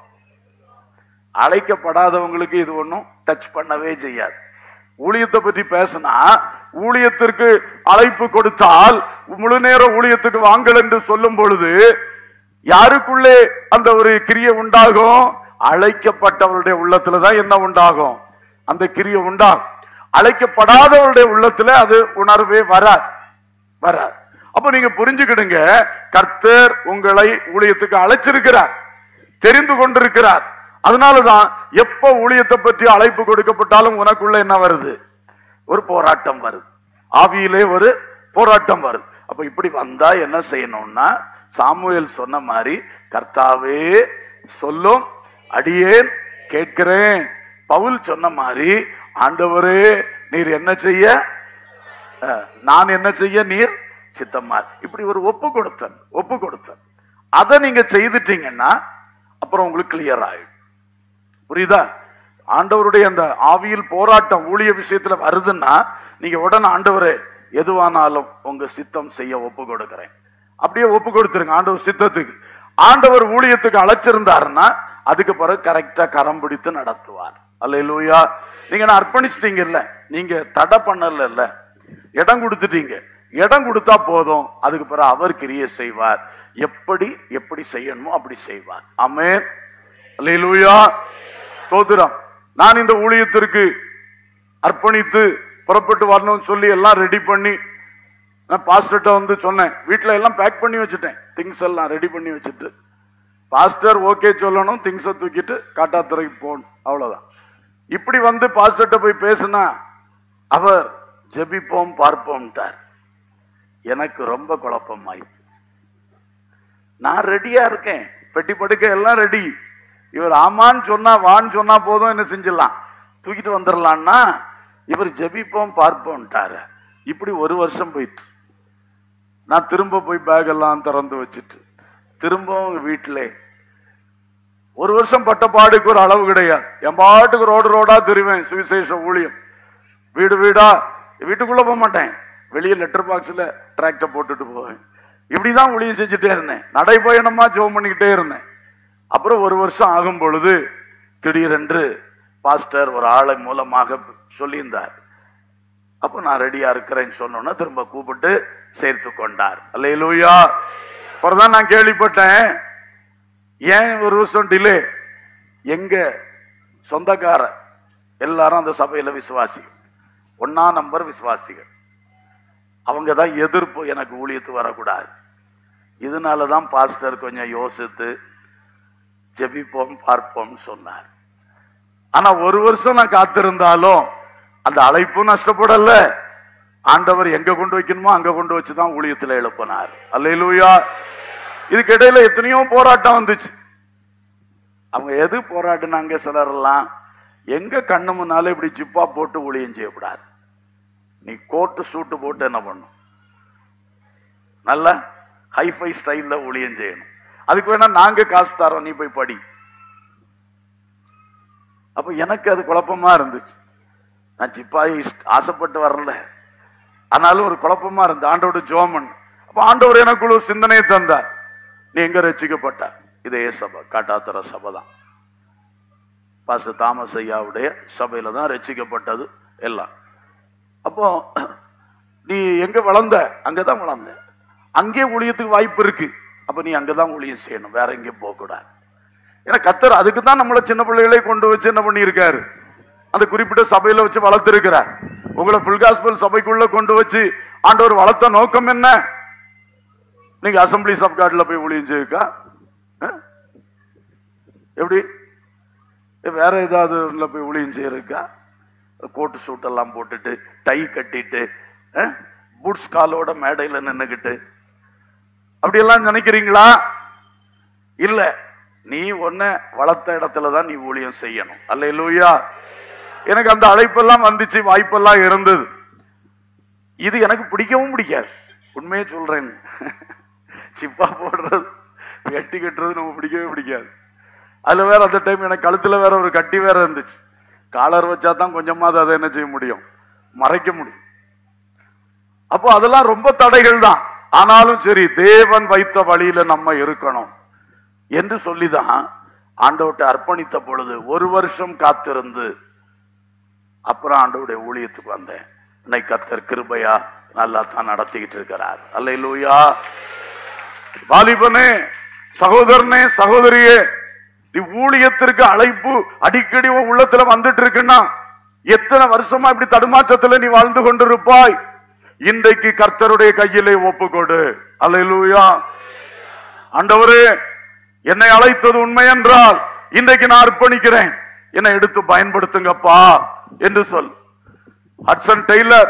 Speaker 1: அழைக்கப்படாதவங்களுக்கு இது ஒன்றும் டச் பண்ணவே செய்யாது ஊழியத்தை பற்றி பேசினா ஊழியத்திற்கு அழைப்பு கொடுத்தால் முழு நேர ஊழியத்துக்கு வாங்கள் என்று சொல்லும் பொழுது யாருக்குள்ளே அந்த ஒரு கிரியை உண்டாகும் அழைக்கப்பட்டவருடைய உள்ளத்துல தான் என்ன உண்டாகும் அந்த கிரியை உண்டாகும் அழைக்கப்படாதவருடைய உள்ளத்துல அது உணர்வே வராது வராது அப்ப நீங்க புரிஞ்சுக்கிடுங்க கர்த்தர் உங்களை ஊழியத்துக்கு அழைச்சிருக்கிறார் தெரிந்து கொண்டிருக்கிறார் அதனாலதான் எப்ப ஊழியத்தை பற்றி அழைப்பு கொடுக்கப்பட்டாலும் உனக்குள்ள என்ன வருது ஒரு போராட்டம் வருது ஆவியிலே ஒரு போராட்டம் வருது அப்ப இப்படி வந்தா என்ன செய்யணும்னா சாமுவேல் சொன்ன மாதிரி கர்த்தாவே சொல்லும் அடியேன் கேட்கிறேன் பவுல் சொன்ன மாதிரி ஆண்டவரே நீர் என்ன செய்ய அஹ், நான் என்ன செய்ய நீர் சித்தமா இப்படி ஒரு ஒப்பு கொடுத்தன் ஒப்பு கொடுத்தன் அதை நீங்க செய்துட்டீங்கன்னா அப்புறம் உங்களுக்கு கிளியர் ஆயிடும் புரியுதா ஆண்டவருடைய அந்த ஆவியில் போராட்டம் ஊழிய விஷயத்துல வருதுன்னா நீங்க உடனே ஆண்டவரே எதுவானாலும் உங்க சித்தம் செய்ய ஒப்பு கொடுக்கிறேன் அப்படியே ஒப்பு கொடுத்துருங்க ஆண்டவர் சித்தத்துக்கு ஆண்டவர் ஊழியத்துக்கு அழைச்சிருந்தாருன்னா அதுக்கு பிறகு கரெக்டா கரம் பிடித்து நடத்துவார் அல்லேலூயா நீங்க நான் அர்ப்பணிச்சிட்டீங்கல்ல நீங்க தடை பண்ணல இல்ல இடம் கொடுத்துட்டீங்க இடம் கொடுத்தா போதும் அதுக்கு பிறகு அவர் கிரியை செய்வார் எப்படி எப்படி செய்யணுமோ அப்படி செய்வார் ஆமென் அல்லேலூயா ஸ்தோத்திரம் நான் இந்த ஊழியத்திற்கு அர்ப்பணித்து புறப்பட்டு வரணும்னு சொல்லி எல்லாம் ரெடி பண்ணி நான் பாஸ்டர்கிட்ட வந்து சொன்னேன் வீட்டில் எல்லாம் பேக் பண்ணி வச்சுட்டேன் திங்ஸ் எல்லாம் ரெடி பண்ணி வச்சுட்டு பாஸ்டர் ஓகே சொல்லணும் திங்ஸை தூக்கிட்டு காட்டாத்துறைக்கு போகணும் அவ்வளோதான் இப்படி வந்து பாஸ்டர்கிட்ட போய் பேசுனா அவர் ஜெபிப்போம் பார்ப்போம்ட்டார் எனக்கு ரொம்ப குழப்பமாயி நான் ரெடியா இருக்கேன் பெட்டி படுக்க எல்லாம் ரெடி இவர் ஆமான்னு சொன்னா வான்னு சொன்னா போதும் என்ன செஞ்சிடலாம் தூக்கிட்டு வந்துடலான்னா இவர் ஜெபிப்போம் பார்ப்போம்ட்டாரு இப்படி ஒரு வருஷம் போயிட்டு நான் திரும்ப போய் பேக் எல்லாம் திறந்து வச்சுட்டு திரும்பவும் வீட்டிலே ஒரு வருஷம் பட்ட பாடுக்கு ஒரு அளவு கிடையாது என் பாட்டுக்கு ரோடு ரோடா தெரிவேன் சுவிசேஷ ஊழியம் வீடு வீடா வீட்டுக்குள்ள போக மாட்டேன் வெளியே லெட்டர் பாக்ஸ்ல டிராக்டை போட்டுட்டு போவேன் இப்படிதான் ஊழியம் செஞ்சுட்டே இருந்தேன் நடைபயணமா ஜோம் பண்ணிக்கிட்டே இருந்தேன் அப்புறம் ஒரு வருஷம் ஆகும் பொழுது திடீரென்று பாஸ்டர் ஒரு ஆளை மூலமாக சொல்லியிருந்தார் அப்போ நான் ரெடியா இருக்கிறேன்னு சொன்னோன்னா திரும்ப கூப்பிட்டு சேர்த்து கொண்டார் அல்லேலூயா அப்புறம் நான் கேள்விப்பட்டேன் ஏன் ஒரு வருஷம் டிலே எங்க சொந்தக்கார எல்லாரும் அந்த சபையில விசுவாசிகள் ஒன்னா நம்பர் விசுவாசிகள் அவங்க தான் எதிர்ப்பு எனக்கு ஊழியத்து வரக்கூடாது இதனால தான் பாஸ்டர் கொஞ்சம் யோசித்து ஜெபிப்போம் பார்ப்போம் சொன்னார் ஆனா ஒரு வருஷம் நான் காத்திருந்தாலும் அந்த அழைப்பும் நஷ்டப்படல ஆண்டவர் எங்க கொண்டு வைக்கணுமோ அங்க கொண்டு வச்சு தான் ஊழியத்துல எழுப்பினார் அல்லேலூயா இதுக்கு இடையில எத்தனையோ போராட்டம் வந்துச்சு அவங்க எது போராடினாங்க சிலரெல்லாம் எங்க கண்ணு முன்னால இப்படி ஜிப்பா போட்டு ஊழியம் செய்யக்கூடாது நீ கோட்டு சூட்டு போட்டு என்ன பண்ணும் நல்ல ஹைஃபை ஸ்டைல்ல ஊழியம் செய்யணும் அதுக்கு வேணா நாங்க காசு தரோம் நீ போய் படி அப்ப எனக்கு அது குழப்பமா இருந்துச்சு நான் ஜிப்பாய் இஷ்ட- ஆசைப்பட்டு வரல ஆனாலும் ஒரு குழப்பமா இருந்த ஆண்டோட ஜோமன் அப்ப ஆண்டவர் எனக்குள்ள ஒரு சிந்தனையை தந்தார் நீ எங்க ரட்சிக்கப்பட்ட இதே சபை காட்டாத்தர சபை தான் பாஸ்டர் தாமஸ் ஐயாவுடைய சபையில தான் ரட்சிக்கப்பட்டது எல்லாம் அப்போ நீ எங்க வளர்ந்த அங்கதான் வளர்ந்த அங்கே ஊழியத்துக்கு வாய்ப்பு இருக்கு அப்ப நீ அங்கதான் ஊழியம் செய்யணும் வேற எங்கேயும் போக கூடாது ஏன்னா கத்தர் அதுக்கு தான் நம்மள சின்ன பிள்ளைகளை கொண்டு வச்சு என்ன பண்ணியிருக்காரு அந்த குறிப்பிட்ட சபையில வச்சு வளர்த்திருக்கிறார் உங்களை ஃபுல் காஸ்பல் சபைக்குள்ள கொண்டு வச்சு ஆண்டவர் வளர்த்த நோக்கம் என்ன நீங்க அசம்பிளிஸ் ஆஃப் காட்ல போய் ஊழியம் செய்யுக்கா அஹ்? எப்படி ஏ, வேற ஏதாவது ஒண்ணுல போய் ஊழியம் செய்யறதுக்கா கோட்டு சூட் எல்லாம் போட்டுட்டு டை கட்டிட்டு அஹ், பூட்ஸ் காலோட மேடையில நின்னுக்கிட்டு அப்படியெல்லாம் நினைக்கிறீங்களா இல்ல நீ ஒன்ன வளர்த்த இடத்துல தான் நீ ஊழியம் செய்யணும் அல்ல எனக்கு அந்த அழைப்பெல்லாம் வந்துச்சு வாய்ப்பெல்லாம் இருந்தது இது எனக்கு பிடிக்கவும் பிடிக்காது உண்மையை சொல்றேன் சிப்பா போடுறது வெட்டி கட்டுறது நம்ம பிடிக்கவே பிடிக்காது அதுல வேற அந்த டைம் எனக்கு கழுத்துல வேற ஒரு கட்டி வேற இருந்துச்சு காலர் வச்சா தான் கொஞ்சமாவது அதை என்ன செய்ய முடியும் மறைக்க முடியும் அப்போ அதெல்லாம் ரொம்ப தடைகள் தான் ஆனாலும் சரி தேவன் வைத்த வழியில நம்ம இருக்கணும் என்று சொல்லிதான் ஆண்டவர்கிட்ட அர்ப்பணித்த பொழுது ஒரு வருஷம் காத்திருந்து அப்புறம் ஆண்டவருடைய ஊழியத்துக்கு வந்தேன் இன்னைக்கு கத்தர் கிருபையா நல்லா தான் நடத்திக்கிட்டு இருக்கிறார் அல்ல வாலிபனே சகோதரனே சகோதரியே நீ ஊழியத்திற்கு அழைப்பு அடிக்கடி உன் உள்ளத்துல வந்துட்டு இருக்குன்னா எத்தனை வருஷமா இப்படி தடுமாற்றத்துல நீ வாழ்ந்து கொண்டிருப்பாய் இன்றைக்கு கர்த்தருடைய கையிலே ஒப்புக்கொடு அல்லேலூயா ஆண்டவரே என்னை அழைத்தது உண்மை என்றால் இன்றைக்கு நான் அர்ப்பணிக்கிறேன் என்னை எடுத்து பயன்படுத்துங்கப்பா என்று சொல் ஹட்சன் டெய்லர்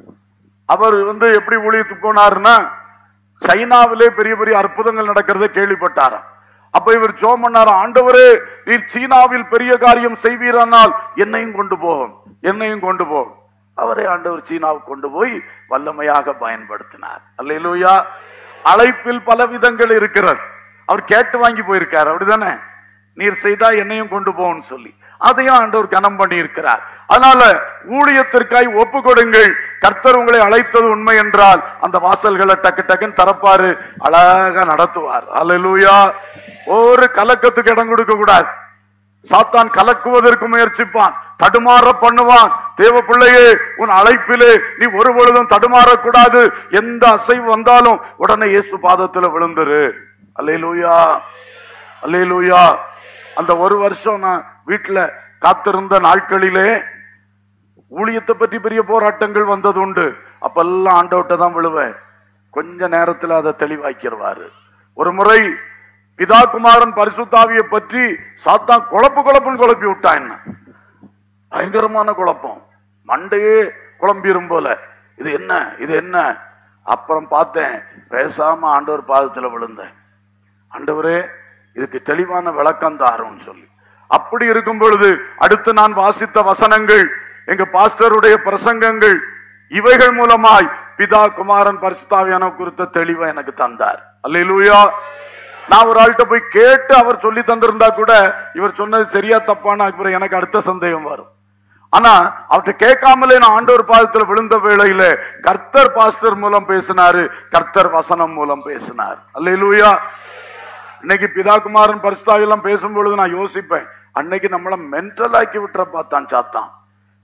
Speaker 1: அவர் வந்து எப்படி ஊழியத்துக்கு போனாருன்னா சைனாவிலே பெரிய பெரிய அற்புதங்கள் நடக்கிறத கேள்விப்பட்டாராம் அப்ப இவர் ஜோம் பண்ணார ஆண்டவரே நீர் சீனாவில் பெரிய காரியம் செய்வீரானால் என்னையும் கொண்டு போகும் என்னையும் கொண்டு போகும் அவரை ஆண்டவர் சீனாவுக்கு கொண்டு போய் வல்லமையாக பயன்படுத்தினார் அல்லேலூயா அழைப்பில் பல விதங்கள் இருக்கிறது அவர் கேட்டு வாங்கி போயிருக்கார் அப்படிதானே நீர் செய்தா என்னையும் கொண்டு போன்னு சொல்லி அதையும் ஆண்டவர் கனம் பண்ணி இருக்கிறார் அதனால ஊழியத்திற்காய் ஒப்பு கொடுங்கள் கர்த்தர் உங்களை அழைத்தது உண்மை என்றால் அந்த வாசல்களை டக்கு டக்குன்னு திறப்பாரு அழகா நடத்துவார் அல்லேலூயா ஒரு கலக்கத்துக்கு இடம் கொடுக்க கூடாது சாத்தான் கலக்குவதற்கு முயற்சிப்பான் தடுமாற பண்ணுவான் தேவ பிள்ளையே உன் அழைப்பிலே நீ ஒரு பொழுதும் தடுமாறக்கூடாது எந்த அசைவு வந்தாலும் உடனே இயேசு பாதத்துல விழுந்துரு அல்லேலூயா அல்லேலூயா அந்த ஒரு வருஷம் நான் வீட்டுல காத்திருந்த நாட்களிலே ஊழியத்தை பற்றி பெரிய போராட்டங்கள் வந்தது உண்டு அப்பெல்லாம் ஆண்டவட்ட தான் விழுவேன் கொஞ்ச நேரத்துல அதை தெளிவாக்கிடுவாரு ஒரு முறை பிதா குமாரன் பரிசுத்தாவியை பற்றி சாத்தான் குழப்பு குழப்புன்னு குழப்பி விட்டான் என்ன பயங்கரமான குழப்பம் மண்டையே குழம்பிரும் போல இது என்ன இது என்ன அப்புறம் பார்த்தேன் பேசாம ஆண்டவர் பாதத்துல விழுந்தேன் ஆண்டவரே இதுக்கு தெளிவான விளக்கம் தாருன்னு சொல்லி அப்படி இருக்கும் பொழுது அடுத்து நான் வாசித்த வசனங்கள் எங்க பாஸ்டருடைய பிரசங்கங்கள் இவைகள் மூலமாய் பிதா குமாரன் பரிசுத்தாவியான குறித்த தெளிவை எனக்கு தந்தார் அல்லேலூயா நான் ஒரு ஆள்கிட்ட போய் கேட்டு அவர் சொல்லி தந்திருந்தா கூட இவர் சொன்னது சரியா தப்பான அப்புறம் எனக்கு அடுத்த சந்தேகம் வரும் ஆனா அவர்கிட்ட கேட்காமலே நான் ஆண்டவர் பாதத்துல விழுந்த வேளையில கர்த்தர் பாஸ்டர் மூலம் பேசினாரு கர்த்தர் வசனம் மூலம் பேசினார் அல்லேலூயா இன்னைக்கு பிதாகுமாரன் பரிசுத்தாவெல்லாம் பேசும்பொழுது நான் யோசிப்பேன் அன்னைக்கு நம்மள மென்டல் ஆக்கி விட்டுற பார்த்தான் சாத்தான்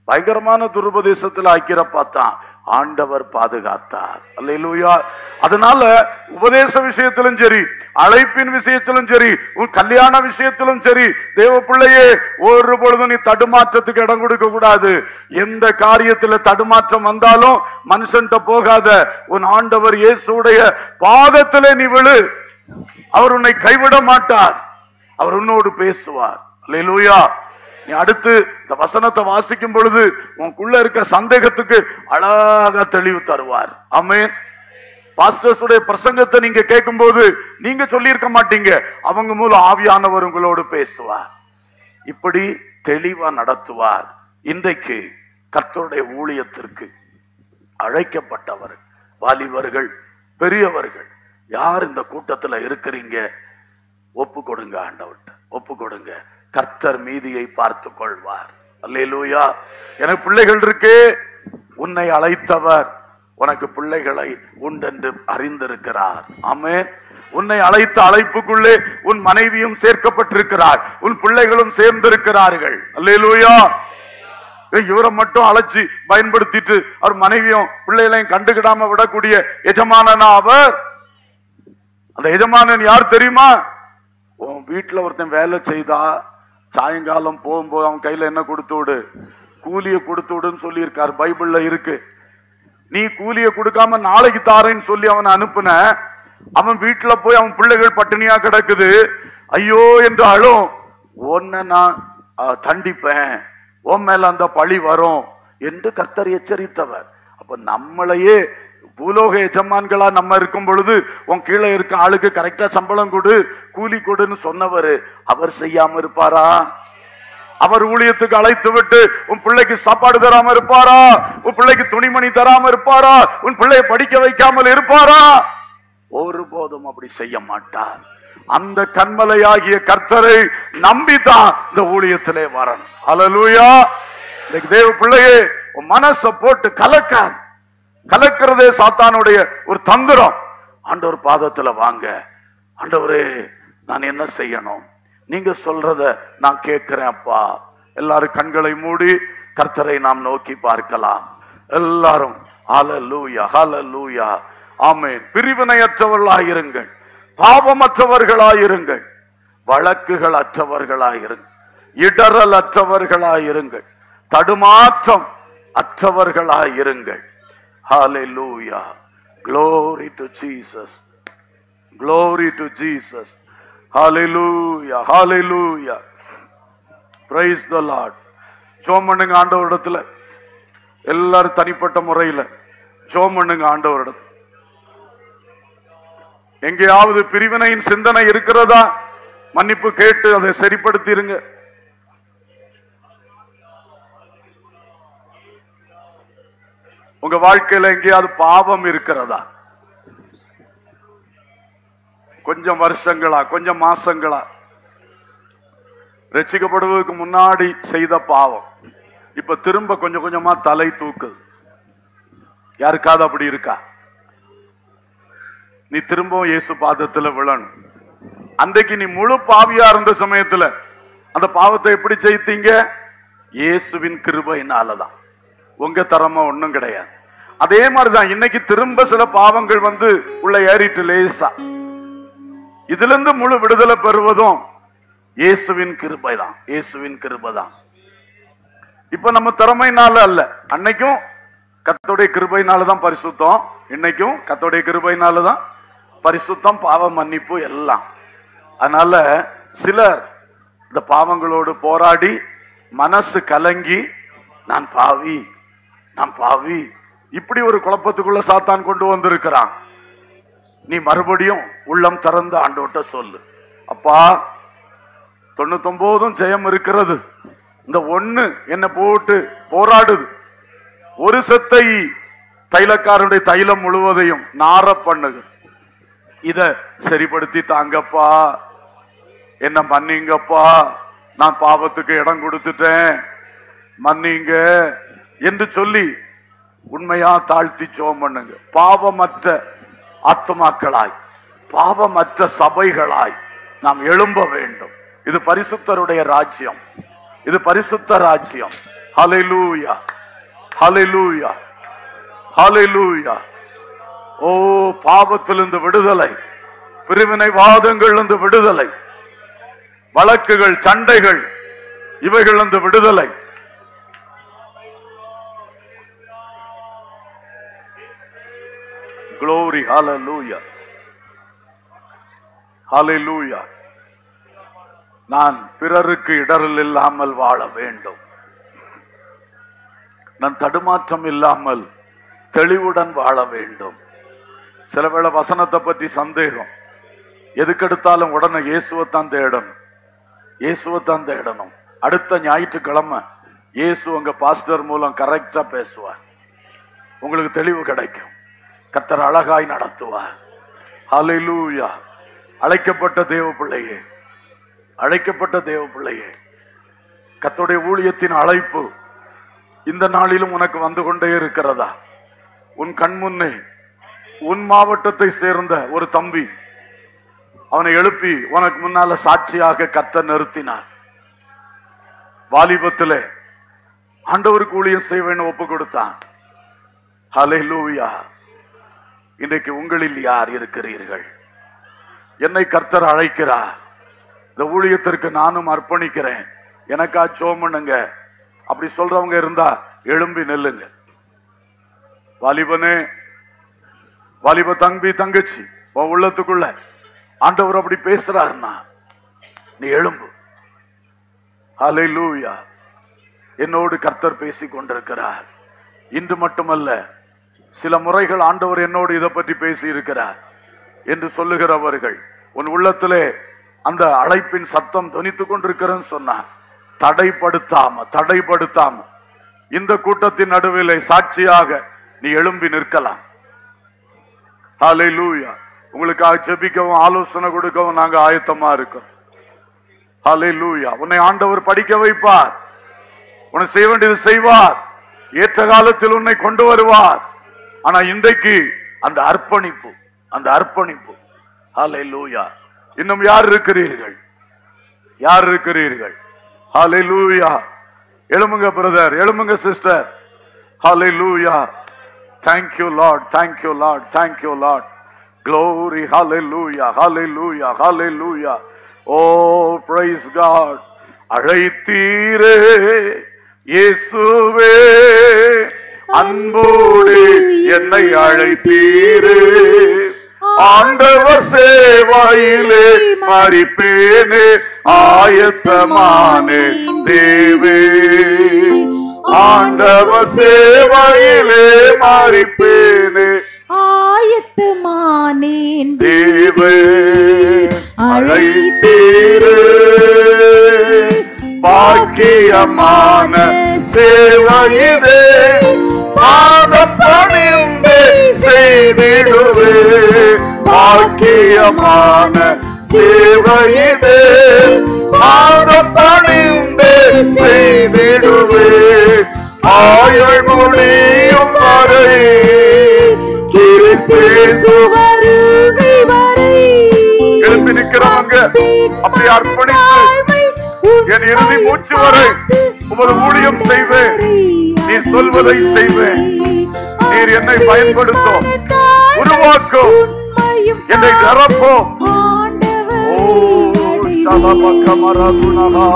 Speaker 1: பயங்கரமான துருபதேசத்துல ஆக்கிற பார்த்தான் ஆண்டவர் பாதுகாத்தார் அல்லேலூயா அதனால உபதேச விஷயத்திலும் சரி அழைப்பின் விஷயத்திலும் சரி உன் கல்யாண விஷயத்திலும் சரி தேவ பிள்ளையே ஒரு பொழுதும் நீ தடுமாற்றத்துக்கு இடம் கொடுக்க கூடாது எந்த காரியத்துல தடுமாற்றம் வந்தாலும் மனுஷன்ட்ட போகாத உன் ஆண்டவர் இயேசுடைய பாதத்திலே நீ விழு அவர் உன்னை கைவிட மாட்டார் அவர் உன்னோடு பேசுவார் அல்லேலூயா நீ அடுத்து இந்த வசனத்தை வாசிக்கும் பொழுது உனக்குள்ள இருக்க சந்தேகத்துக்கு அழகா தெளிவு தருவார் ஆமென் பாஸ்டர்ஸ் உடைய பிரசங்கத்தை நீங்க கேட்கும்போது நீங்க சொல்லியிருக்க மாட்டீங்க அவங்க மூலம் ஆவியானவர் உங்களோடு பேசுவார் இப்படி தெளிவா நடத்துவார் இன்றைக்கு கர்த்தருடைய ஊழியத்திற்கு அழைக்கப்பட்டவர் வாலிபர்கள் பெரியவர்கள் யார் இந்த கூட்டத்துல இருக்கிறீங்க ஒப்பு கொடுங்க ஆண்டவர்கிட்ட ஒப்பு கொடுங்க கர்த்தர் மீதியை பார்த்து கொள்வார் அல்லேலூயா எனக்கு பிள்ளைகள் இருக்கே உன்னை அழைத்தவர் உனக்கு பிள்ளைகளை உண்டென்று அறிந்திருக்கிறார் ஆமென் உன்னை அழைத்த அழைப்புக்குள்ளே உன் மனைவியும் சேர்க்கப்பட்டிருக்கிறார் உன் பிள்ளைகளும் சேர்ந்திருக்கிறார்கள் அல்லேலூயா ஏய், இவரை மட்டும் அழைச்சி பயன்படுத்திட்டு அவர் மனைவியும் பிள்ளைகளையும் கண்டுக்கிடாம விடக்கூடிய எஜமானனா அவர் அந்த எஜமானன் யார் தெரியுமா உன் வீட்டுல ஒருத்தன் வேலை செய்தா சாயங்காலம் போகும்போது அவன் கையில என்ன கொடுத்து விடு கூலியை கொடுத்து விடுன்னு சொல்லியிருக்கார் பைபிள்ல இருக்கு நீ கூலியை கொடுக்காம நாளைக்கு தாரேன்னு சொல்லி அவனை அனுப்புன அவன் வீட்டுல போய் அவன் பிள்ளைகள் பட்டினியா கிடக்குது ஐயோ என்று அழும் உன்னை நான் அஹ், தண்டிப்பேன் உன் மேல அந்த பழி வரும் என்று கர்த்தர் எச்சரித்தவர் அப்ப நம்மளையே பூலோக எஜமான்களா நம்ம இருக்கும் பொழுது உன் கீழே இருக்க ஆளுக்கு கரெக்டா சம்பளம் கொடு கூலி கொடுன்னு சொன்னவர் அவர் செய்யாம இருப்பாரா அவர் ஊழியத்துக்கு அழைத்து விட்டு உன் பிள்ளைக்கு சாப்பாடு தராம இருப்பாரா உன் பிள்ளைக்கு துணிமணி தராம இருப்பாரா உன் பிள்ளையை படிக்க வைக்காமல் இருப்பாரா ஒருபோதும் அப்படி செய்ய மாட்டார் அந்த கண்மலையாகிய கர்த்தரை நம்பித்தான் இந்த ஊழியத்திலே வரணும் அலலூயா இன்னைக்கு தேவ பிள்ளையே உன் மனசை போட்டு கலக்காது கலக்கிறதே சாத்தானுடைய ஒரு தந்திரம் ஆண்டவர் பாதத்துல வாங்க ஆண்டவரே நான் என்ன செய்யணும் நீங்க சொல்றத நான் கேட்கிறேன் அப்பா எல்லாரும் கண்களை மூடி கர்த்தரை நாம் நோக்கி பார்க்கலாம் எல்லாரும் ஹalleluya ஹalleluya ஆமென் பிரிவினையற்றவர்களாயிருங்கள் பாவமற்றவர்களாயிருங்கள் வழக்குகள் அற்றவர்களாயிருங்கள் இடரல் அற்றவர்களாயிருங்கள் தடுமாற்றம் அற்றவர்களாயிருங்கள் ஹalleluya glory to jesus glory to jesus hallelujah hallelujah praise the lord ஜோம் பண்ணுங்க ஆண்டவரிடத்துல எல்லாரும் தனிப்பட்ட முறையில ஜோம் பண்ணுங்க ஆண்டவரிடத்துல எங்கேயாவது பிரிவினையின் சிந்தனை இருக்கிறதா மன்னிப்பு கேட்டு அதை சரிப்படுத்திருங்க உங்க வாழ்க்கையில எங்கேயாவது பாவம் இருக்கிறதா கொஞ்சம் வருஷங்களா கொஞ்சம் மாசங்களா ரட்சிக்கப்படுவதற்கு முன்னாடி செய்த பாவம் இப்ப திரும்ப கொஞ்சம் கொஞ்சமா தலை தூக்குது யாருக்காவது அப்படி இருக்கா நீ திரும்பவும் இயேசு பாதத்துல விழணும் அன்றைக்கு நீ முழு பாவியா இருந்த சமயத்துல அந்த பாவத்தை எப்படி செய்தீங்க இயேசுவின் கிருபையினாலதான் உங்க திறமை ஒண்ணும் கிடையாது அதே மாதிரிதான் இன்னைக்கு திரும்ப சில பாவங்கள் வந்து உள்ள ஏறிட்டு லேசா இதுல இருந்து முழு விடுதலை பெறுவதும் இயேசுவின் கிருபை தான் இயேசுவின் கிருபை தான் இப்ப நம்ம திறமைனால அல்ல அன்னைக்கும் கத்தோடைய கிருபைனால தான் பரிசுத்தம் இன்னைக்கும் கத்தோடைய கிருபைனால தான் பரிசுத்தம் பாவ மன்னிப்பு எல்லாம் அதனால சிலர் இந்த பாவங்களோடு போராடி மனசு கலங்கி நான் பாவி நான் பாவி இப்படி ஒரு குழப்பத்துக்குள்ள சாத்தான் கொண்டு வந்திருக்கிறான் நீ மறுபடியும் உள்ளம் திறந்து ஆண்டோட்ட சொல்லு அப்பா தொண்ணூத்தொன்பதும் ஜெயம் இருக்கிறது இந்த ஒண்ணு என்ன போட்டு போராடுது ஒரு செத்தை தைலக்காரனுடைய தைலம் முழுவதையும் நார பண்ணுது இத சரிப்படுத்தி தாங்கப்பா என்ன மன்னிங்கப்பா நான் பாவத்துக்கு இடம் கொடுத்துட்டேன் மன்னிங்க என்று சொல்லி உண்மையா தாழ்த்தி ஜோம் பண்ணுங்க பாவமற்ற ஆத்மாக்களாய் பாவமற்ற சபைகளாய் நாம் எழும்ப வேண்டும் இது பரிசுத்தருடைய ராஜ்யம் இது பரிசுத்த ராஜ்யம் ஹalleluya ஹalleluya ஹalleluya ஓ பாவத்திலிருந்து விடுதலை பிரிவினை வாதங்களிலிருந்து விடுதலை வழக்குகள் சண்டைகள் இவைகளிலிருந்து விடுதலை glory hallelujah hallelujah நான் பிறருக்கு இடரல் இல்லாமல் வாழ வேண்டும் நான் தடுமாற்றம் இல்லாமல் தெளிவுடன் வாழ வேண்டும் சில வேளை வசனத்தை பற்றி சந்தேகம் எதுக்கெடுத்தாலும் உடனே இயேசுவைத்தான் தேடணும் இயேசுவைத்தான் தேடணும் அடுத்த ஞாயிற்றுக்கிழமை இயேசு உங்க பாஸ்டர் மூலம் கரெக்டா பேசுவார் உங்களுக்கு தெளிவு கிடைக்கும் கர்த்தர் அழகாய் நடத்துவார் ஹalleluya அழைக்கப்பட்ட தேவ பிள்ளையே அழைக்கப்பட்ட தேவ பிள்ளையே கர்த்தருடைய ஊழியத்தின் அழைப்பு இந்த நாளிலும் உனக்கு வந்து கொண்டே இருக்கிறதா உன் கண் முன்னே உன் மாவட்டத்தை சேர்ந்த ஒரு தம்பி அவனை எழுப்பி உனக்கு முன்னால சாட்சியாக கர்த்தர் நிறுத்தினார் வாலிபத்திலே ஆண்டவருக்கு ஊழியம் செய்வேன்னு ஒப்பு கொடுத்தான் ஹalleluya இன்றைக்கு உங்களில் யார் இருக்கிறீர்கள் என்னை கர்த்தர் அழைக்கிறார் இந்த ஊழியத்திற்கு நானும் அர்ப்பணிக்கிறேன் எனக்கா சோமனுங்க அப்படி சொல்றவங்க இருந்தா எழும்பி நெல்லுங்க வாலிபனே வாலிப தம்பி தங்கச்சி உன் உள்ளத்துக்குள்ள ஆண்டவர் அப்படி பேசுறாருன்னா நீ எழும்பு ஹalleluya என்னோடு கர்த்தர் பேசிக் கொண்டிருக்கிறார் இன்று மட்டுமல்ல சில முறைகள் ஆண்டவர் என்னோடு இதை பற்றி பேசி இருக்கிறார் என்று சொல்லுகிறவர்கள் உன் உள்ளத்திலே அந்த அழைப்பின் சத்தம் தொனித்துக் கொண்டிருக்கிறேன்னு சொன்னார் தடைப்படுத்தாம தடைப்படுத்தாம இந்த கூட்டத்தின் நடுவிலே சாட்சியாக நீ எழும்பி நிற்கலாம் ஹalleluya உங்களுக்காக ஜெபிக்கவும் ஆலோசனை கொடுக்கவும் நாங்க ஆயத்தமா இருக்கோம் ஹalleluya உன்னை ஆண்டவர் படிக்க வைப்பார் உன்னை செய்ய வேண்டியது செய்வார் ஏற்ற காலத்தில் உன்னை கொண்டு வருவார் ஆனா இன்றைக்கு அந்த அர்ப்பணிப்பு அந்த அர்ப்பணிப்பு ஹalleluya இன்னும் யார் இருக்கிறீர்கள் யார் இருக்கிறீர்கள் ஹalleluya எழுமுங்க பிரதர் எழுமுங்க sister hallelujah thank you lord thank you lord thank you lord glory hallelujah hallelujah hallelujah oh praise god அழைத்தீரே இயேசுவே அன்போடு என்னை அழைத்தீரே ஆண்டவர் சேவையிலே மறிப்பேனே ஆயத்தமானே தேவே ஆண்டவர் சேவையிலே மறிப்பேனே
Speaker 2: ஆயத்தமானேன்
Speaker 1: தேவே அழைத்தீரே பாக்கியமான சேவையிலே பாதம் பணிந்து செய்திடுவே பாக்கியமான சேவையிலே பாதம் பணிந்து செய்திடுவே ஆயுள் முடியும் வரை கிறிஸ்து
Speaker 2: வருகை வரை
Speaker 1: எழுப்பி நிக்கிறவங்க அப்படி அர்ப்பணித்து என் இறுதி மூச்சு வரை உமது ஊழியம் செய்வேன் நீர் சொல்வதை செய்வேன் நீர் என்னை பயன்படுத்தும் உருவாக்கும் என்னை நிரப்பும் ஓ சலபக்கமரகுணகா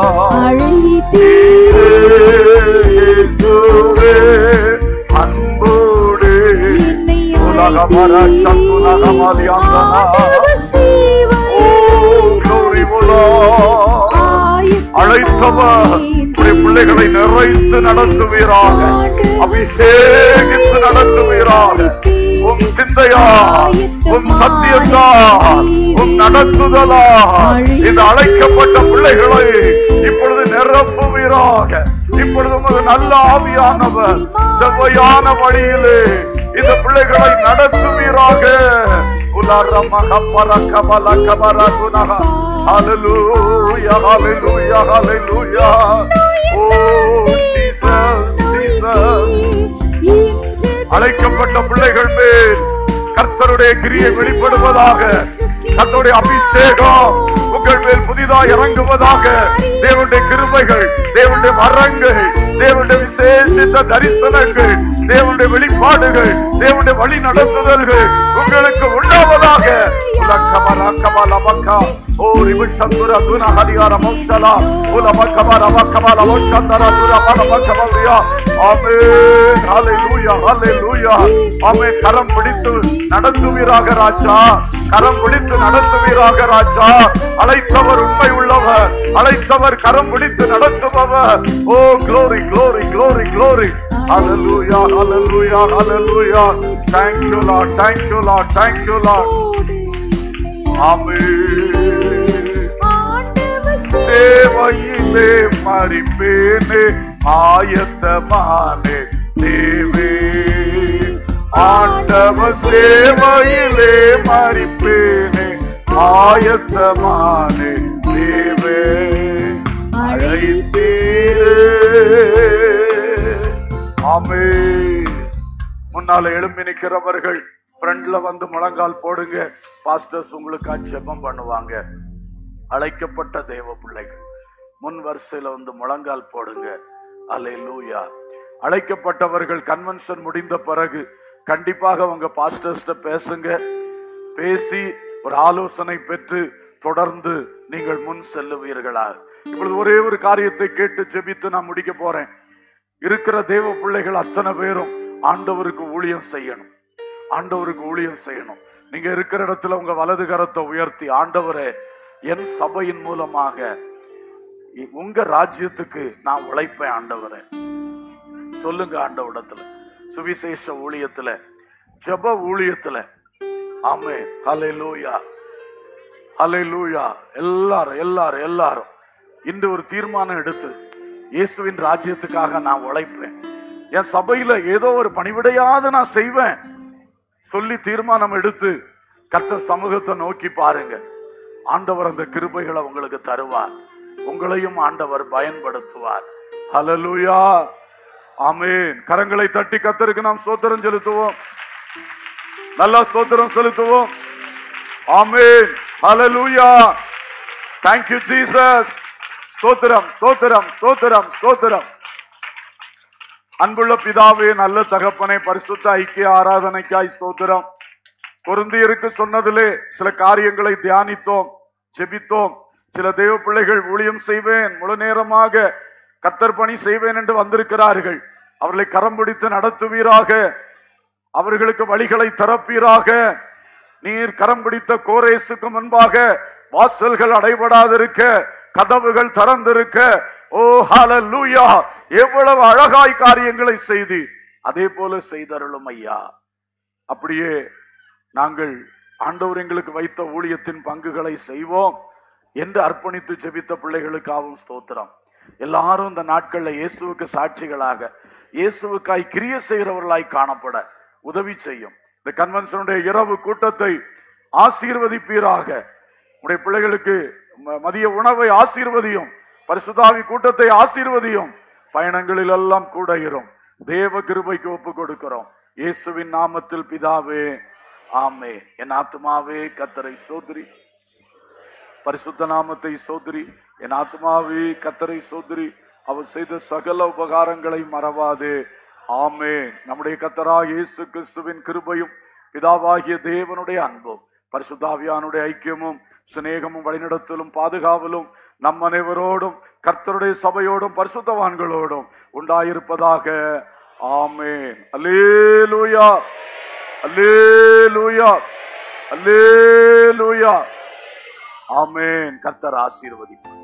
Speaker 1: இயேசுவே அன்போடு உலகமர சத்துலகமலியாந்தனா ஓ glory உலா அழைத்தவர் உடைய பிள்ளைகளை நிறைத்து நடத்துவீராக அபிஷேகித்து நடத்துவீராக உம் சிந்தையா உம் சத்தியத்தா உம் நடத்துதலா இந்த அழைக்கப்பட்ட பிள்ளைகளை இப்பொழுது நிரப்புவீராக இப்பொழுது உமது நல்ல ஆவியானவர் செவ்வையான வழியிலே இந்த பிள்ளைகளை நடத்துவீராக உலரமக பரக்கபல கபரகுணக Hallelujah, hallelujah, hallelujah. Oh, Jesus, Jesus. அழைக்கப்பட்ட பிள்ளைகள் மேல் கர்த்தருடைய கிரியை வெளிப்படுவதாக கர்த்தருடைய அபிஷேகம் உங்கள் மேல் புதிதாக இறங்குவதாக தேவனுடைய கிருபைகள் தேவனுடைய வரங்கள் தேவனுடைய விசேஷித்த தரிசனங்கள் தேவனுடைய வெளிப்பாடுகள் தேவனுடைய வழி நடத்துதல்கள் உங்களுக்கு உண்டாவதாக உலக்கமர கமலமக்கா ஓ ரிபுஷந்துர துன ஹரியார மௌஷலா உலமக்கமர மக்கமல மௌஷந்தர துர மலமக்கமலியா ஆமென் ஹalleluya ஹalleluya ஆமென் கரம் பிடித்து நடத்துவீராக ராஜா கரம் பிடித்து நடத்துவீராக ராஜா அழைத்தவர் உண்மை உள்ளவர் அழைத்தவர் கரம் பிடித்து நடத்துபவர் ஓ glory glory glory glory hallelujah hallelujah hallelujah thank you lord thank you lord thank you lord ஆமென் சேவையிலே மறிப்பேனே ஆயத்தமானே தேவே ஆண்டவ சேவையிலே மறிப்பேனே ஆயத்தமானே தேவே அழைத்தீரே ஆமே முன்னால எழும்பி நிக்கிறவர்கள் ஃப்ரண்ட்ல வந்து முழங்கால் போடுங்க பாஸ்டர்ஸ் உங்களுக்கு ஜெபம் பண்ணுவாங்க அழைக்கப்பட்ட தேவ பிள்ளைகள் முன் வரிசையில வந்து முழங்கால் போடுங்க அலை லூயா அழைக்கப்பட்டவர்கள் கன்வென்ஷன் முடிந்த பிறகு கண்டிப்பாக உங்க பாஸ்டர்ஸ்ட பேசுங்க பேசி ஒரு ஆலோசனை பெற்று தொடர்ந்து நீங்கள் முன் செல்லுவீர்களா இப்பொழுது ஒரே ஒரு காரியத்தை கேட்டு ஜெபித்து நான் முடிக்க போறேன் இருக்கிற தேவ பிள்ளைகள் அத்தனை பேரும் ஆண்டவருக்கு ஊழியம் செய்யணும் ஆண்டவருக்கு ஊழியம் செய்யணும் நீங்க இருக்கிற இடத்துல உங்க வலது கரத்தை உயர்த்தி ஆண்டவரே என் சபையின் மூலமாக இ- உங்க ராஜ்யத்துக்கு நான் உழைப்பேன் ஆண்டவரே சொல்லுங்க ஆண்டவரிடத்துல சுவிசேஷ ஊழியத்துல ஜெப ஊழியத்துல ஆமே ஹலே லூயா ஹலே லூயா எல்லாரும் எல்லாரும் எல்லாரும் இன்று ஒரு தீர்மானம் எடுத்து இயேசுவின் ராஜ்யத்துக்காக நான் உழைப்பேன் என் சபையில ஏதோ ஒரு பணிவிடையாவது நான் செய்வேன் சொல்லி தீர்மானம் எடுத்து கர்த்தர் சமூகத்தை நோக்கி பாருங்க ஆண்டவர் அந்த கிருபைகளை உங்களுக்கு தருவார் உங்களையும் ஆண்டவர் பயன்படுத்துவார் ஹalleluya ஆமென் கரங்களை தட்டி கர்த்தருக்கு நாம் சோத்திரம் செலுத்துவோம் நல்லா சோத்திரம் செலுத்துவோம் amen hallelujah thank you Jesus ஸ்தோத்திரம் ஸ்தோத்திரம் ஸ்தோத்திரம் ஸ்தோத்திரம் அன்புள்ள பிதாவே நல்ல தகப்பனை பரிசுத்த ஐக்கிய ஆராதனைக்காய் ஸ்தோத்திரம் பொருந்தியருக்கு சொன்னதிலே சில காரியங்களை தியானித்தோம் ஜெபித்தோம் சில தேவ பிள்ளைகள் ஊழியம் செய்வேன் முழு நேரமாக கத்தர் பணி செய்வேன் என்று வந்திருக்கிறார்கள் அவர்களை கரம் பிடித்து நடத்துவீராக அவர்களுக்கு வழிகளை திறப்பீராக நீர் கரம் பிடித்த கோரேசுக்கு முன்பாக வாசல்கள் அடைபடாதிருக்க கதவுகள் திறந்திருக்க ஓ ஹalleluya எவ்வளவு அழகாய் காரியங்களை செய்தி அதே போல செய்தருளும் ஐயா அப்படியே நாங்கள் ஆண்டவர் எங்களுக்கு வைத்த ஊழியத்தின் பங்குகளை செய்வோம் என்று அர்ப்பணித்து ஜெபித்த பிள்ளைகளுக்காகவும் ஸ்தோத்திரம் எல்லாரும் இந்த நாட்கள்ல இயேசுவுக்கு சாட்சிகளாக இயேசுவுக்காய் கிரிய செய்கிறவர்களாய் காணப்பட உதவி செய்யும் இந்த கன்வென்ஷனுடைய இரவு கூட்டத்தை ஆசீர்வதிப்பீராக உடைய பிள்ளைகளுக்கு ம- மதிய உணவை ஆசீர்வதியும் பரிசுதாவி கூட்டத்தை ஆசீர்வதியும் பயணங்களில் எல்லாம் கூட இரும் தேவ கிருபைக்கு ஒப்பு கொடுக்கிறோம் இயேசுவின் நாமத்தில் பிதாவே ஆமே என் ஆத்துமாவே கத்தரை சோதரி பரிசுத்த நாமத்தை சோதரி என் ஆத்மாவே கத்தரை சோதரி அவர் செய்த சகல உபகாரங்களை மறவாதே ஆமே நம்முடைய கத்தரா இயேசு கிறிஸ்துவின் கிருபையும் பிதாவாகிய தேவனுடைய அன்பும் பரிசுத்தாவியானுடைய ஐக்கியமும் சிநேகமும் வழிநடத்தலும் பாதுகாவலும் நம் அனைவரோடும் கர்த்தருடைய சபையோடும் பரிசுத்தவான்களோடும் உண்டாயிருப்பதாக ஆமென் அல்லேலூயா அல்லேலூயா அல்லேலூயா ஆமென் கர்த்தர் ஆசீர்வதிப்பார்